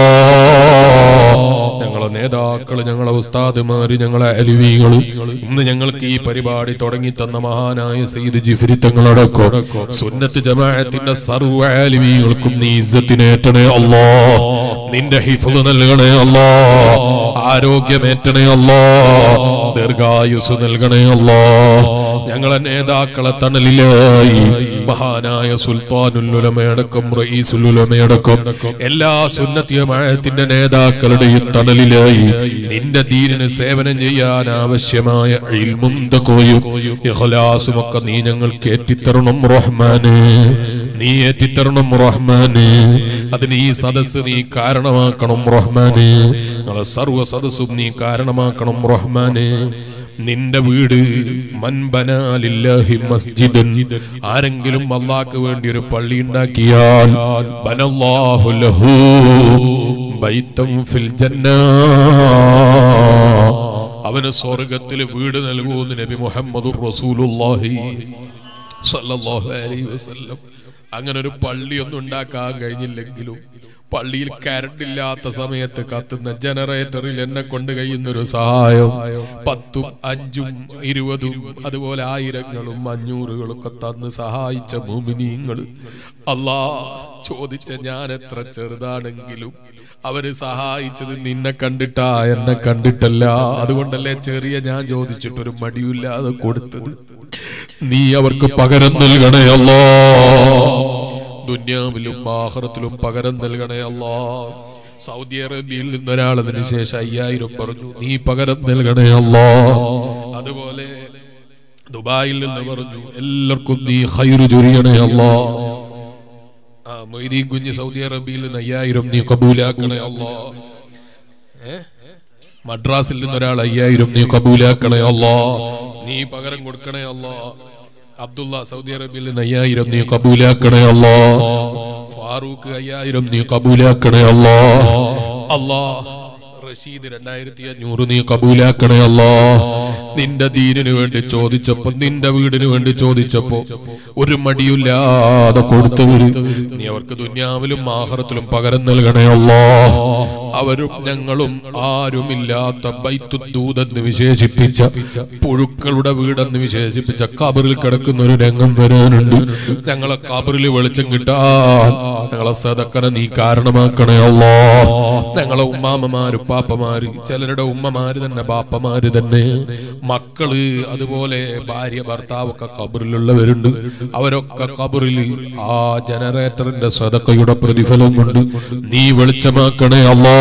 ഞങ്ങളെ നേതാക്കള് ഞങ്ങളെ ഉസ്താദുമാര് ഞങ്ങളെ അലിവികളും ഇന്ന് ഞങ്ങൾക്ക് ഈ പരിപാടി തുടങ്ങി തന്ന മഹാനായ സയ്യിദ് ജിഫ്രി തങ്ങളടക്കം സുന്നത്ത് ജമാഅത്തിന്റെ സർവ്വ അലിവികൾക്കും നീ ഇസ്സത്തിനേറ്റണേ അല്ലാ നിന്റെ ഹിഫുല് നൽകണേ അല്ലാ ആരോഗ്യമേറ്റണേ അല്ലാ ദീർഘായുസ് നൽകണേ അല്ലാ ഞങ്ങളെ നേതാക്കളെ തണലിലായി മഹാനായ സുൽത്താനുല്ലുലമയടക്കം റഈസുല്ലുലമയടക്കം എല്ലാ സുന്നത്തിയമായത്തിന്റെ നേതാക്കളുടെയും തണലിലായി നിന്റെ ദീനിന് സേവനം ചെയ്യാൻ ആവശ്യമായ ഇൽമും തഖ്വയും ഇഖ്ലാസും ഒക്കെ നീ ഞങ്ങൾക്ക് ഏറ്റിത്തരണം റഹ്മാന് നീ ഏറ്റിത്തരണം റഹ്മാന് അതിന് ഈ സദസ്സ് നീ കാരണമാക്കണം റഹ്മാന് ഞങ്ങളെ സർവ്വ സദസ്സും നീ കാരണമാക്കണം റഹ്മാന് നിന്റെ വീട് മൻബനാലില്ലാഹി മസ്ജിദൻ ആരെങ്കിലും അള്ളാഹ്ക്ക് വേണ്ടി ഒരു പള്ളി ഉണ്ടാക്കിയാൽ ബനല്ലാഹു ലഹു ബൈത്തം ഫിൽ ജന്നാ അവന് സ്വർഗത്തിൽ വീട് നൽകുമെന്ന് നബി മുഹമ്മദുർ റസൂലുള്ളാഹി സല്ലല്ലാഹു അലൈഹി വസല്ലം അങ്ങനെ ഒരു പള്ളിയൊന്നും ഉണ്ടാക്കാൻ കഴിഞ്ഞില്ലെങ്കിലും പള്ളിയിൽ കരണ്ട് ഇല്ലാത്ത സമയത്ത് കത്തുന്ന ജനറേറ്ററിൽ എന്നെ കൊണ്ട് കഴിയുന്ന ഒരു സഹായം പത്തും അഞ്ചും ഇരുപതും അതുപോലെ ആയിരങ്ങളും അഞ്ഞൂറുകളും ഒക്കെ തന്ന് സഹായിച്ച ഭൂമിനീങ്ങൾ അല്ലാ ചോദിച്ച ഞാൻ എത്ര ചെറുതാണെങ്കിലും അവര് സഹായിച്ചത് നിന്നെ കണ്ടിട്ടാ എന്നെ കണ്ടിട്ടല്ല അതുകൊണ്ടല്ലേ ചെറിയ ഞാൻ ചോദിച്ചിട്ടൊരു മടിയില്ലാതെ കൊടുത്തത് നീ അവർക്ക് പകരം നൽകണേ അല്ലോ ദുന്യാവിലും ആഹ്റത്തിലും പകരം നൽകണേ അല്ലോ സൗദി അറേബ്യയിൽ നിന്നൊരാൾ അതിന് ശേഷം അയ്യായിരം പറഞ്ഞു നീ പകരം നൽകണേ അല്ലോ അതുപോലെ ദുബായിൽ നിന്ന് പറഞ്ഞു എല്ലാവർക്കും നീ ഹൈറ് ചൊരിയണേ അല്ലോ ആ മൊയ്തീൻ കുഞ്ഞ് സൗദി അറേബ്യയിൽ നിന്ന് അയ്യായിരം നീ കബൂലാക്കണേ അല്ലോ ഏ മദ്രാസിൽ നിന്ന് ഒരാൾ അയ്യായിരം നീ കബൂലാക്കണേ അല്ലോ നീ പകരം കൊടുക്കണേ അല്ലോ അബ്ദുള്ള സൗദി അറേബ്യയിൽ നിന്ന് അയ്യായിരം നീ കബൂലാക്കണേ അല്ലോ ഫാറൂഖ് അയ്യായിരം നീ കബൂലാക്കണേ അല്ലോ അല്ലാ റഷീദ് രണ്ടായിരത്തി അഞ്ഞൂറ് നീ കബൂലാക്കണേ അല്ലോ നിന്റെ ദീനിനു വേണ്ടി ചോദിച്ചപ്പോ നിന്റെ വീടിന് വേണ്ടി ചോദിച്ചപ്പോ ഒരു മടിയില്ലാതെ കൊടുത്തവര് നീ അവർക്ക് ദുന്യാവിലും ആഹ്റത്തിലും പകരം നൽകണേ അല്ലോ അവരും ഞങ്ങളും ആരുമില്ലാത്ത ബൈത്തുദൂതെന്ന് വിശേഷിപ്പിച്ച പുഴുക്കളുടെ വീടെന്ന് വിശേഷിപ്പിച്ച കബറിൽ കിടക്കുന്ന ഒരു രംഗം വരാനുണ്ട് ഞങ്ങളെ കബറിൽ വെളിച്ചം കിട്ടാൻ ഞങ്ങളെ സദക്കനെ നീ കാരണമാക്കണേ അല്ലോ ഞങ്ങളെ ഉമ്മാമ്മമാര് ഉപ്പാപ്പമാര് ചിലരുടെ ഉമ്മമാര് തന്നെ ബാപ്പമാര് തന്നെ മക്കള് അതുപോലെ ഭാര്യ ഭർത്താവൊക്കെ കബറിലുള്ളവരുണ്ട് അവരൊക്കെ കബറിൽ ആ ജനറേറ്ററിന്റെ സ്വതക്കയുടെ പ്രതിഫലം കൊണ്ട് നീ വെളിച്ചമാക്കണേ അല്ലാ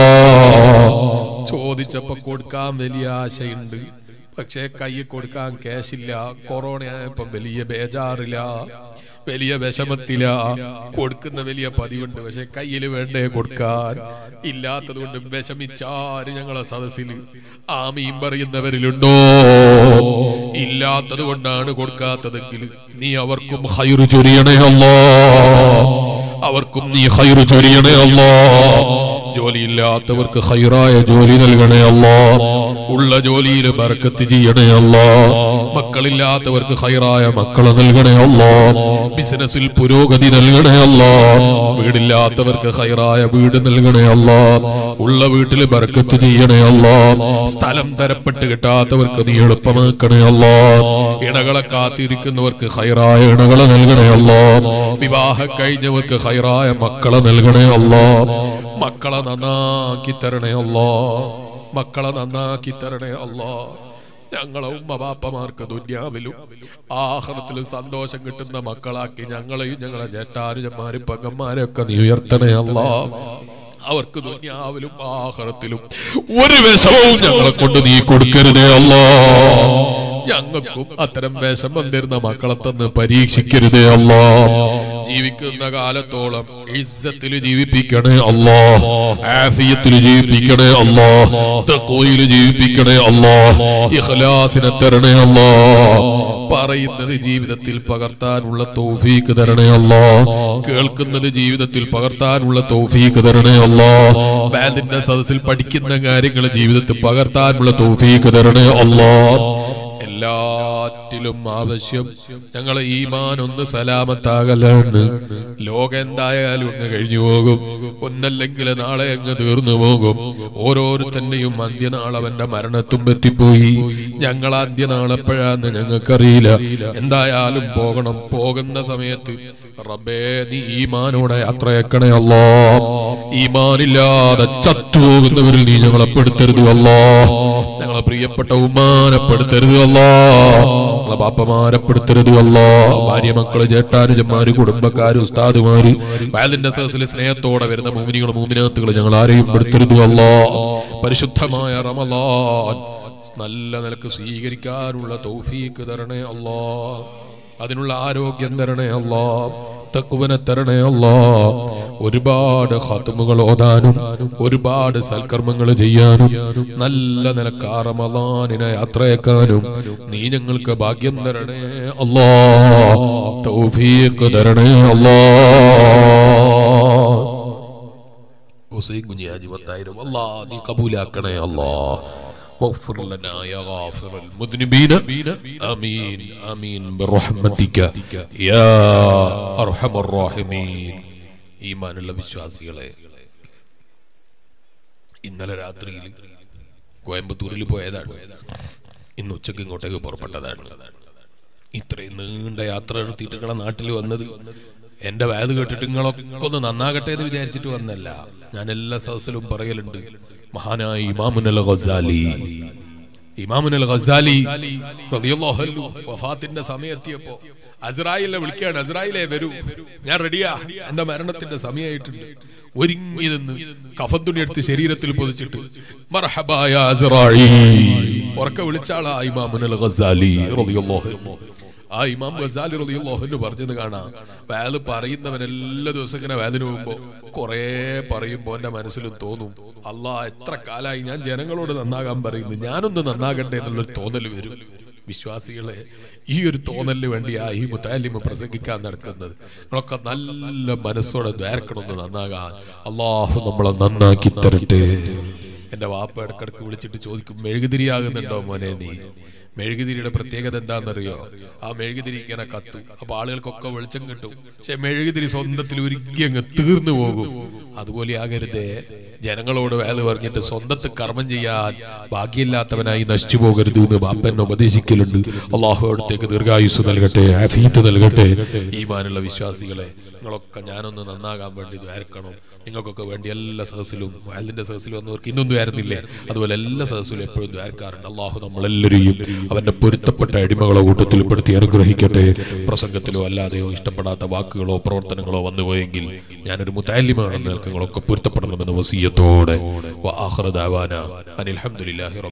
ചോദിച്ചപ്പോ കൊടുക്കാൻ വലിയ ആശയുണ്ട് പക്ഷേ കൈ കൊടുക്കാൻ ക്യാഷില്ല കൊറോണ ആയപ്പോ വലിയ ബേജാറില്ല വലിയ വിഷമത്തില കൊടുക്കുന്ന വലിയ പതിവുണ്ട് പക്ഷെ കയ്യിൽ വേണ്ടേ കൊടുക്കാൻ ഇല്ലാത്തത് കൊണ്ട് വിഷമിച്ചാര് ഞങ്ങളെ സദസ്സിൽ ആമീൻ പറയുന്നവരിലുണ്ടോ ഇല്ലാത്തത് കൊണ്ടാണ് കൊടുക്കാത്തതെങ്കിൽ നീ അവർക്കും ഹൈറ് ചൊരിയണേ അല്ലോ അവർക്കും നീ ഹൈറ് ചൊരിയണേ അല്ലോ ജോലിയില്ലാത്തവർക്ക് ഹൈറായ ജോലി നൽകണേ അല്ലോ ഉള്ള ജോലിയിൽ ബർക്കത്ത് ചെയ്യണേ അല്ലോ മക്കളില്ലാത്തവർക്ക് ഹൈറായ മക്കളെ നൽകണേ അല്ലോ ബിസിനസ്സിൽ പുരോഗതി നൽകണേ അല്ലോ വീടില്ലാത്തവർക്ക് ഹൈറായ വീട് നൽകണേ അല്ലോ ഉള്ള വീട്ടിൽ ബർക്കത്ത് ചെയ്യണേ അല്ലോ സ്ഥലം തരപ്പെട്ട് കിട്ടാത്തവർക്ക് നീ എളുപ്പമാക്കണേ അല്ലോ ഇണകളെ കാത്തിരിക്കുന്നവർക്ക് ഹൈറായ ഇണകളെ നൽകണേ അല്ലോ വിവാഹം കഴിഞ്ഞവർക്ക് ഹൈറായ മക്കളെ നൽകണേ അല്ലോ മക്കളെ നന്നാക്കി തരണേ അല്ലോ മക്കളെ നന്നാക്കി തരണേ അല്ലോ ഞങ്ങളെ ഉമ്മ ബാപ്പമാർക്ക് ദുന്യാവിലും ആഹ്റത്തിലും സന്തോഷം കിട്ടുന്ന മക്കളാക്കി ഞങ്ങളെയും ഞങ്ങളെ ചേട്ടാനുജന്മാരും പെങ്ങന്മാരും ഒക്കെ നീ ഉയർത്തണേ അല്ലാ അവർക്ക് ദുന്യാവിലും ആഹ്റത്തിലും ഒരു വിഷമവും ഞങ്ങളെ കൊണ്ട് നീ കൊടുക്കരുതേ അല്ലോ ഞങ്ങൾക്കും അത്തരം വിഷമം തരുന്ന മക്കളെ തന്ന് പരീക്ഷിക്കരുതേ അല്ലോ ജീവിക്കുന്ന കാലത്തോളം ഇസ്സത്തിൽ ജീവിപ്പിക്കണേ അല്ലോ ആഫിയത്തിൽ ജീവിപ്പിക്കണേ അല്ലോ തഖ്വയിൽ ജീവിപ്പിക്കണേ അല്ലോ ഇഖ്ലാസിനെ തരണേ അല്ലോ പറയുന്നത് ജീവിതത്തിൽ പകർത്താനുള്ള തൗഫീക്ക് തരണേ അല്ലോ കേൾക്കുന്നത് ജീവിതത്തിൽ പകർത്താനുള്ള തൗഫീക്ക് തരണേ അല്ലോ ബാൻഡിന്റെ സദസ്സിൽ പഠിക്കുന്ന കാര്യങ്ങൾ ജീവിതത്തിൽ പകർത്താനുള്ള തൗഫീക്ക് തരണേ അല്ലോ എല്ലാറ്റിലും ആവശ്യം ഞങ്ങളെ ഈമാൻ ഒന്ന് സലാമത്താകലാണ് ലോകം എന്തായാലും അങ്ങ് കഴിഞ്ഞു പോകും ഒന്നല്ലെങ്കിൽ നാളെ അങ്ങ് തീർന്നു പോകും ഓരോരുത്തന്റെയും അന്ത്യനാൾ അവന്റെ മരണത്തും എത്തിപ്പോയി ഞങ്ങൾ അന്ത്യനാൾ എപ്പോഴാന്ന് ഞങ്ങൾക്കറിയില്ല എന്തായാലും പോകണം പോകുന്ന സമയത്ത് റബ്ബേ നീ ഈമാനോടെ യാത്രയാക്കണേ അല്ലോ ഈമാനില്ലാതെ ചത്തുപോകുന്നവരിൽ നീ ഞങ്ങളെ പെടുത്തരുത് അല്ലോ ഞങ്ങളെ പ്രിയപ്പെട്ട ഉമ്മാനപ്പെടുത്തരുത് അല്ലോ ഞങ്ങളെ ബാപ്പമാരപ്പെടുത്തരുത് അല്ലോ ഭാര്യ മക്കള് ചേട്ടാനുജന്മാര് കുടുംബക്കാര് ഉസ്താദുമാര് വയലിന്റെ സഹസിലെ സ്നേഹത്തോടെ വരുന്ന മൂമിനികളും മൂമിനാത്തുകൾ ഞങ്ങൾ ആരെയും പെടുത്തരുത് അല്ലോ പരിശുദ്ധമായ റമലാൻ നല്ല നിലക്ക് സ്വീകരിക്കാനുള്ള തൗഫീക്ക് തരണേ അല്ലോ അതിനുള്ള ആരോഗ്യം തരണേ അല്ലോ തക്കുവനെ തരണേ അല്ലോ ഒരുപാട് ഹത്തുമുകൾ ഓതാനും ഒരുപാട് സൽക്കർമ്മങ്ങൾ ചെയ്യാനും നല്ല നിലക്കാറമലാനിനെ യാത്രയാക്കാനും നീ ഞങ്ങൾക്ക് ഭാഗ്യം തരണേ അല്ലോ തൗഫീഖ് തരണേ അല്ലോ ഹുസൈൻ കുഞ്ഞിയാജി പത്തായിരം അല്ലാ നീ കബൂലാക്കണേ അല്ലാ واغفر لنا يا غافر المذنبين امين امين برحمتك يا ارحم الراحمين ഈമാനുള്ള വിശ്വാസികളെ ഇന്നലെ രാത്രിയിൽ കോയമ്പത്തൂരിൽ പോയതാണ് ഇന്ന് ഉച്ചക്ക് ഇങ്ങോട്ടേക്ക് പുറപ്പെട്ടതാണ് ഇത്രയും നീണ്ട യാത്ര നടത്തിയിട്ട് നിങ്ങളെ നാട്ടിൽ വന്നത് എന്റെ വേദ കേട്ടിട്ട് നിങ്ങളൊക്കെ ഒന്ന് നന്നാകട്ടെ എന്ന് വിചാരിച്ചിട്ട് വന്നല്ല ഞാൻ എല്ലാ സദസ്സിലും പറയലുണ്ട് മഹാനായ ഇമാമുനൽ ഖസാലി ഇമാമുനൽ ഖസാലി റളിയല്ലാഹു അൻഹു വഫാത്തിന്റെ സമയം എത്തിയപ്പോ അസ്രായിലിനെ വിളിക്കുകയാണ് അസ്രായിലെ വരൂ ഞാൻ റെഡിയാ എന്റെ മരണത്തിന്റെ സമയമായിട്ടുണ്ട് ഒരുങ്ങി നിന്ന് കഫത്തുണി എടുത്ത് ശരീരത്തിൽ പൊതിച്ചിട്ട് മർഹബായ അസ്രായി ഉറക്ക വിളിച്ചാളാ ഇമാമുനൽ ഖസാലി റളിയല്ലാഹു അൻഹു ആ ഇമാം ഗസാലി റളിയല്ലാഹു പറഞ്ഞത് കാണാം വേല് പറയുന്നവൻ എല്ലാ ദിവസം ഇങ്ങനെ വേദന പോകുമ്പോ കൊറേ പറയുമ്പോ എന്റെ മനസ്സിലും തോന്നും അല്ലാ എത്ര കാലായി ഞാൻ ജനങ്ങളോട് നന്നാകാൻ പറയുന്നു ഞാനൊന്ന് നന്നാകണ്ടേ എന്നുള്ളൊരു തോന്നൽ വരും വിശ്വാസികളെ ഈ ഒരു തോന്നലിന് വേണ്ടിയാ ഈ മുത്താലിമ പ്രസംഗിക്കാൻ നടക്കുന്നത് നമ്മളൊക്കെ നല്ല മനസ്സോടെ ദ്വാരക്കണമെന്ന് നന്നാകാൻ അള്ളാഹു നമ്മളെ നന്നാക്കി തരട്ടെ എന്റെ വാപ്പ ഇടക്കിടക്ക് വിളിച്ചിട്ട് ചോദിക്കും മെഴുകുതിരിയാകുന്നുണ്ടോ മോനെ നീ മെഴുകുതിരിയുടെ പ്രത്യേകത എന്താണെന്നറിയോ ആ മെഴുകുതിരി ഇങ്ങനെ കത്തും അപ്പൊ ആളുകൾക്കൊക്കെ വെളിച്ചം കിട്ടും പക്ഷെ മെഴുകുതിരി സ്വന്തത്തിൽ ഒരുക്കി അങ്ങ് തീർന്നു പോകും അതുപോലെ ആകരുതേ ജനങ്ങളോട് വേല പറഞ്ഞിട്ട് സ്വന്തത്ത് കർമ്മം ചെയ്യാൻ ഭാഗ്യമില്ലാത്തവനായി നശിച്ചു പോകരുത് എന്ന് ബാപ്പൻ ഉപദേശിക്കലുണ്ട് അള്ളാഹു അടുത്തേക്ക് ദീർഘായുസ് നൽകട്ടെ ആഫീത്ത് നൽകട്ടെ ഈമാനുള്ള വിശ്വാസികളെ നിങ്ങളൊക്കെ ഞാനൊന്ന് നന്നാകാൻ വേണ്ടി ദ്വാരക്കണം നിങ്ങൾക്കൊക്കെ വേണ്ടി എല്ലാ സദസ്സിലും അതിന്റെ സദസ്സിൽ വന്നവർക്ക് ഇന്നൊന്നും ആയിരുന്നില്ലേ അതുപോലെ എല്ലാ സദസ്സിലും എപ്പോഴും ദ്വാരക്കാറുണ്ട് അള്ളാഹു നമ്മളെല്ലാവരെയും അവന്റെ പൊരുത്തപ്പെട്ട അടിമകളെ കൂട്ടത്തിൽ പെടുത്തി അനുഗ്രഹിക്കട്ടെ പ്രസംഗത്തിലോ അല്ലാതെയോ ഇഷ്ടപ്പെടാത്ത വാക്കുകളോ പ്രവർത്തനങ്ങളോ വന്നുപോയെങ്കിൽ ഞാനൊരു മുത്താലിമാണെന്ന് നിങ്ങളൊക്കെ പൊരുത്തപ്പെടണമെന്ന വസീയത്തോടെ വ ആഖിറ ദഅവാന അനിൽ ഹംദുലില്ലാഹി റബ്ബിൽ